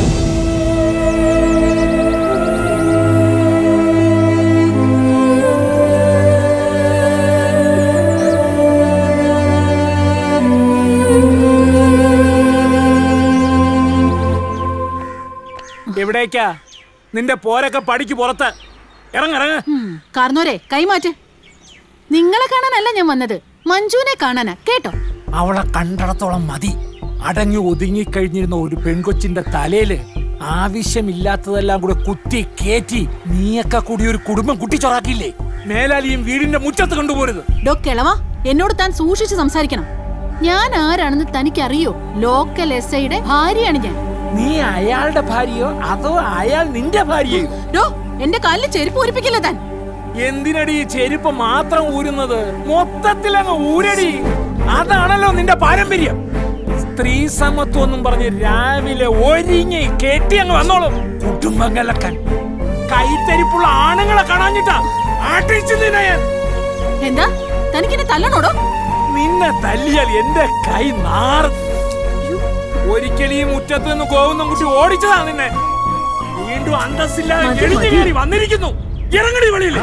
എവിടേക്കാ നിന്റെ പോരൊക്കെ പടിക്ക് പുറത്ത് ഇറങ്ങിറങ്ങ കാർന്നോരെ കൈമാറ്റ് നിങ്ങളെ കാണാനല്ല ഞാൻ വന്നത് മഞ്ജുവിനെ കാണാനാ കേട്ടോ അവളെ കണ്ടിടത്തോളം മതി അടങ്ങി ഒതുങ്ങി കഴിഞ്ഞിരുന്ന ഒരു പെൺകൊച്ചിന്റെ തലയില് ആവശ്യമില്ലാത്തതെല്ലാം കൂടെ കുത്തി കേറ്റി നീയൊക്കെ കൂടി ഒരു കുടുംബം കുട്ടിച്ചൊറാക്കിയില്ലേ മേലാലിയും വീടിന്റെ മുറ്റത്ത് കൊണ്ടുപോരുത് ഡോ കിളവ എന്നോട് താൻ സൂക്ഷിച്ച് സംസാരിക്കണം ഞാൻ ആരാണെന്ന് തനിക്കറിയോ ലോക്കൽ എസ് ഐയുടെ ഭാര്യയാണ് ഞാൻ നീ അയാളുടെ ഭാര്യയോ അതോ അയാൾ നിന്റെ ഭാര്യയോ ഡോ എന്റെ കാലിൽ ചെരുപ്പ് ഒരിപ്പിക്കില്ല താൻ എന്തിനടി ഈ ചെരുപ്പ് മാത്രം ഊരുന്നത് മൊത്തത്തിൽ അങ്ങ് ഊരടി അതാണല്ലോ നിന്റെ പാരമ്പര്യം സ്ത്രീ സമത്വം എന്നും പറഞ്ഞ് രാവിലെ ഒരുങ്ങി കെട്ടി അങ്ങ് വന്നോളും കുടുംബം കലക്കാൻ കൈത്തരിപ്പുള്ള ആണുങ്ങളെ കാണാഞ്ഞിട്ടാ ആട്ടിച്ചു നിന്നെ ഞാൻ എന്താ തനിക്കെന്നെ തല്ലണോടോ നിന്നെ തല്ലിയാൽ എന്റെ കൈ നാറും ഒരിക്കലും ഈ മുറ്റത്ത് നിന്ന് കോവുന്ന കുട്ടി ഓടിച്ചതാ നിന്നെ വീണ്ടും അന്തസ്സില്ലാതെ എളിഞ്ഞു കയറി വന്നിരിക്കുന്നു ഇറങ്ങടി വെളിയിൽ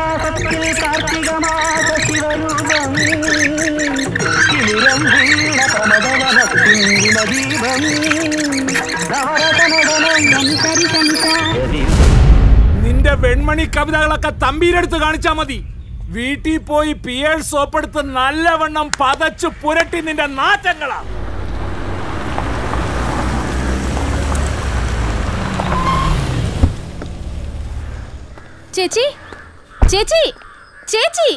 നിന്റെ വെൺമണി കവിതകളൊക്കെ തമ്പീരെടുത്ത് കാണിച്ചാ മതി വീട്ടിൽ പോയി പിയേൾ സോപ്പെടുത്ത് നല്ലവണ്ണം പതച്ചു പുരട്ടി നിന്റെ നാറ്റങ്ങളാ ചേച്ചി ചേച്ചി ചേച്ചി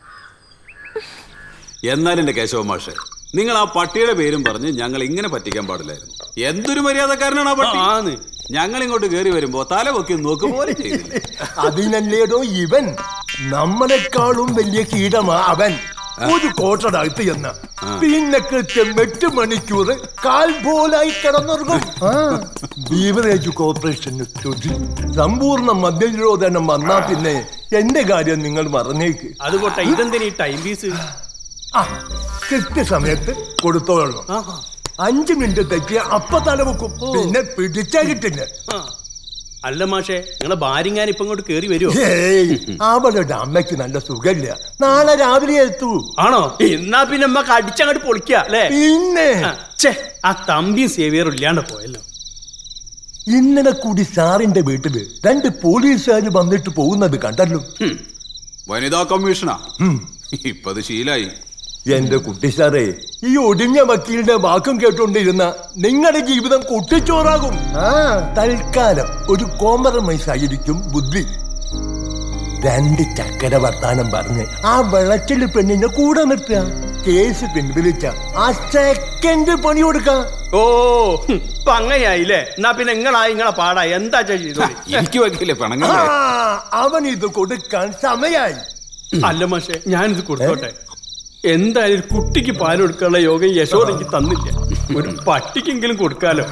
എന്നാൽ എന്റെ കേശവ മാഷെ നിങ്ങൾ ആ പട്ടിയുടെ പേരും പറഞ്ഞ് ഞങ്ങൾ ഇങ്ങനെ പറ്റിക്കാൻ പാടില്ലായിരുന്നു എന്തൊരു മര്യാദക്കാരനാണ് ആ പട്ടി ഞങ്ങൾ ഇങ്ങോട്ട് കയറി വരുമ്പോ തല പൊക്കി നോക്കും പോലെ ചെയ്തില്ല അതിനല്ലേടോ ഇവൻ നമ്മളെക്കാളും വലിയ കീടമാ അവൻ ഒരു കോട്ടടകത്ത് എന്ന പിന്നെ കൃത്യം എട്ട് മണിക്കൂർ കാൽ പോലായി കിടന്നുറങ്ങും ആ, ബീവറേജ് കോർപ്പറേഷന് സ്തുതി സമ്പൂർണ്ണ മദ്യനിരോധനം വന്നാ പിന്നെ എന്റെ കാര്യം നിങ്ങൾ മറന്നേക്ക് അത് പോട്ടെ ഇതെന്തിനാ ഈ ടൈം പീസ് ആ കൃത്യസമയത്ത് കൊടുത്തോളണം അഞ്ചു മിനിറ്റ് തെറ്റിയ അപ്പ തല വെക്കും പിന്നെ പിടിച്ചാ കിട്ടില്ല അല്ല മാഷേ നിങ്ങളെ ഭാര്യങ്ങാൻ ഇപ്പൊ ഇങ്ങോട്ട് കേറി വരുമോ ഏയ് അവളുടെ അമ്മയ്ക്ക് നല്ല സുഖമില്ല നാളെ രാവിലെ എത്തൂ ആണോ എന്നാ പിന്നെ നമ്മക്ക് അടിച്ചങ്ങോട്ട് പൊളിക്ക അല്ലേ പിന്നെ ഛേ ആ തമ്പിയും സേവിയറും ഇല്ലാണ്ട് പോയല്ലോ ഇന്നലെ കൂടി സാറിന്റെ വീട്ടില് രണ്ട് പോലീസുകാർ വന്നിട്ട് പോകുന്നത് കണ്ടല്ലോ വനിതാ കമ്മീഷനാ ഇപ്പൊ അത് ശീലായി എന്റെ കുട്ടി സാറേ ഈ ഒടിഞ്ഞ വക്കീലിന്റെ വാക്കും കേട്ടോണ്ടിരുന്ന നിങ്ങളുടെ ജീവിതം കുട്ടിച്ചോറാകും ആ തൽക്കാലം ഒരു കോംപ്രമൈസ് ആയിരിക്കും ബുദ്ധി രണ്ട് ചക്കര വർത്താനം പറഞ്ഞ് ആ വെളച്ചില് പെണ്ണിനെ കൂടെ നിർത്തുക കേസ് പിൻവലിച്ച ആ സെക്കൻഡ് പണി കൊടുക്കാം ഓ ഹും, ഇപ്പൊ അങ്ങനെയായില്ലേ എന്നാ പിന്നെ നിങ്ങളായി നിങ്ങളെ പാടാ എന്താ ചെയ്തു എനിക്ക് വക്കീലെ ആ, അവൻ ഇത് കൊടുക്കാൻ സമയായി അല്ല മാഷേ ഞാനിത് കൊടുത്തോട്ടെ എന്തായാലും ഒരു കുട്ടിക്ക് പാൽ കൊടുക്കാനുള്ള യോഗം യശോദ എനിക്ക് തന്നില്ല ഒരു പട്ടിക്കെങ്കിലും കൊടുക്കാലോ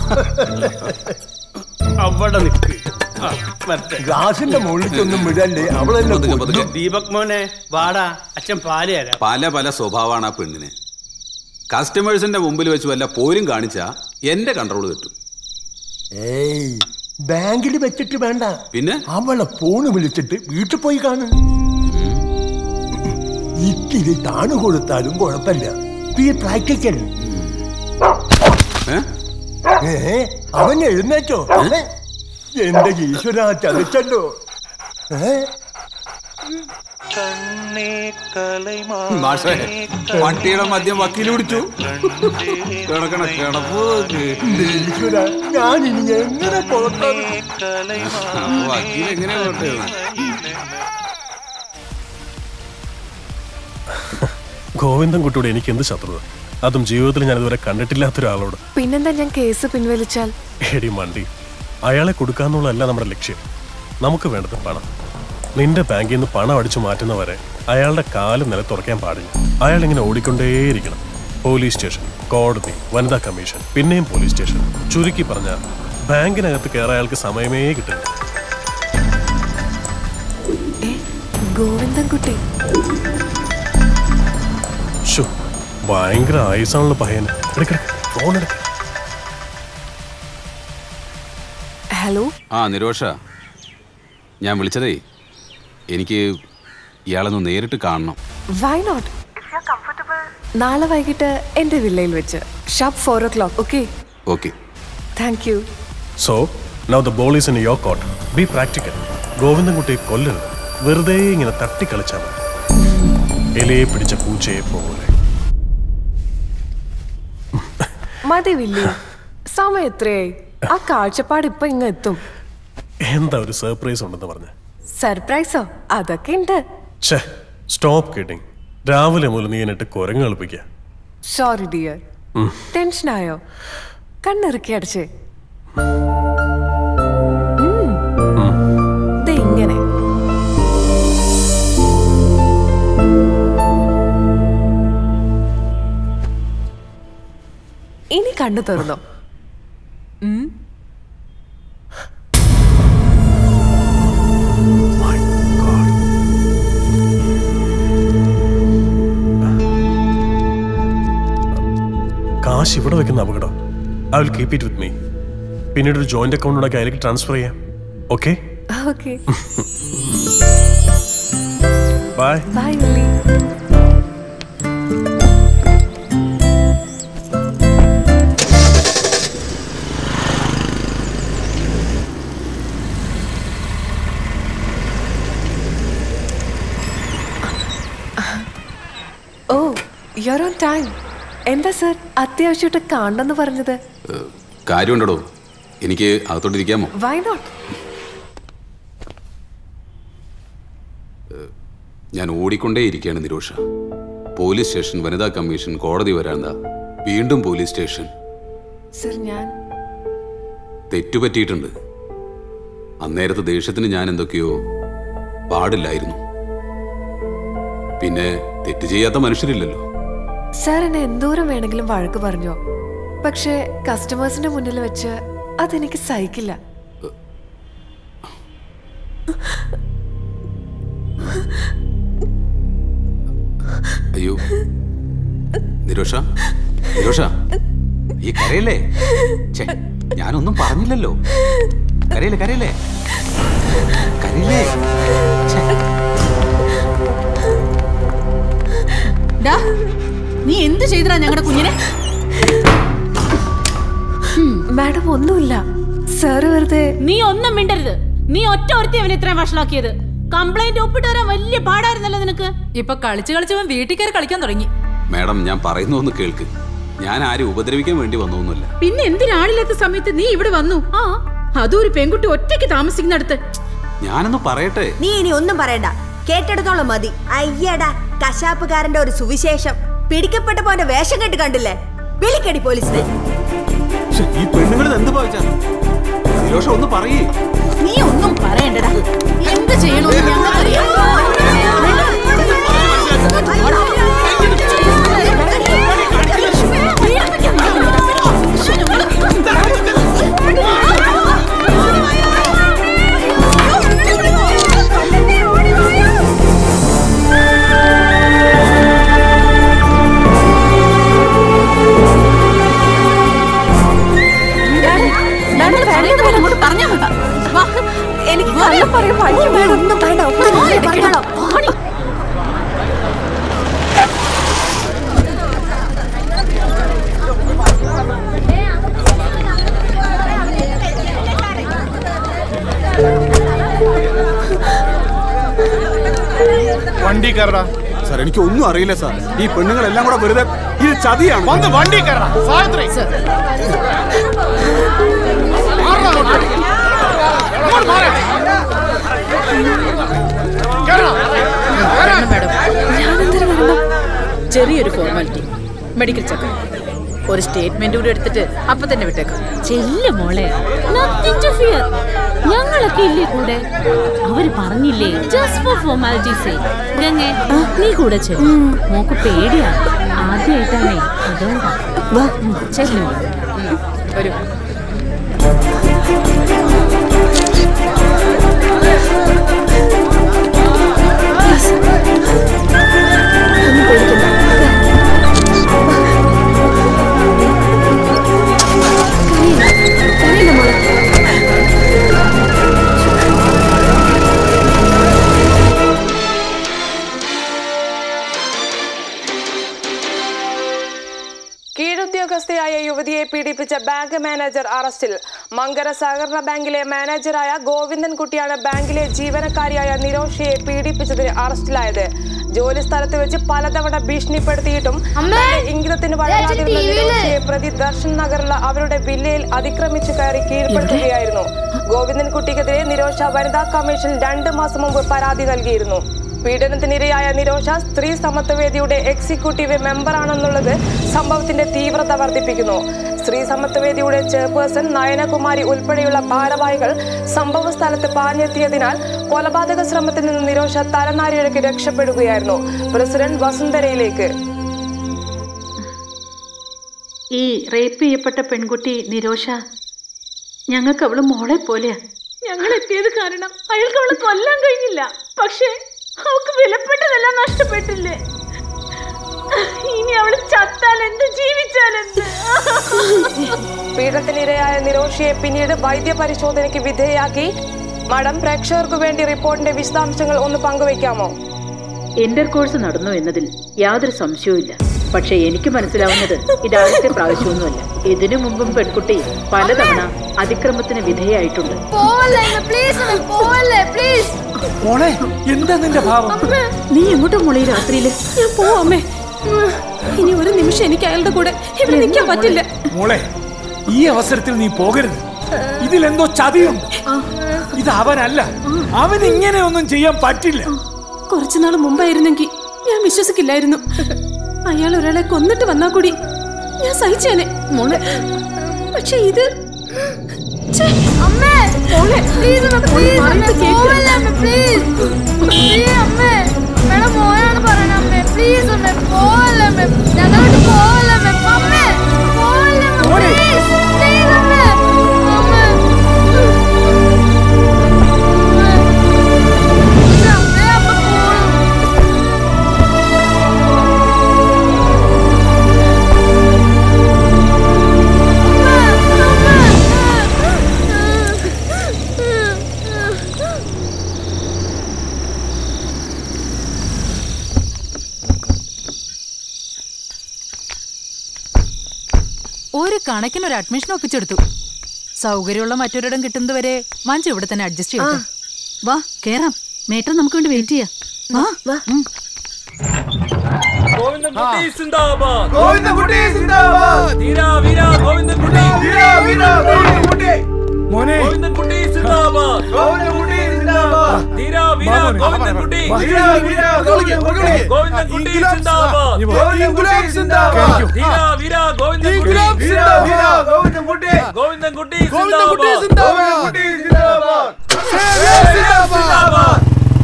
അവിടെ നിൽക്ക് ആ, വരട്ടെ. ഗ്ലാസിന്റെ മുകളിലേക്കൊന്നും വിടല്ലേ അവളെന്നെ കൊല്ലും. ദീപക് മോനെ വാടാ അച്ഛൻ പാല് തരാം പല പല സ്വഭാവമാണ് ആ പെണ്ണിന് കസ്റ്റമേഴ്സിന്റെ മുമ്പിൽ വെച്ച് വല്ല പോരും കാണിച്ചാ എന്റെ കൺട്രോൾ തെറ്റും ഏയ് ബാങ്കിൽ വെച്ചിട്ട് വേണ്ട പിന്നെ അവളെ ഫോണ് വിളിച്ചിട്ട് വീട്ടിൽ പോയി കാണും ഇത്തിരി താണു കൊടുത്താലും കുഴപ്പമില്ല ബി പ്രാക്ടിക്കൽ ഏ അവൻ എഴുന്നേറ്റോ ഏ? എന്റെ ഈശ്വര ചതിച്ചല്ലോ ഏ മാഷേ പട്ടിയുടെ മദ്യം വക്കീൽ പിടിച്ചു കിടക്കണ കിടപ്പ് ഞാൻ ഇനി എങ്ങനെ പുറത്താണ് വക്കീൽ എങ്ങനെയാ കൊണ്ടുവരുന്നത് ഗോവിന്ദൻകുട്ടിയോട് എനിക്ക് എന്ത് ശത്രുത അതും ജീവിതത്തിൽ ഞാൻ ഇതുവരെ കണ്ടിട്ടില്ലാത്ത ഒരാളോട് പിന്നെന്താ ഞാൻ കേസ് പിൻവലിച്ചാൽ എടി മണ്ടി അയാളെ കൊടുക്കാന്നുള്ളതല്ല നമ്മുടെ ലക്ഷ്യം നമുക്ക് വേണ്ടത് പണം നിന്റെ ബാങ്കിൽ നിന്ന് പണം അടിച്ചു മാറ്റുന്നവരെ അയാളുടെ കാല് നിലത്തുറക്കാൻ പാടില്ല അയാൾ ഇങ്ങനെ ഓടിക്കൊണ്ടേയിരിക്കണം പോലീസ് സ്റ്റേഷൻ കോടതി വനിതാ കമ്മീഷൻ പിന്നെയും പോലീസ് സ്റ്റേഷൻ ചുരുക്കി പറഞ്ഞ ബാങ്കിനകത്ത് കയറാൻ അയാൾക്ക് സമയമേ കിട്ടില്ല ഗോവിന്ദൻകുട്ടി ഷോ ഭയങ്കര ആയുസാണല്ലോ പയ്യൻ എടുക്കെടുക്ക് ഫോൺ എടുക്ക ഹലോ ആ നിരോഷ ഞാൻ വിളിച്ചതേ എനിക്ക് ഇയാളൊന്ന് നേരിട്ട് കാണണം വൈ നോട്ട് നാളെ വൈകിട്ട് എന്റെ വില്ലയിൽ വെച്ച് sharp four o'clock okay okay thank you so now the ball is in your court be practical ഗോവിന്ദൻകുട്ടിയെ കൊല്ലരുത് വെറുതെ ഇങ്ങനെ തട്ടിക്കളിച്ചാൽ മതി ഇലയെ പിടിച്ച പൂച്ചയെ പോലെ മതി വില്ലി സമയം എത്രയായി ആ കാഴ്ചപ്പാട് ഇപ്പൊ ഇങ്ങ് എത്തും എന്താ ഒരു സർപ്രൈസ് ഉണ്ടെന്ന് പറഞ്ഞ് സർപ്രൈസോ അതൊക്കെ ഉണ്ട് ഛേ സ്റ്റോപ്പ് കിഡിങ് രാവിലെ മുതൽ നീ എന്നിട്ട് കുരങ്ങ് കളിപ്പിക്കുക സോറി ഡിയർ ഉം. ടെൻഷനായോ കണ്ണിറുക്കി അടച്ചേ ദേ ഇങ്ങനെ ഇനി കണ്ണു തുറന്നോ ഉം. കാശ് ഇവിടെ വെക്കുന്ന അപകടം I will keep it with me പിന്നീട് ഒരു ജോയിന്റ് അക്കൗണ്ട് ഉണ്ടാക്കി അതിലേക്ക് ട്രാൻസ്ഫർ ചെയ്യാം okay okay bye bye Willy oh your own time എന്താ സർ അത്യാവശ്യമായിട്ട് കാണണമെന്ന് പറഞ്ഞത് കാര്യമുണ്ടോ എനിക്ക് അകത്തോട്ടിരിക്കാമോ വൈ നോട്ട് ഞാൻ ഓടിക്കൊണ്ടേയിരിക്കുകയാണ് നിരോഷ പോലീസ് സ്റ്റേഷൻ വനിതാ കമ്മീഷൻ കോടതി വരാന്ത വീണ്ടും പോലീസ് സ്റ്റേഷൻ സർ ഞാൻ തെറ്റുപറ്റിയിട്ടുണ്ട് അന്നേരത്തെ ദേഷ്യത്തിന് ഞാൻ എന്തൊക്കെയോ പാടില്ലായിരുന്നു പിന്നെ തെറ്റ് ചെയ്യാത്ത മനുഷ്യരില്ലല്ലോ സാർ എന്നെ എന്തോരം വേണമെങ്കിലും വഴക്ക് പറഞ്ഞോ പക്ഷേ കസ്റ്റമേഴ്സിന്റെ മുന്നിൽ വെച്ച് അതെനിക്ക് സഹിക്കില്ല അയ്യോ നിരോഷ നിരോഷ ഈ കരയല്ലേ ഛെ, ഞാനൊന്നും പറഞ്ഞില്ലല്ലോ കരയില്ലേ കരയില്ലേ കരയില്ലേ ഡാ, നീ എന്ത് ചെയ്തടാ ഞങ്ങളുടെ കുഞ്ഞിനെ മാഡം ഒന്നുമില്ല സാറ് വെറുതെ നീ ഒന്നും മിണ്ടരുത് നീ ഒറ്റ ഒരുത്തി അവനെ ഇത്രയും വഷളാക്കിയത് കംപ്ലൈന്റ് ഒപ്പിട്ട് വരാൻ വലിയ പാടായിരുന്നല്ലോ നിനക്ക് ഇപ്പൊ കളിച്ച് കളിച്ചവൻ വീട്ടിൽ കയറി കളിക്കാൻ തുടങ്ങി മാഡം ഞാൻ പറയുന്നു ഒന്ന് കേൾക്ക് ഞാൻ ആരും ഉപദ്രവിക്കാൻ വേണ്ടി വന്നൊന്നുമില്ല പിന്നെ എന്തിനാളില്ലാത്ത സമയത്ത് നീ ഇവിടെ വന്നു ആ അതും ഒരു പെൺകുട്ടി ഒറ്റയ്ക്ക് താമസിക്കുന്നിടത്ത് ഞാനൊന്ന് പറയട്ടെ നീ ഇനി ഒന്നും പറയണ്ട കേട്ടെടുത്തോളം മതി അയ്യടാ കശാപ്പുകാരന്റെ ഒരു സുവിശേഷം പിടിക്കപ്പെട്ടപ്പോ അവന്റെ വേഷം കെട്ട് കണ്ടില്ലേ വിളിക്കടി പോലീസിനെ ശ്ശെ, ഈ പെണ്ണുങ്ങൾ എന്ത് ഭാവിച്ചാ നിരോഷ ഒന്ന് പറയേ നീ ഒന്നും പറയണ്ടടാ എന്ത് ചെയ്യണമെന്ന് ഞങ്ങൾക്കറിയാം പറഞ്ഞാ മതി. എനിക്ക് കള്ളം പറയാൻ വയ്യ മാഡം ഒന്നും വേണ്ട ഒന്നും വേണ്ട വണ്ടി കയറടാ സാർ എനിക്ക് ഒന്നും അറിയില്ല സാർ ഈ പെണ്ണുങ്ങളെല്ലാം കൂടെ വെറുതെ ഇത് ചതിയാണ് വന്ന് വണ്ടി കയറടാ സാവിത്രി മാറടാ അങ്ങോട്ട്. ഇങ്ങോട്ട് മാറ്. കേറടാ. കേറാൻ. ചെറിയൊരു ഫോർമാലിറ്റി മെഡിക്കൽ ചെക്കപ്പ് ഒരു സ്റ്റേറ്റ്മെന്റ് കൂടി എടുത്തിട്ട് അപ്പൊ തന്നെ വിട്ടേക്കാം ചെല്ല മോളെ Nothing to fear. ഞങ്ങളൊക്കെ ഇല്ലേ കൂടെ അവര് പറഞ്ഞില്ലേ ജസ്റ്റ് ഫോർ ഫോർമാലിറ്റീസ് ഗംഗെ നീ കൂടെ ചെല്ലു മോക്ക് പേടിയാ ആദ്യമായിട്ടാണേ അതുകൊണ്ടാ ചെല്ലു ഒരു കീഴുദ്യോഗസ്ഥയായ യുവതിയെ പീഡിപ്പിച്ച ബാങ്ക് മാനേജർ അറസ്റ്റിൽ മങ്കര സഹകരണ ബാങ്കിലെ മാനേജറായ ഗോവിന്ദൻകുട്ടിയാണ് ബാങ്കിലെ ജീവനക്കാരിയായ നിരോഷയെ പീഡിപ്പിച്ചതിന് അറസ്റ്റിലായത് ജോലി സ്ഥലത്ത് വെച്ച് പലതവണ ഭീഷണിപ്പെടുത്തിയിട്ടും തന്റെ ഇംഗിതത്തിന് വഴങ്ങാതിരുന്ന നിരോഷയെ പ്രതി ദർശൻ നഗറിലെ അവരുടെ വില്ലയിൽ അതിക്രമിച്ചു കയറി കീഴ്പ്പെടുത്തുകയായിരുന്നു ഗോവിന്ദൻകുട്ടിക്കെതിരെ നിരോഷ വനിതാ കമ്മീഷൻ രണ്ട് മാസം മുമ്പ് പരാതി നൽകിയിരുന്നു പീഡനത്തിനിരയായ നിരോഷ സ്ത്രീ സമത്വവേദിയുടെ എക്സിക്യൂട്ടീവ് മെമ്പറാണെന്നുള്ളത് സംഭവത്തിന്റെ തീവ്രത വർദ്ധിപ്പിക്കുന്നു സ്ത്രീ സമത്വവേദിയുടെ ചെയർപേഴ്സൺ നയനകുമാരി ഉൾപ്പെടെയുള്ള ഭാരവാഹികൾ സംഭവ സ്ഥലത്ത് പാഞ്ഞെത്തിയതിനാൽ കൊലപാതക ശ്രമത്തിൽ നിന്ന് നിരോഷ തലനാരിഴയ്ക്ക് രക്ഷപ്പെടുകയായിരുന്നു പ്രസിഡന്റ് വസുന്ധരയിലേക്ക് ഈ റേപ്പ് ചെയ്യപ്പെട്ട പെൺകുട്ടി നിരോഷ ഞങ്ങൾക്ക് അവള് മോളെ പോലെയാ ഞങ്ങൾ എത്തിയത് കാരണം അയാൾക്ക് അവളെ കൊല്ലാൻ കഴിഞ്ഞില്ല പക്ഷേ അവൾക്ക് വിലപ്പെട്ടതെല്ലാം നഷ്ടപ്പെട്ടില്ലേ ഇനി അവള് ചത്താൽ എന്ത് ജീവിച്ചാൽ എന്ത് പീഡനത്തിനിരയായ നിരോഷയെ പിന്നീട് വൈദ്യപരിശോധനയ്ക്ക് വിധേയാക്കി മഠം പ്രേക്ഷകർക്കു വേണ്ടി റിപ്പോർട്ടിന്റെ വിശദാംശങ്ങൾ ഒന്ന് പങ്കുവയ്ക്കാമോ ഇന്റർ കോഴ്സ് നടന്നു എന്നതിൽ യാതൊരു സംശയവുമില്ല പക്ഷെ എനിക്ക് മനസ്സിലാവുന്നത് ഇത് ആദ്യത്തെ പ്രാവശ്യമൊന്നുമല്ല ഇതിനു മുമ്പും പെൺകുട്ടി പലതവണ അതിക്രമത്തിന് വിധേയായിട്ടുണ്ട് മോളെ എന്താ നിന്റെ ഭാവം നീ എങ്ങോട്ടാ മോളെ ഈ രാത്രിയില് ഞാൻ പോവാമേ ഇനി ഒരു നിമിഷം എനിക്ക് അയാളുടെ കൂടെ ഇവിടെ നിൽക്കാൻ പറ്റില്ല മോളെ ഈ അവസരത്തിൽ നീ പോകരുത് ഇതിലെന്തോ ചതിയുണ്ട് ഇത് അവനല്ല അവൻ ഇങ്ങനെയൊന്നും ചെയ്യാൻ പറ്റില്ല കുറച്ചു നാൾ മുമ്പായിരുന്നെങ്കിൽ ഞാൻ വിശ്വസിക്കില്ലായിരുന്നു അയാൾ ഒരാളെ കൊന്നിട്ട് വന്നാ കൂടി ഞാൻ സഹിച്ചേനെ മോളെ പക്ഷെ ഇത് ഛെ, മോളെ, മോള് പറയുന്നത് കേക്ക്. മോനാണ് പറയണേ അമ്മേ പ്ലീസ് അമ്മേ പോവല്ലേ അമ്മേ ഞങ്ങളോട്ട് പോവല്ലേ അമ്മേ അമ്മേ പോവല്ലേ അമ്മേ പ്ലീസ് പ്ലീസ് അമ്മേ അമ്മേ അമ്മേ അമ്മ ഒരു കണക്കിന് ഒരു അഡ്മിഷൻ ഒപ്പിച്ചെടുത്തു സൗകര്യമുള്ള മറ്റൊരിടം കിട്ടുന്നത് വരെ മഞ്ജു ഇവിടെ തന്നെ അഡ്ജസ്റ്റ് ചെയ്യട്ടെ വാ കേറാം മേട്ടർ നമുക്ക് വേണ്ടി വെയിറ്റ് ചെയ്യാം വാ വാ ഗോവിന്ദൻകുട്ടി സിന്ദാബാദ് ഗോവിന്ദൻകുട്ടി സിന്ദാബാദ് ധീരാ വീരാ ഗോവിന്ദൻകുട്ടി ധീരാ വീരാ ഗോവിന്ദൻകുട്ടി മോനെ ഗോവിന്ദൻകുട്ടി സിന്ദാബാദ് ഗോവിന്ദൻകുട്ടി സിന്ദാബാദ് ധീരാ വീരാ ഗോവിന്ദൻകുട്ടി ധീരാ വീരാ ഗോവിന്ദൻകുട്ടി ഗോവിന്ദൻകുട്ടി സിന്ദാബാദ് ഗോവിന്ദൻകുട്ടി സിന്ദാബാദ് ധീരാ വീരാ ഗോവിന്ദൻകുട്ടി വീരാ വീരാ ഗോവിന്ദൻകുട്ടി ഗോവിന്ദൻകുട്ടി ഗോവിന്ദൻകുട്ടി സിന്ദാബാദ് സിന്ദാബാദ് സിന്ദാബാദ് സിന്ദാബാദ്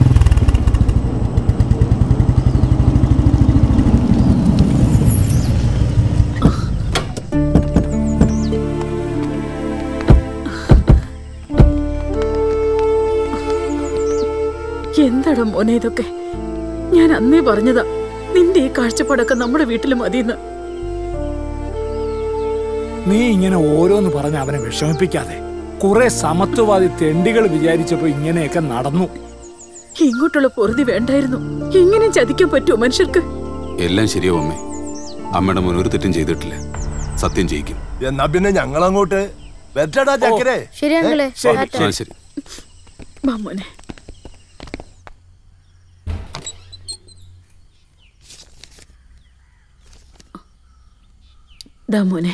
എന്താടാ മോനെ ഇതൊക്കെ ഞാൻ അന്നേ പറഞ്ഞതാ നിന്റെ ഈ കാഴ്ചപ്പാടൊക്കെ നമ്മുടെ വീട്ടിൽ മതിയെന്ന് നീ ഇങ്ങനെ ഓരോന്ന് പറഞ്ഞ് അവനെ വിഷമിപ്പിക്കാതെ കുറെ സമത്വവാദി തെണ്ടികൾ വിചാരിച്ചപ്പോ ഇങ്ങനെയൊക്കെ നടന്നു ഇങ്ങോട്ടുള്ള പൊറുതി വേണ്ടായിരുന്നു ഇങ്ങനെ ചതിക്കാൻ പറ്റുമോ മനുഷ്യർക്ക് എല്ലാം ശരിയാവും അമ്മേ അമ്മയുടെ മോൻ ഒരു തെറ്റും ചെയ്തിട്ടില്ല സത്യം ജയിക്കും എന്നാ പിന്നെ ഞങ്ങളങ്ങോട്ട് വെറ്റടാ ചക്കരെ ശരി അങ്കിളെ ആ, ശരി വാ മോനെ ദാ മോനെ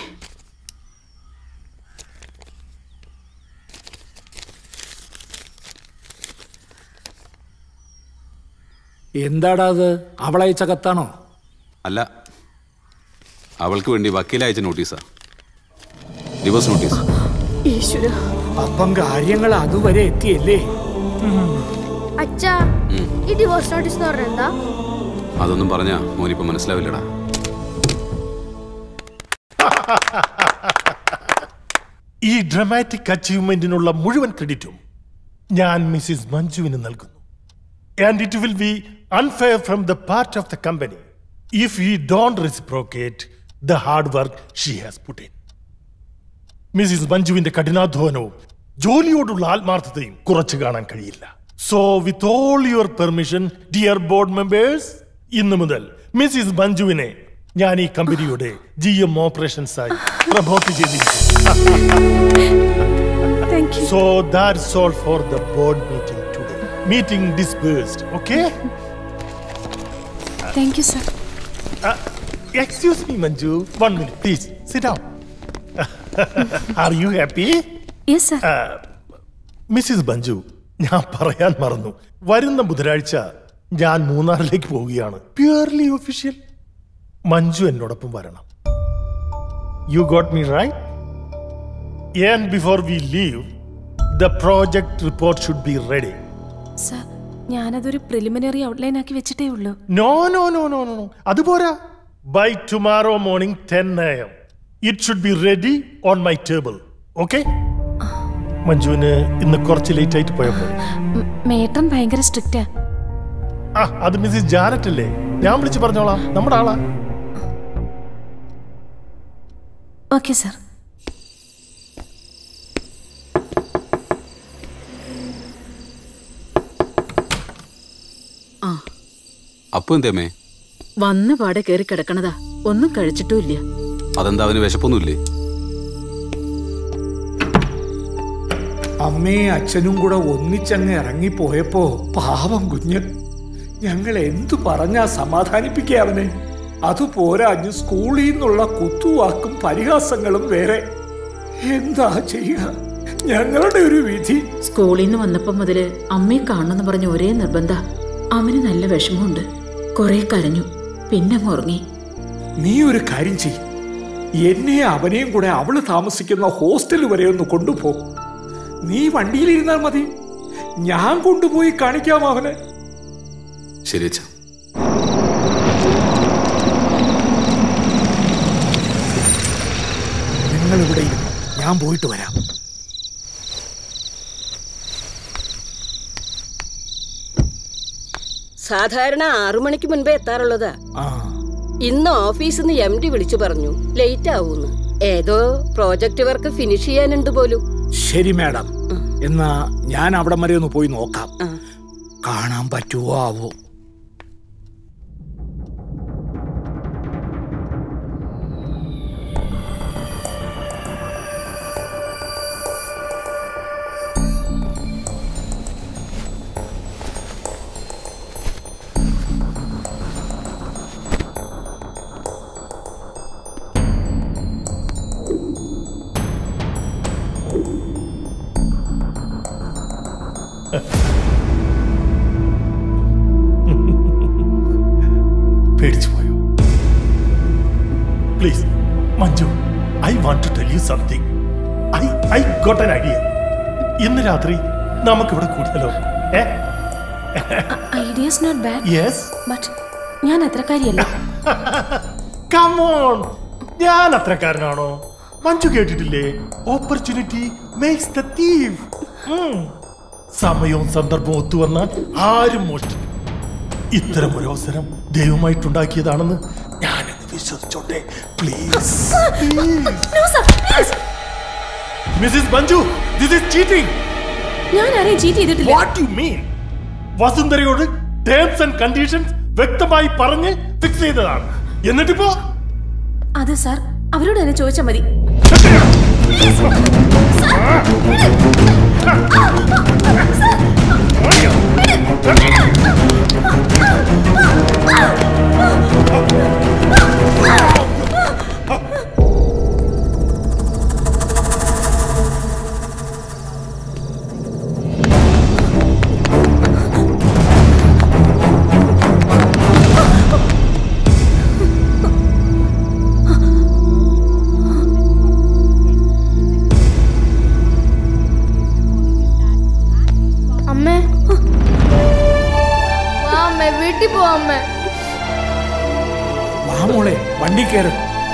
എന്താടാ അത് അവളയച്ച കത്താണോ അല്ല അവൾക്ക് വേണ്ടി വക്കീൽ അയച്ച നോട്ടീസാ ഡിവോഴ്സ് നോട്ടീസ് ഈശ്വര അപ്പം കാര്യങ്ങൾ അതുവരെ എത്തിയല്ലേ അച്ഛാ ഈ ഡിവോഴ്സ് നോട്ടീസ് എന്ന് പറഞ്ഞാൽ എന്താ അതൊന്നും പറഞ്ഞാ മോനിപ്പോ മനസ്സിലാവില്ലടാ ഈ ഡ്രമാറ്റിക് അച്ചീവ്മെന്റിനുള്ള മുഴുവൻ ക്രെഡിറ്റും ഞാൻ മിസ്സിസ് മഞ്ജുവിന് നൽകുന്നു and it will be unfair from the part of the company if you don't reciprocate the hard work she has put in Mrs മഞ്ജുവിന്റെ കഠിനാധ്വാനവും ജോലിയോടുള്ള ആത്മാർത്ഥതയും കുറച്ചു കാണാൻ കഴിയില്ല so with all your permission dear board members ഇന്നു മുതൽ Mrs മഞ്ജുവിനെ ഞാൻ ഈ കമ്പനിയുടെ ജി എം ഓപ്പറേഷൻസ് ആയി പ്രമോട്ട് ചെയ്തിരിക്കുന്നു so that's all for the board meeting today meeting dispersed okay thank you sir excuse me Manju one minute please sit down are you happy yes sir Mrs ബഞ്ജു ഞാൻ പറയാൻ മറന്നു വരുന്ന ബുധനാഴ്ച ഞാൻ മൂന്നാറിലേക്ക് പോവുകയാണ് പ്യുവർലി ഒഫീഷ്യൽ മഞ്ജു എന്നോടൊപ്പം വരണം you got me right and before we leave the project report should be ready sir ഞാനതൊരു പ്രിലിമിനറി ഔട്ട്ലൈൻ ആക്കി വെച്ചിട്ടേ ഉള്ളൂ no no no no no അതുപോരാ by tomorrow morning ten A M it should be ready on my table okay മഞ്ജുവിന് ഇന്ന് കുറച്ച് late ആയിട്ട് പോയപ്പോൾ മ്- മേട്ടൻ ഭയങ്കര സ്ട്രിക്റ്റാ ആ അത് മിസ്സിസ് ജാനറ്റ് അല്ലേ ഞാൻ വിളിച്ച് പറഞ്ഞോളാം നമ്മുടെ ആളാ ഓക്കെ സർ ആ അപ്പൊ എന്തേമേ വന്ന പാടെ കയറി കിടക്കണതാ ഒന്നും കഴിച്ചിട്ടുമില്ല അതെന്താ അവന് വിശപ്പൊന്നുമില്ലേ അമ്മയും അച്ഛനും കൂടെ ഒന്നിച്ചങ്ങ് ഇറങ്ങിപ്പോയപ്പോ പാവം കുഞ്ഞ് ഞങ്ങൾ എന്തു പറഞ്ഞാ സമാധാനിപ്പിക്കുക അവനെ അതുപോരാഞ്ഞ് സ്കൂളിൽ നിന്നുള്ള കുത്തുവാക്കും പരിഹാസങ്ങളും വേറെ എന്താ ചെയ്യുക ഞങ്ങളുടെ ഒരു വിധി സ്കൂളിൽ നിന്ന് വന്നപ്പോ മുതല് അമ്മയെ കാണണമെന്ന് പറഞ്ഞ ഒരേ നിർബന്ധ അവന് നല്ല വിഷമമുണ്ട് കുറെ കരഞ്ഞു പിന്നെ അങ്ങ് ഉറങ്ങി നീ ഒരു കാര്യം ചെയ്യും എന്നെ അവനെയും കൂടെ അവള് താമസിക്കുന്ന ഹോസ്റ്റൽ വരെ ഒന്ന് കൊണ്ടുപോ നീ വണ്ടിയിലിരുന്നാൽ മതി ഞാൻ കൊണ്ടുപോയി കാണിക്കാം അവനെ ശരി അച്ഛാ നിങ്ങൾ ഇവിടെ ഇരുന്നു ഞാൻ പോയിട്ട് വരാം സാധാരണ ആറു മണിക്ക് മുൻപേ എത്താറുള്ളതാ ആ ഇന്ന് ഓഫീസിൽ നിന്ന് എം ഡി വിളിച്ചു പറഞ്ഞു ലേറ്റ് ആവൂന്ന് ഏതോ പ്രോജക്റ്റ് വർക്ക് ഫിനിഷ് ചെയ്യാനുണ്ട് പോലും ശരി മാഡം എന്നാ ഞാൻ അവിടം വരെ ഒന്ന് പോയി നോക്കാം കാണാൻ പറ്റുമോ ആവോ പേടിച്ചു പോയോ please Manju I want to tell you something I I got an idea ഇന്ന് രാത്രി നമുക്കിവിടെ കൂടിയാലോ ഏ idea's not bad yes but ഞാൻ അത്രക്കാരിയല്ല കമോൺ ഞാൻ അത്രക്കാരനാണോ മഞ്ജു കേട്ടിട്ടില്ലേ ഓപ്പർച്യൂണിറ്റി മേക്സ് ദ തീവ് സമയവും സന്ദർഭവും ഒത്തുവന്നാൽ ആരും മോഷ്ടിക്കും ഇത്തരം ഒരു അവസരം ദൈവമായിട്ടുണ്ടാക്കിയതാണെന്ന് ഞാനങ്ങ് വിശ്വസിച്ചോട്ടെ please Mrs Manju this is cheating ഞാൻ ആരെയും ചീറ്റ് ചെയ്തിട്ടില്ല വാട്ട് യു മീൻ വസുന്ധരയോട് ടേംസ് ആൻഡ് കണ്ടീഷൻസ് വ്യക്തമായി പറഞ്ഞ് ഫിക്സ് ചെയ്തതാണ് എന്നിട്ടിപ്പോ അത് സാർ അവരോട് തന്നെ ചോദിച്ചാൽ മതി അമ്മേ വീട്ടിൽ പോവാം അമ്മേ വാ മോളെ വണ്ടി കയറ്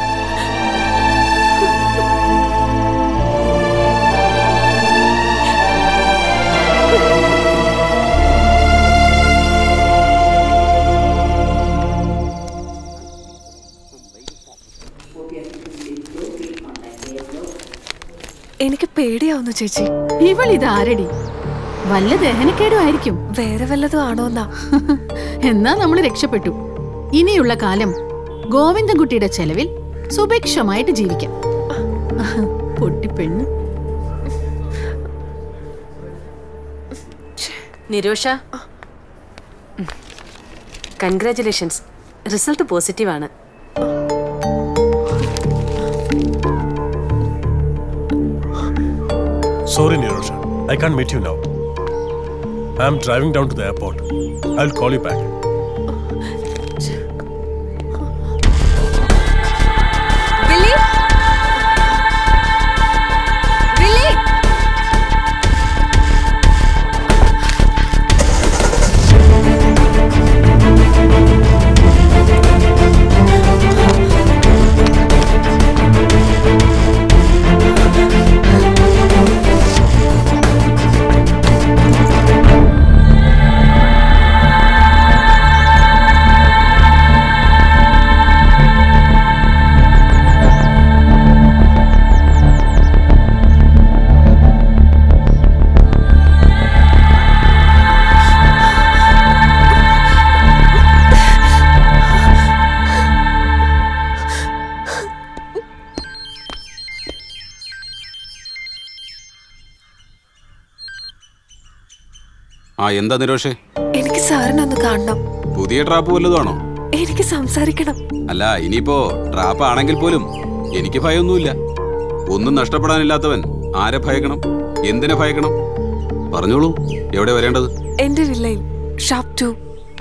എനിക്ക് പേടിയാവുന്നു ചേച്ചി ഇവൾ ഇതാരടി വല്ല ദഹനക്കേടും ആയിരിക്കും വേറെ വല്ലതും ആണോന്നാ എന്നാ നമ്മൾ രക്ഷപ്പെട്ടു ഇനിയുള്ള കാലം ഗോവിന്ദൻകുട്ടിയുടെ ചെലവിൽ സുഭിക്ഷമായിട്ട് ജീവിക്കാം പൊട്ടിപ്പെണ്ണ് നിരോഷ കൺഗ്രാറ്റുലേഷൻസ് റിസൾട്ട് പോസിറ്റീവ് ആണ് Sorry, Nirosha. I can't meet you now. I'm driving down to the airport. I'll call you back. Willy Willy ആ എന്താ നിരോഷേ എനിക്ക് സാറിനെ ഒന്ന് കാണണം പുതിയ ട്രാപ്പ് വല്ലതുമാണോ എനിക്ക് സംസാരിക്കണം അല്ല ഇനിയിപ്പോ ട്രാപ്പ് ആണെങ്കിൽ പോലും എനിക്ക് ഭയമൊന്നുമില്ല ഒന്നും നഷ്ടപ്പെടാനില്ലാത്തവൻ ആരെ ഭയക്കണം എന്തിനെ ഭയക്കണം പറഞ്ഞോളൂ എവിടെ വരേണ്ടത് എന്റെ വില്ലയിൽ ഷാപ്പ് ടു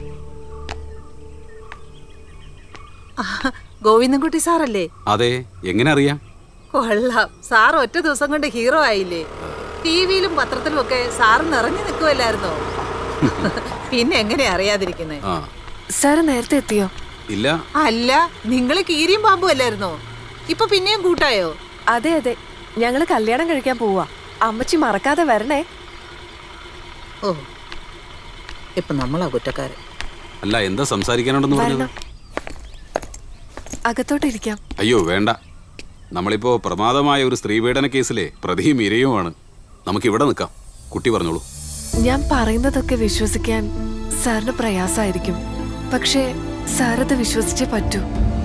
ഗോവിന്ദൻകുട്ടി സാറല്ലേ അതെ എങ്ങനെ അറിയാം കൊള്ളാം സാർ ഒറ്റ ദിവസം കൊണ്ട് ഹീറോ ആയില്ലേ ടി വിയിലും പത്രത്തിലും ഒക്കെ സാറ് നിറഞ്ഞു നിൽക്കുമല്ലായിരുന്നോ പിന്നെ എങ്ങനെ അറിയാതിരിക്കുന്നേ ആ സാറ് നേരത്തെ എത്തിയോ ഇല്ല അല്ല നിങ്ങൾ കീരിയും പാമ്പും അല്ലായിരുന്നോ ഇപ്പൊ പിന്നെയും കൂട്ടായോ അതെ അതെ ഞങ്ങള് കല്യാണം കഴിക്കാൻ പോവാ അമ്മച്ചി മറക്കാതെ വരണേ ഓ ഇപ്പൊ നമ്മളാ കുറ്റക്കാരൻ അല്ല എന്താ സംസാരിക്കാനുണ്ടെന്ന് പറഞ്ഞത് വരണം അകത്തോട്ടിരിക്കാം അയ്യോ വേണ്ട നമ്മളിപ്പോ പ്രമാദമായ ഒരു സ്ത്രീപീഡന കേസിലെ പ്രതിയും ഇരയുമാണ് നമുക്കിവിടെ നിൽക്കാം കുട്ടി പറഞ്ഞോളൂ ഞാൻ പറയുന്നതൊക്കെ വിശ്വസിക്കാൻ സാറിന് പ്രയാസമായിരിക്കും പക്ഷേ സാറത് വിശ്വസിച്ചേ പറ്റൂ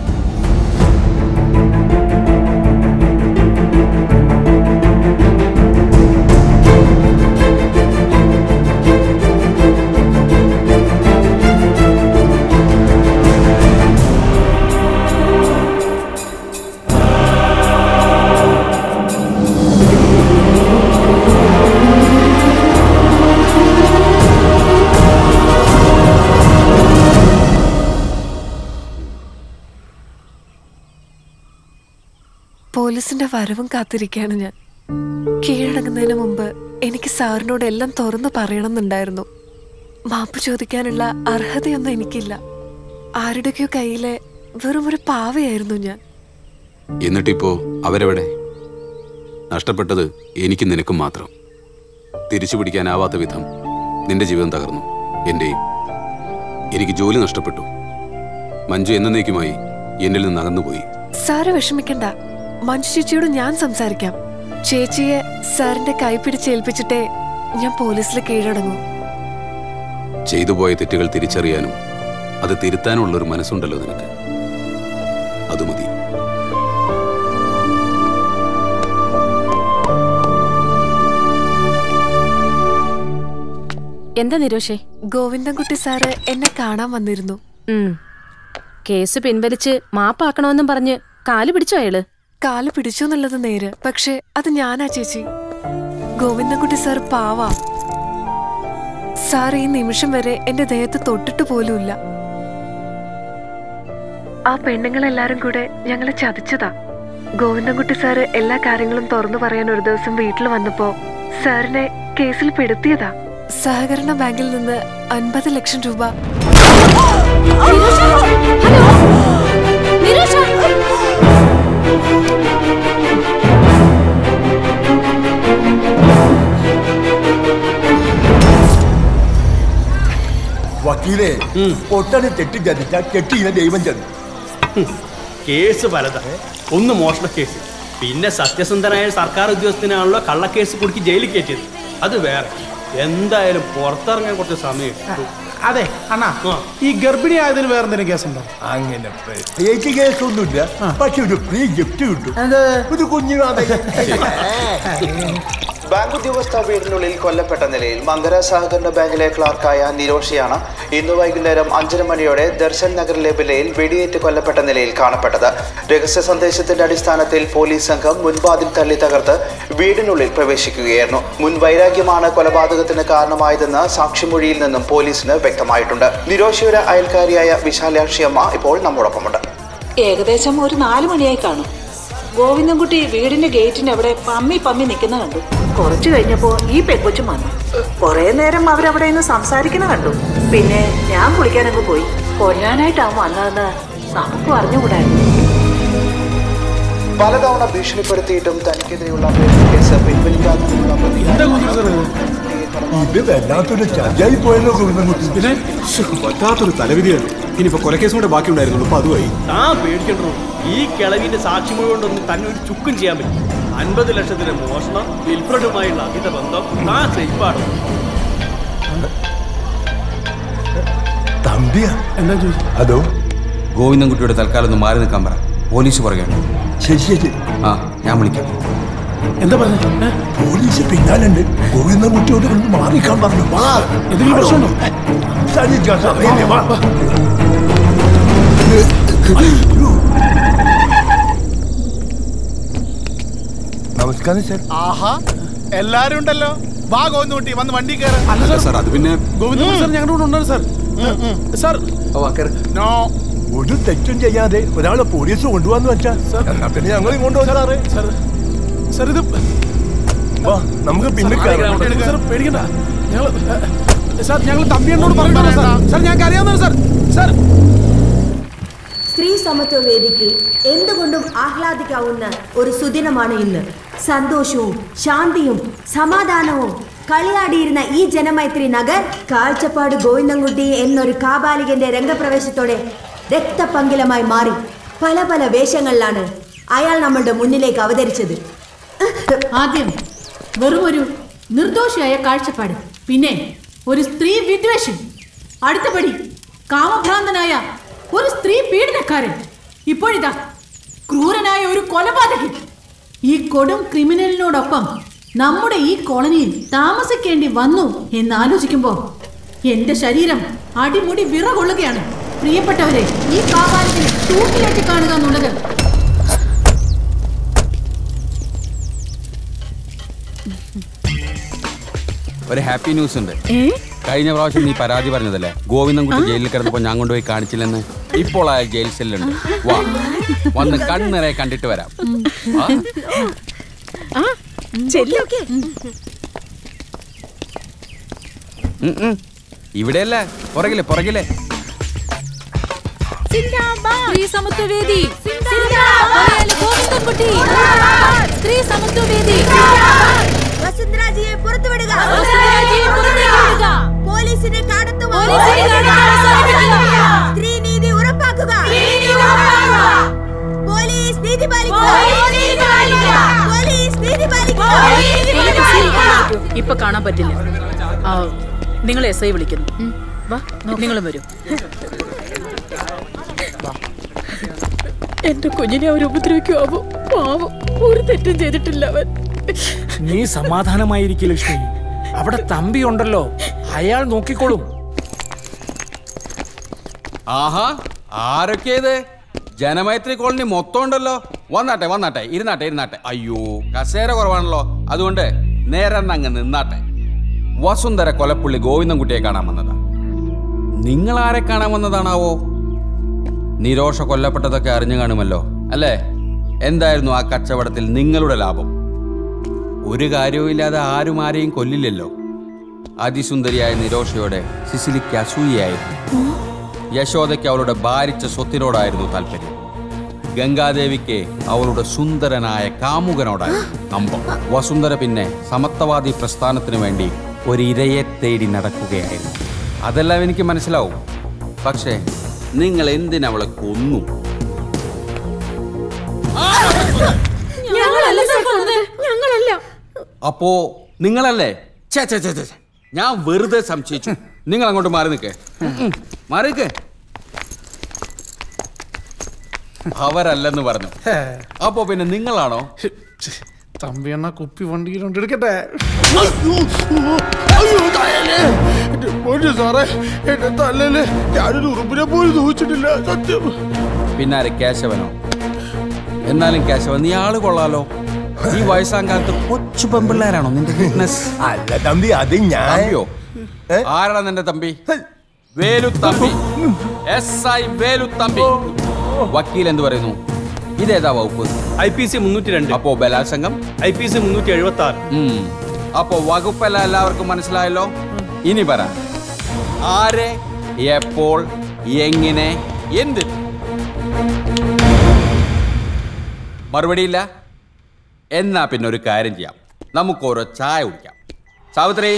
പോലീസിന്റെ വരവും കാത്തിരിക്കുകയാണ് ഞാൻ കീഴടങ്ങുന്നതിന് മുമ്പ് എനിക്ക് സാറിനോട് എല്ലാം തുറന്നു പറയണമെന്നുണ്ടായിരുന്നു മാപ്പ് ചോദിക്കാനുള്ള അർഹതയൊന്നും എനിക്കില്ല ആരുടെയൊക്കെയോ കയ്യിലെ വെറും ഒരു പാവയായിരുന്നു ഞാൻ എന്നിട്ടിപ്പോ അവരെവിടെ നഷ്ടപ്പെട്ടത് എനിക്കും നിനക്കും മാത്രം തിരിച്ചു പിടിക്കാനാവാത്ത വിധം നിന്റെ ജീവിതം തകർന്നു എന്റെയും എനിക്ക് ജോലി നഷ്ടപ്പെട്ടു മഞ്ജു എന്നേക്കുമായി എന്നിൽ നിന്ന് അകന്നുപോയി സാറ് വിഷമിക്കണ്ട മഞ്ജു ചേച്ചിയോട് ഞാൻ സംസാരിക്കാം ചേച്ചിയെ സാറിന്റെ കൈ പിടിച്ചേൽപ്പിച്ചിട്ടേ ഞാൻ പോലീസിൽ കീഴടങ്ങൂ ചെയ്തു പോയ തെറ്റുകൾ തിരിച്ചറിയാനും അത് തിരുത്താനുള്ള ഒരു മനസ്സുണ്ടല്ലോ നിനക്ക് അത് മതി എന്താ നിരോഷേ ഗോവിന്ദൻകുട്ടി സാറ് എന്നെ കാണാൻ വന്നിരുന്നു ഉം. കേസ് പിൻവലിച്ച് മാപ്പാക്കണമെന്നും പറഞ്ഞ് കാല് പിടിച്ചോ അയാള് കാല് പിടിച്ചു എന്നുള്ളത് നേര് പക്ഷെ അത് ഞാനാ ചേച്ചി ഗോവിന്ദൻകുട്ടി സാർ പാവാ സാർ ഈ നിമിഷം വരെ എന്റെ ദേഹത്ത് തൊട്ടിട്ട് പോലുമില്ല ആ പെണ്ണുങ്ങളെല്ലാരും കൂടെ ഞങ്ങളെ ചതിച്ചതാ ഗോവിന്ദൻകുട്ടി സാറ് എല്ലാ കാര്യങ്ങളും തുറന്നു പറയാൻ ഒരു ദിവസം വീട്ടിൽ വന്നപ്പോ സാറിനെ കേസിൽ പെടുത്തിയതാ സഹകരണ ബാങ്കിൽ നിന്ന് അൻപത് ലക്ഷം രൂപ വക്കീലേ പൊട്ടനെ തെറ്റി ചതിച്ച കെട്ടിയിലെ ദൈവം ചതി കേസ് പലതാ ഒന്ന് മോഷണ കേസ് പിന്നെ സത്യസന്ധനായ സർക്കാർ ഉദ്യോഗസ്ഥനാണല്ലോ കള്ളക്കേസ് കുടുക്കി ജയിലിൽ കയറ്റിയത് അത് വേറെ എന്തായാലും പുറത്തിറങ്ങാൻ കുറച്ച് സമയം എടുക്കും. അതെ അണ്ണാ ഈ ഗർഭിണി ആയതിന് വേറെ എന്തെങ്കിലും കേസുണ്ടോ അങ്ങനെ പ്രത്യേകിച്ച് കേസൊന്നുമില്ല പക്ഷെ ഒരു ഫ്രീ ഗിഫ്റ്റ് കിട്ടും ഒരു കുഞ്ഞു ബാങ്ക് ഉദ്യോഗസ്ഥ വീടിനുള്ളിൽ കൊല്ലപ്പെട്ട നിലയിൽ മങ്കര സഹകരണ ബാങ്കിലെ ക്ലാർക്കായ നിരോഷയാണ് ഇന്ന് വൈകുന്നേരം അഞ്ചര മണിയോടെ ദർശൻ നഗറിലെ വിലയിൽ വെടിയേറ്റ് കൊല്ലപ്പെട്ട നിലയിൽ കാണപ്പെട്ടത് രഹസ്യ സന്ദേശത്തിന്റെ അടിസ്ഥാനത്തിൽ പോലീസ് സംഘം മുൻവാതിൽ തള്ളി തകർത്ത് വീടിനുള്ളിൽ പ്രവേശിക്കുകയായിരുന്നു മുൻ വൈരാഗ്യമാണ് കൊലപാതകത്തിന് കാരണമായതെന്ന് സാക്ഷിമൊഴിയിൽ നിന്നും പോലീസിന് വ്യക്തമായിട്ടുണ്ട് നിരോഷയുടെ അയൽക്കാരിയായ വിശാലാക്ഷിയമ്മ ഇപ്പോൾ നമ്മോടൊപ്പമുണ്ട് ഏകദേശം ഒരു നാല് മണിയായി കാണും ഗോവിന്ദൻകുട്ടി വീടിന്റെ ഗേറ്റിന്റെ അവിടെ പമ്മി പമ്മി നിൽക്കുന്ന കണ്ടു കുറച്ചു കഴിഞ്ഞപ്പോ ഈ പെങ്കൊച്ചും വന്നു കുറെ നേരം അവരവിടെ നിന്ന് സംസാരിക്കുന്ന കണ്ടു പിന്നെ ഞാൻ കുളിക്കാനങ്ങ് പോയി കൊല്ലാനായിട്ടാവും വന്നതെന്ന് നമുക്ക് അറിഞ്ഞുകൂടായിരുന്നു പലതവണ ഭീഷണിപ്പെടുത്തിയിട്ടും തനിക്കെതിരെയുള്ള കേസ് പിൻവലിക്കാത്തതിനുള്ള ഇത് വല്ലാത്തൊരു ചതിയായി പോയല്ലോ കുടുംബം പിന്നെ പറ്റാത്തൊരു തലവിധിയാണ് ഇനിയിപ്പോ കൊലക്കേസും കൂടെ ബാക്കി ഉണ്ടായിരുന്നുള്ളൂ അപ്പൊ അതുമായി താൻ പേടിക്കണ്ടോ ഈ കിളവിന്റെ സാക്ഷിമൊഴി കൊണ്ടൊന്നും തന്നെ ഒരു ചുക്കും ചെയ്യാൻ പറ്റും അൻപത് ലക്ഷത്തിന്റെ മോഷണം വിൽഫ്രഡുമായുള്ള അമിത ബന്ധം താൻ സേഫാണ് തമ്പിയാ എന്താ ചോദിച്ചു അതോ ഗോവിന്ദൻകുട്ടിയുടെ തൽക്കാലം ഒന്ന് മാറി നിൽക്കാൻ പറ പോലീസ് പറയുകയാണ് ശരി ശരി ആ ഞാൻ വിളിക്കാം എന്താ പറഞ്ഞേ പോലീസ് പിന്നാലുണ്ട് ഗോവിന്ദൻകുട്ടിയോട് ഒന്ന് മാറിക്കാൻ പറഞ്ഞു വാ എന്തെങ്കിലും പ്രശ്നമുണ്ടോ സരിക്കാൻ സമയമില്ല, വാ നമസ്കാരം സാർ ആഹാ എല്ലാരും ഉണ്ടല്ലോ വാ ഗോവിന്ദകുട്ടി വന്ന് വണ്ടി കയറി അല്ല സാർ അത് പിന്നെ ഗോവിന്ദകുട്ടി സാർ ഞങ്ങളുടെ കൂടെ ഉണ്ടല്ലോ സാർ സാർ നോ ഒരു തെറ്റും ചെയ്യാതെ ഒരാളെ പോലീസ് കൊണ്ടുപോകാന്ന് വെച്ചാ എന്നാ പിന്നെ ഞങ്ങൾ ഇങ്ങോട്ട് വരാം സാറേ സാർ സാർ ഇത് വാ നമുക്ക് പിന്നെ കയറാം. സാർ പേടിക്കണ്ട ഞങ്ങൾ സാർ ഞങ്ങൾ തമ്പിയണ്ണോട് പറഞ്ഞിട്ടുണ്ടോ സാർ സാർ ഞങ്ങൾക്ക് അറിയാവുന്ന സാർ സാർ സ്ത്രീ സമത്വ വേദിക്ക് എന്തുകൊണ്ടും ആഹ്ലാദിക്കാവുന്ന ഒരു സുദിനമാണ് ഇന്ന് സന്തോഷവും ശാന്തിയും സമാധാനവും കളിയാടിയിരുന്ന ഈ ജനമൈത്രി നഗർ കാഴ്ചപ്പാട് ഗോവിന്ദൻകുട്ടി എന്നൊരു കാബാലികന്റെ രംഗപ്രവേശത്തോടെ രക്തപങ്കിലമായി മാറി പല പല വേഷങ്ങളിലാണ് അയാൾ നമ്മളുടെ മുന്നിലേക്ക് അവതരിച്ചത് ആദ്യം വെറും ഒരു നിർദോഷിയായ കാഴ്ചപ്പാട് പിന്നെ ഒരു സ്ത്രീ വിദ്വേഷൻ അടുത്തപടി കാമഭ്രാന്തനായ ഒരു സ്ത്രീ പീഡനക്കാരൻ ഇപ്പോഴിതാ ക്രൂരനായ ഒരു കൊലപാതകൻ ഈ കൊടും ക്രിമിനലിനോടൊപ്പം നമ്മുടെ ഈ കോളനിയിൽ താമസിക്കേണ്ടി വന്നു എന്ന് ആലോചിക്കുമ്പോ എന്റെ ശരീരം അടിമുടി വിറകൊള്ളുകയാണ് പ്രിയപ്പെട്ടവരെ ഈ കാപാലത്തിനെ തൂക്കിലേറ്റി കാണുക എന്നുള്ളത് ഒരു ഹാപ്പി ന്യൂസ് ഉണ്ട് കഴിഞ്ഞ പ്രാവശ്യം നീ പരാതി പറഞ്ഞതല്ലേ ഗോവിന്ദൻകുട്ടി ജയിലിൽ കിടന്നപ്പോ ഞാൻ കൊണ്ടുപോയി കാണിച്ചില്ലെന്ന് ഇപ്പോൾ അയാൾ ജയിൽ സെല്ലുണ്ട് വാ വന്ന് കണ്ണിറയെ കണ്ടിട്ട് വരാം വാ. ഉം, ഉം. ഇവിടെയല്ല പുറകിലെ പുറകിലെ സ്ത്രീ സമത്വവേദി ഗോവിന്ദൻകുട്ടി സ്ത്രീ സമത്വവേദി വസുന്ധരാജിയെ പുറത്തുവിടുക വസുന്ധരാജിയെ പുറത്തുവിടുക. പോലീസിനെ കടത്തുക പോലീസിനെ കടത്താൻ അവസാനിപ്പിക്കുക. സ്ത്രീ നീതി ഉറപ്പാക്കുക പോലീസ് നീതി പാലിക്കുക പോലീസ് നീതി പാലിക്കുക. പോലീസ് നീതി പാലിക്കുക ഇപ്പൊ കാണാൻ പറ്റില്ല ആ, നിങ്ങൾ എസ് ഐ വിളിക്കുന്നു വാ നിങ്ങളും വരൂ എന്റെ കുഞ്ഞിനെ അവർ ഉപദ്രവിക്കുവാവോ പാവം ഒരു തെറ്റും ചെയ്തിട്ടില്ല അവൻ നീ സമാധാനമായിരിക്കും ലക്ഷ്മി അവിടെ തമ്പി ഉണ്ടല്ലോ അയാൾ നോക്കിക്കോളും ആഹാ ആരൊക്കെയത് ജനമൈത്രി കോളനി മൊത്തം ഉണ്ടല്ലോ വന്നാട്ടെ വന്നാട്ടെ ഇരുന്നാട്ടെ ഇരുന്നാട്ടെ അയ്യോ കസേര കുറവാണല്ലോ അതുകൊണ്ട് നേരെ അങ്ങ് നിന്നാട്ടെ വസുന്ധര കൊലപ്പുള്ളി ഗോവിന്ദൻകുട്ടിയെ കാണാൻ വന്നതാ നിങ്ങൾ ആരെ കാണാൻ വന്നതാണാവോ നിരോഷ കൊല്ലപ്പെട്ടതൊക്കെ അറിഞ്ഞു കാണുമല്ലോ അല്ലേ എന്തായിരുന്നു ആ കച്ചവടത്തിൽ നിങ്ങളുടെ ലാഭം ഒരു കാര്യവും ഇല്ലാതെ ആരും ആരെയും കൊല്ലില്ലല്ലോ അതിസുന്ദരിയായ നിരോഷയോടെ സിസിലിക്ക് അസൂയായിരുന്നു യശോദയ്ക്ക് അവളുടെ ഭാരിച്ച സ്വത്തിനോടായിരുന്നു താല്പര്യം ഗംഗാദേവിക്ക് അവളുടെ സുന്ദരനായ കാമുകനോടായിരുന്നു കമ്പം വസുന്ധര പിന്നെ സമത്വവാദി പ്രസ്ഥാനത്തിനു വേണ്ടി ഒരു ഇരയെ തേടി നടക്കുകയായിരുന്നു അതെല്ലാം എനിക്ക് മനസ്സിലാവും പക്ഷേ നിങ്ങൾ എന്തിനവളെ കൊന്നു ഞങ്ങളല്ല സർ കൊന്നത്. ഞങ്ങളല്ല അപ്പോ നിങ്ങളല്ലേ ഛേ, ഛേ, ഛേ, ഛേ, ഛേ. ഞാൻ വെറുതെ സംശയിച്ചു നിങ്ങൾ അങ്ങോട്ട് മാറി നിൽക്കേ മാറി നിൽക്കേ അവരല്ലെന്ന് പറഞ്ഞു അപ്പോ പിന്നെ നിങ്ങളാണോ തമ്പിയണ്ണ കുപ്പി വണ്ടിയിലുണ്ട് എടുക്കട്ടെ അയ്യോ തലയില്. എന്റെ പൊന്നു സാറേ എന്റെ തലയില് ഞാനൊരു ഉറുമ്പിനെ പോലും ദൂച്ചിട്ടില്ല സത്യം പിന്നാരെ കേശവനോ എന്നാലും കേശവൻ നീ ആള് കൊള്ളാലോ ഈ വയസ്സാം കാലത്ത് കൊച്ചു പെമ്പിള്ളേരാണോ നിന്റെ ഫിറ്റ്നസ് അല്ല തമ്പി അത് ഞാൻ തമ്പിയോ ആരാണ് നിന്റെ തമ്പി വേലു തമ്പി എസ് ഐ വേലു തമ്പി വക്കീൽ എന്ത് പറയുന്നു ഇതേതാ വകുപ്പ് ഐ പി സി മുന്നൂറ്റി രണ്ട് അപ്പോ ബലാത്സംഗം ഐ പി സി മുന്നൂറ്റി എഴുപത്തി ആറ് അപ്പോ വകുപ്പെല്ലാം എല്ലാവർക്കും മനസ്സിലായല്ലോ ഇനി പറ ആരെ എപ്പോൾ എങ്ങനെ എന്ത് മറുപടിയില്ല എന്നാ പിന്നെ ഒരു കാര്യം ചെയ്യാം നമുക്ക് ഓരോ ചായ കുടിക്കാം സാവിത്രി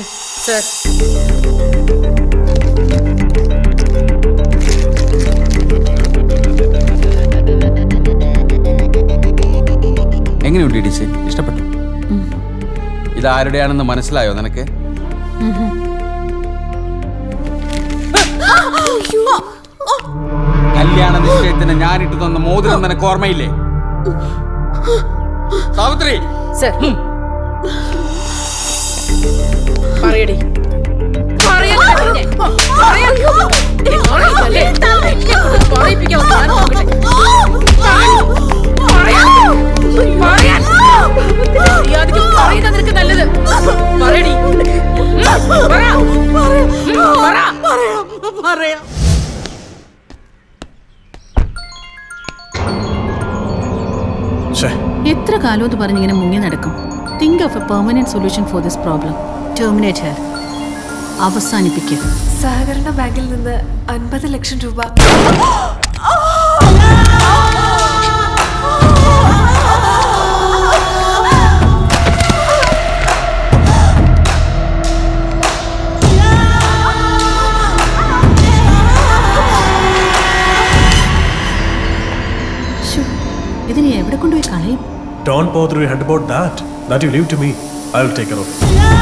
എങ്ങനെയുണ്ട് ഈ ഡിസൈൻ ഇഷ്ടപ്പെട്ടു ഇതാരുടെയാണെന്ന് മനസ്സിലായോ നിനക്ക് കല്യാണ നിശ്ചയത്തിന് ഞാനിട്ട് തന്ന മോതിരം നിനക്ക് ഓർമ്മയില്ലേ സാവിത്രി സർ പറയടി പറയല്ലേ പിന്നെ? പറയാൻ. പറയില്ലല്ലേ? പറയിപ്പിക്കാൻ ഞാൻ നോക്കട്ടെ. പറയാൻ. പറയാൻ. മര്യാദയ്ക്ക് പറയുന്നത് നിനക്ക് നല്ലത് പറയടി ഉം, പറ. ഉം, പറ. പറയാം എത്ര കാലം എന്ന് പറഞ്ഞിങ്ങനെ മുങ്ങി നടക്കും think of a permanent solution for this problem terminate here അവസാനിപ്പിക്കുക സഹകരണ ബാങ്കിൽ നിന്ന് അൻപത് ലക്ഷം രൂപ ശ്ശോ, ഇതിനെ എവിടെ കൊണ്ടുപോയി കളയും Don't bother your head about that. That you leave to me. I will take care of it.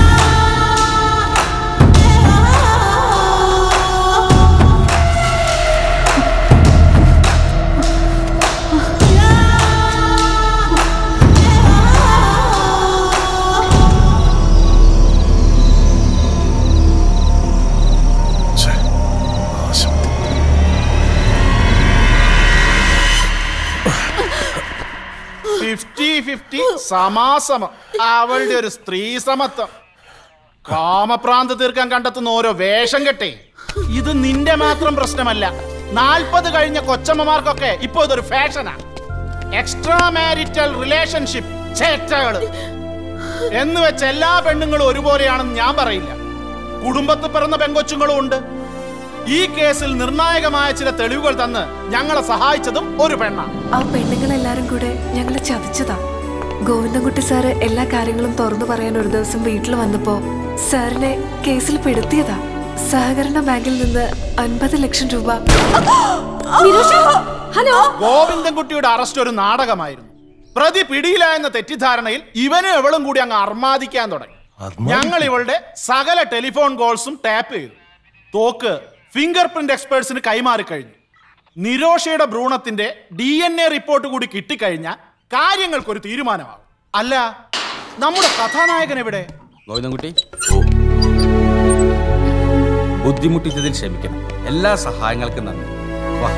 Fifty fifty സമാസമം അവളുടെ ഒരു സ്ത്രീ സമത്വം കാമപ്രാന്ത് തീർക്കാൻ കണ്ടെത്തുന്ന ഓരോ വേഷം കെട്ടേ ഇത് നിന്റെ മാത്രം പ്രശ്നമല്ല നാൽപ്പത് കഴിഞ്ഞ കൊച്ചമ്മമാർക്കൊക്കെ ഇപ്പൊ ഇതൊരു ഫാഷനാ എക്സ്ട്രാ മാരിറ്റൽ റിലേഷൻഷിപ്പ് ചേറ്റകള് എന്ന് വെച്ച് എല്ലാ പെണ്ണുങ്ങളും ഒരുപോലെയാണെന്ന് ഞാൻ പറയില്ല കുടുംബത്തിൽ പിറന്ന പെങ്കൊച്ചുങ്ങളും ഉണ്ട് ഈ കേസിൽ നിർണായകമായ ചില തെളിവുകൾ തന്ന് ഞങ്ങളെ സഹായിച്ചതും ഒരു പെണ്ണാണ് ആ പെണ്ണുങ്ങളെല്ലാരും കൂടെ ഞങ്ങളെ ചതിച്ചതാ ഗോവിന്ദൻകുട്ടി സാറ് എല്ലാ കാര്യങ്ങളും തുറന്നു പറയാൻ ഒരു ദിവസം വീട്ടിൽ വന്നപ്പോ സാറിനെ കേസിൽ പെടുത്തിയതാ സഹകരണ ബാങ്കിൽ നിന്ന് അൻപത് ലക്ഷം രൂപ ഹലോ ഗോവിന്ദൻകുട്ടിയുടെ അറസ്റ്റ് ഒരു നാടകമായിരുന്നു പ്രതി പിടിയിലായെന്ന തെറ്റിദ്ധാരണയിൽ ഇവനും എവളും കൂടി അങ്ങ് അർമാദിക്കാൻ തുടങ്ങി ഞങ്ങൾ ഇവളുടെ സകല ടെലിഫോൺ കോൾസും ടാപ്പ് ചെയ്തു തോക്ക് ഫിംഗർ പ്രിന്റ് എക്സ്പേർട്സിന് കൈമാറിക്കഴിഞ്ഞു നിരോഷയുടെ ഭ്രൂണത്തിന്റെ ഡി എൻ എ റിപ്പോർട്ട് കൂടി കിട്ടിക്കഴിഞ്ഞാൽ കാര്യങ്ങൾക്കൊരു തീരുമാനമാകും അല്ല നമ്മുടെ കഥാനായകൻ എവിടെ ഗോവിന്ദൻകുട്ടി ബുദ്ധിമുട്ടിച്ചതിൽ ക്ഷമിക്കണം എല്ലാ സഹായങ്ങൾക്കും നന്ദി വാ.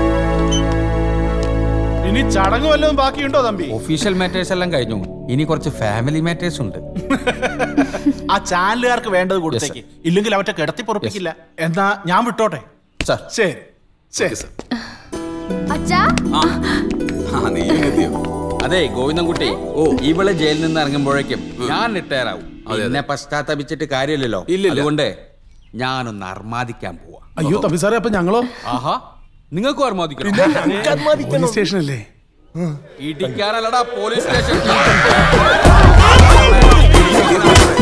ഇനി ചടങ്ങ് വല്ലതും ബാക്കിയുണ്ടോ തമ്പി ഒഫീഷ്യൽ മാറ്റേഴ്സ് എല്ലാം കഴിഞ്ഞു ഇനി കുറച്ച് ഫാമിലി മാറ്റേഴ്സ് ഉണ്ട് ആ ചാനലുകാർക്ക് വേണ്ടത് കൊടുത്തേക്ക് ഇല്ലെങ്കിൽ അവറ്റ കിടത്തി പൊറപ്പിക്കില്ല എന്നാ ഞാൻ വിട്ടോട്ടെ ശരി ശരി അച്ഛാ ആ, നീ എത്തിയോ? അതെ ഗോവിന്ദൻകുട്ടി ഓ ഇവള് ജയിലിൽ നിന്ന് ഇറങ്ങുമ്പോഴേക്കും ഞാൻ റിട്ടയർ ആവും എന്നെ പശ്ചാത്തപിച്ചിട്ട് കാര്യമില്ലല്ലോ അതുകൊണ്ട് ഞാനൊന്ന് അർമാദിക്കാൻ പോവാ അയ്യോ തമ്പി സാറേ അപ്പൊ ഞങ്ങളോ ആഹാ നിങ്ങൾക്ക് അർമാദിക്കണം പോലീസ് സ്റ്റേഷനല്ലേ ഇടിക്കാനല്ലടാ പോലീസ് സ്റ്റേഷൻ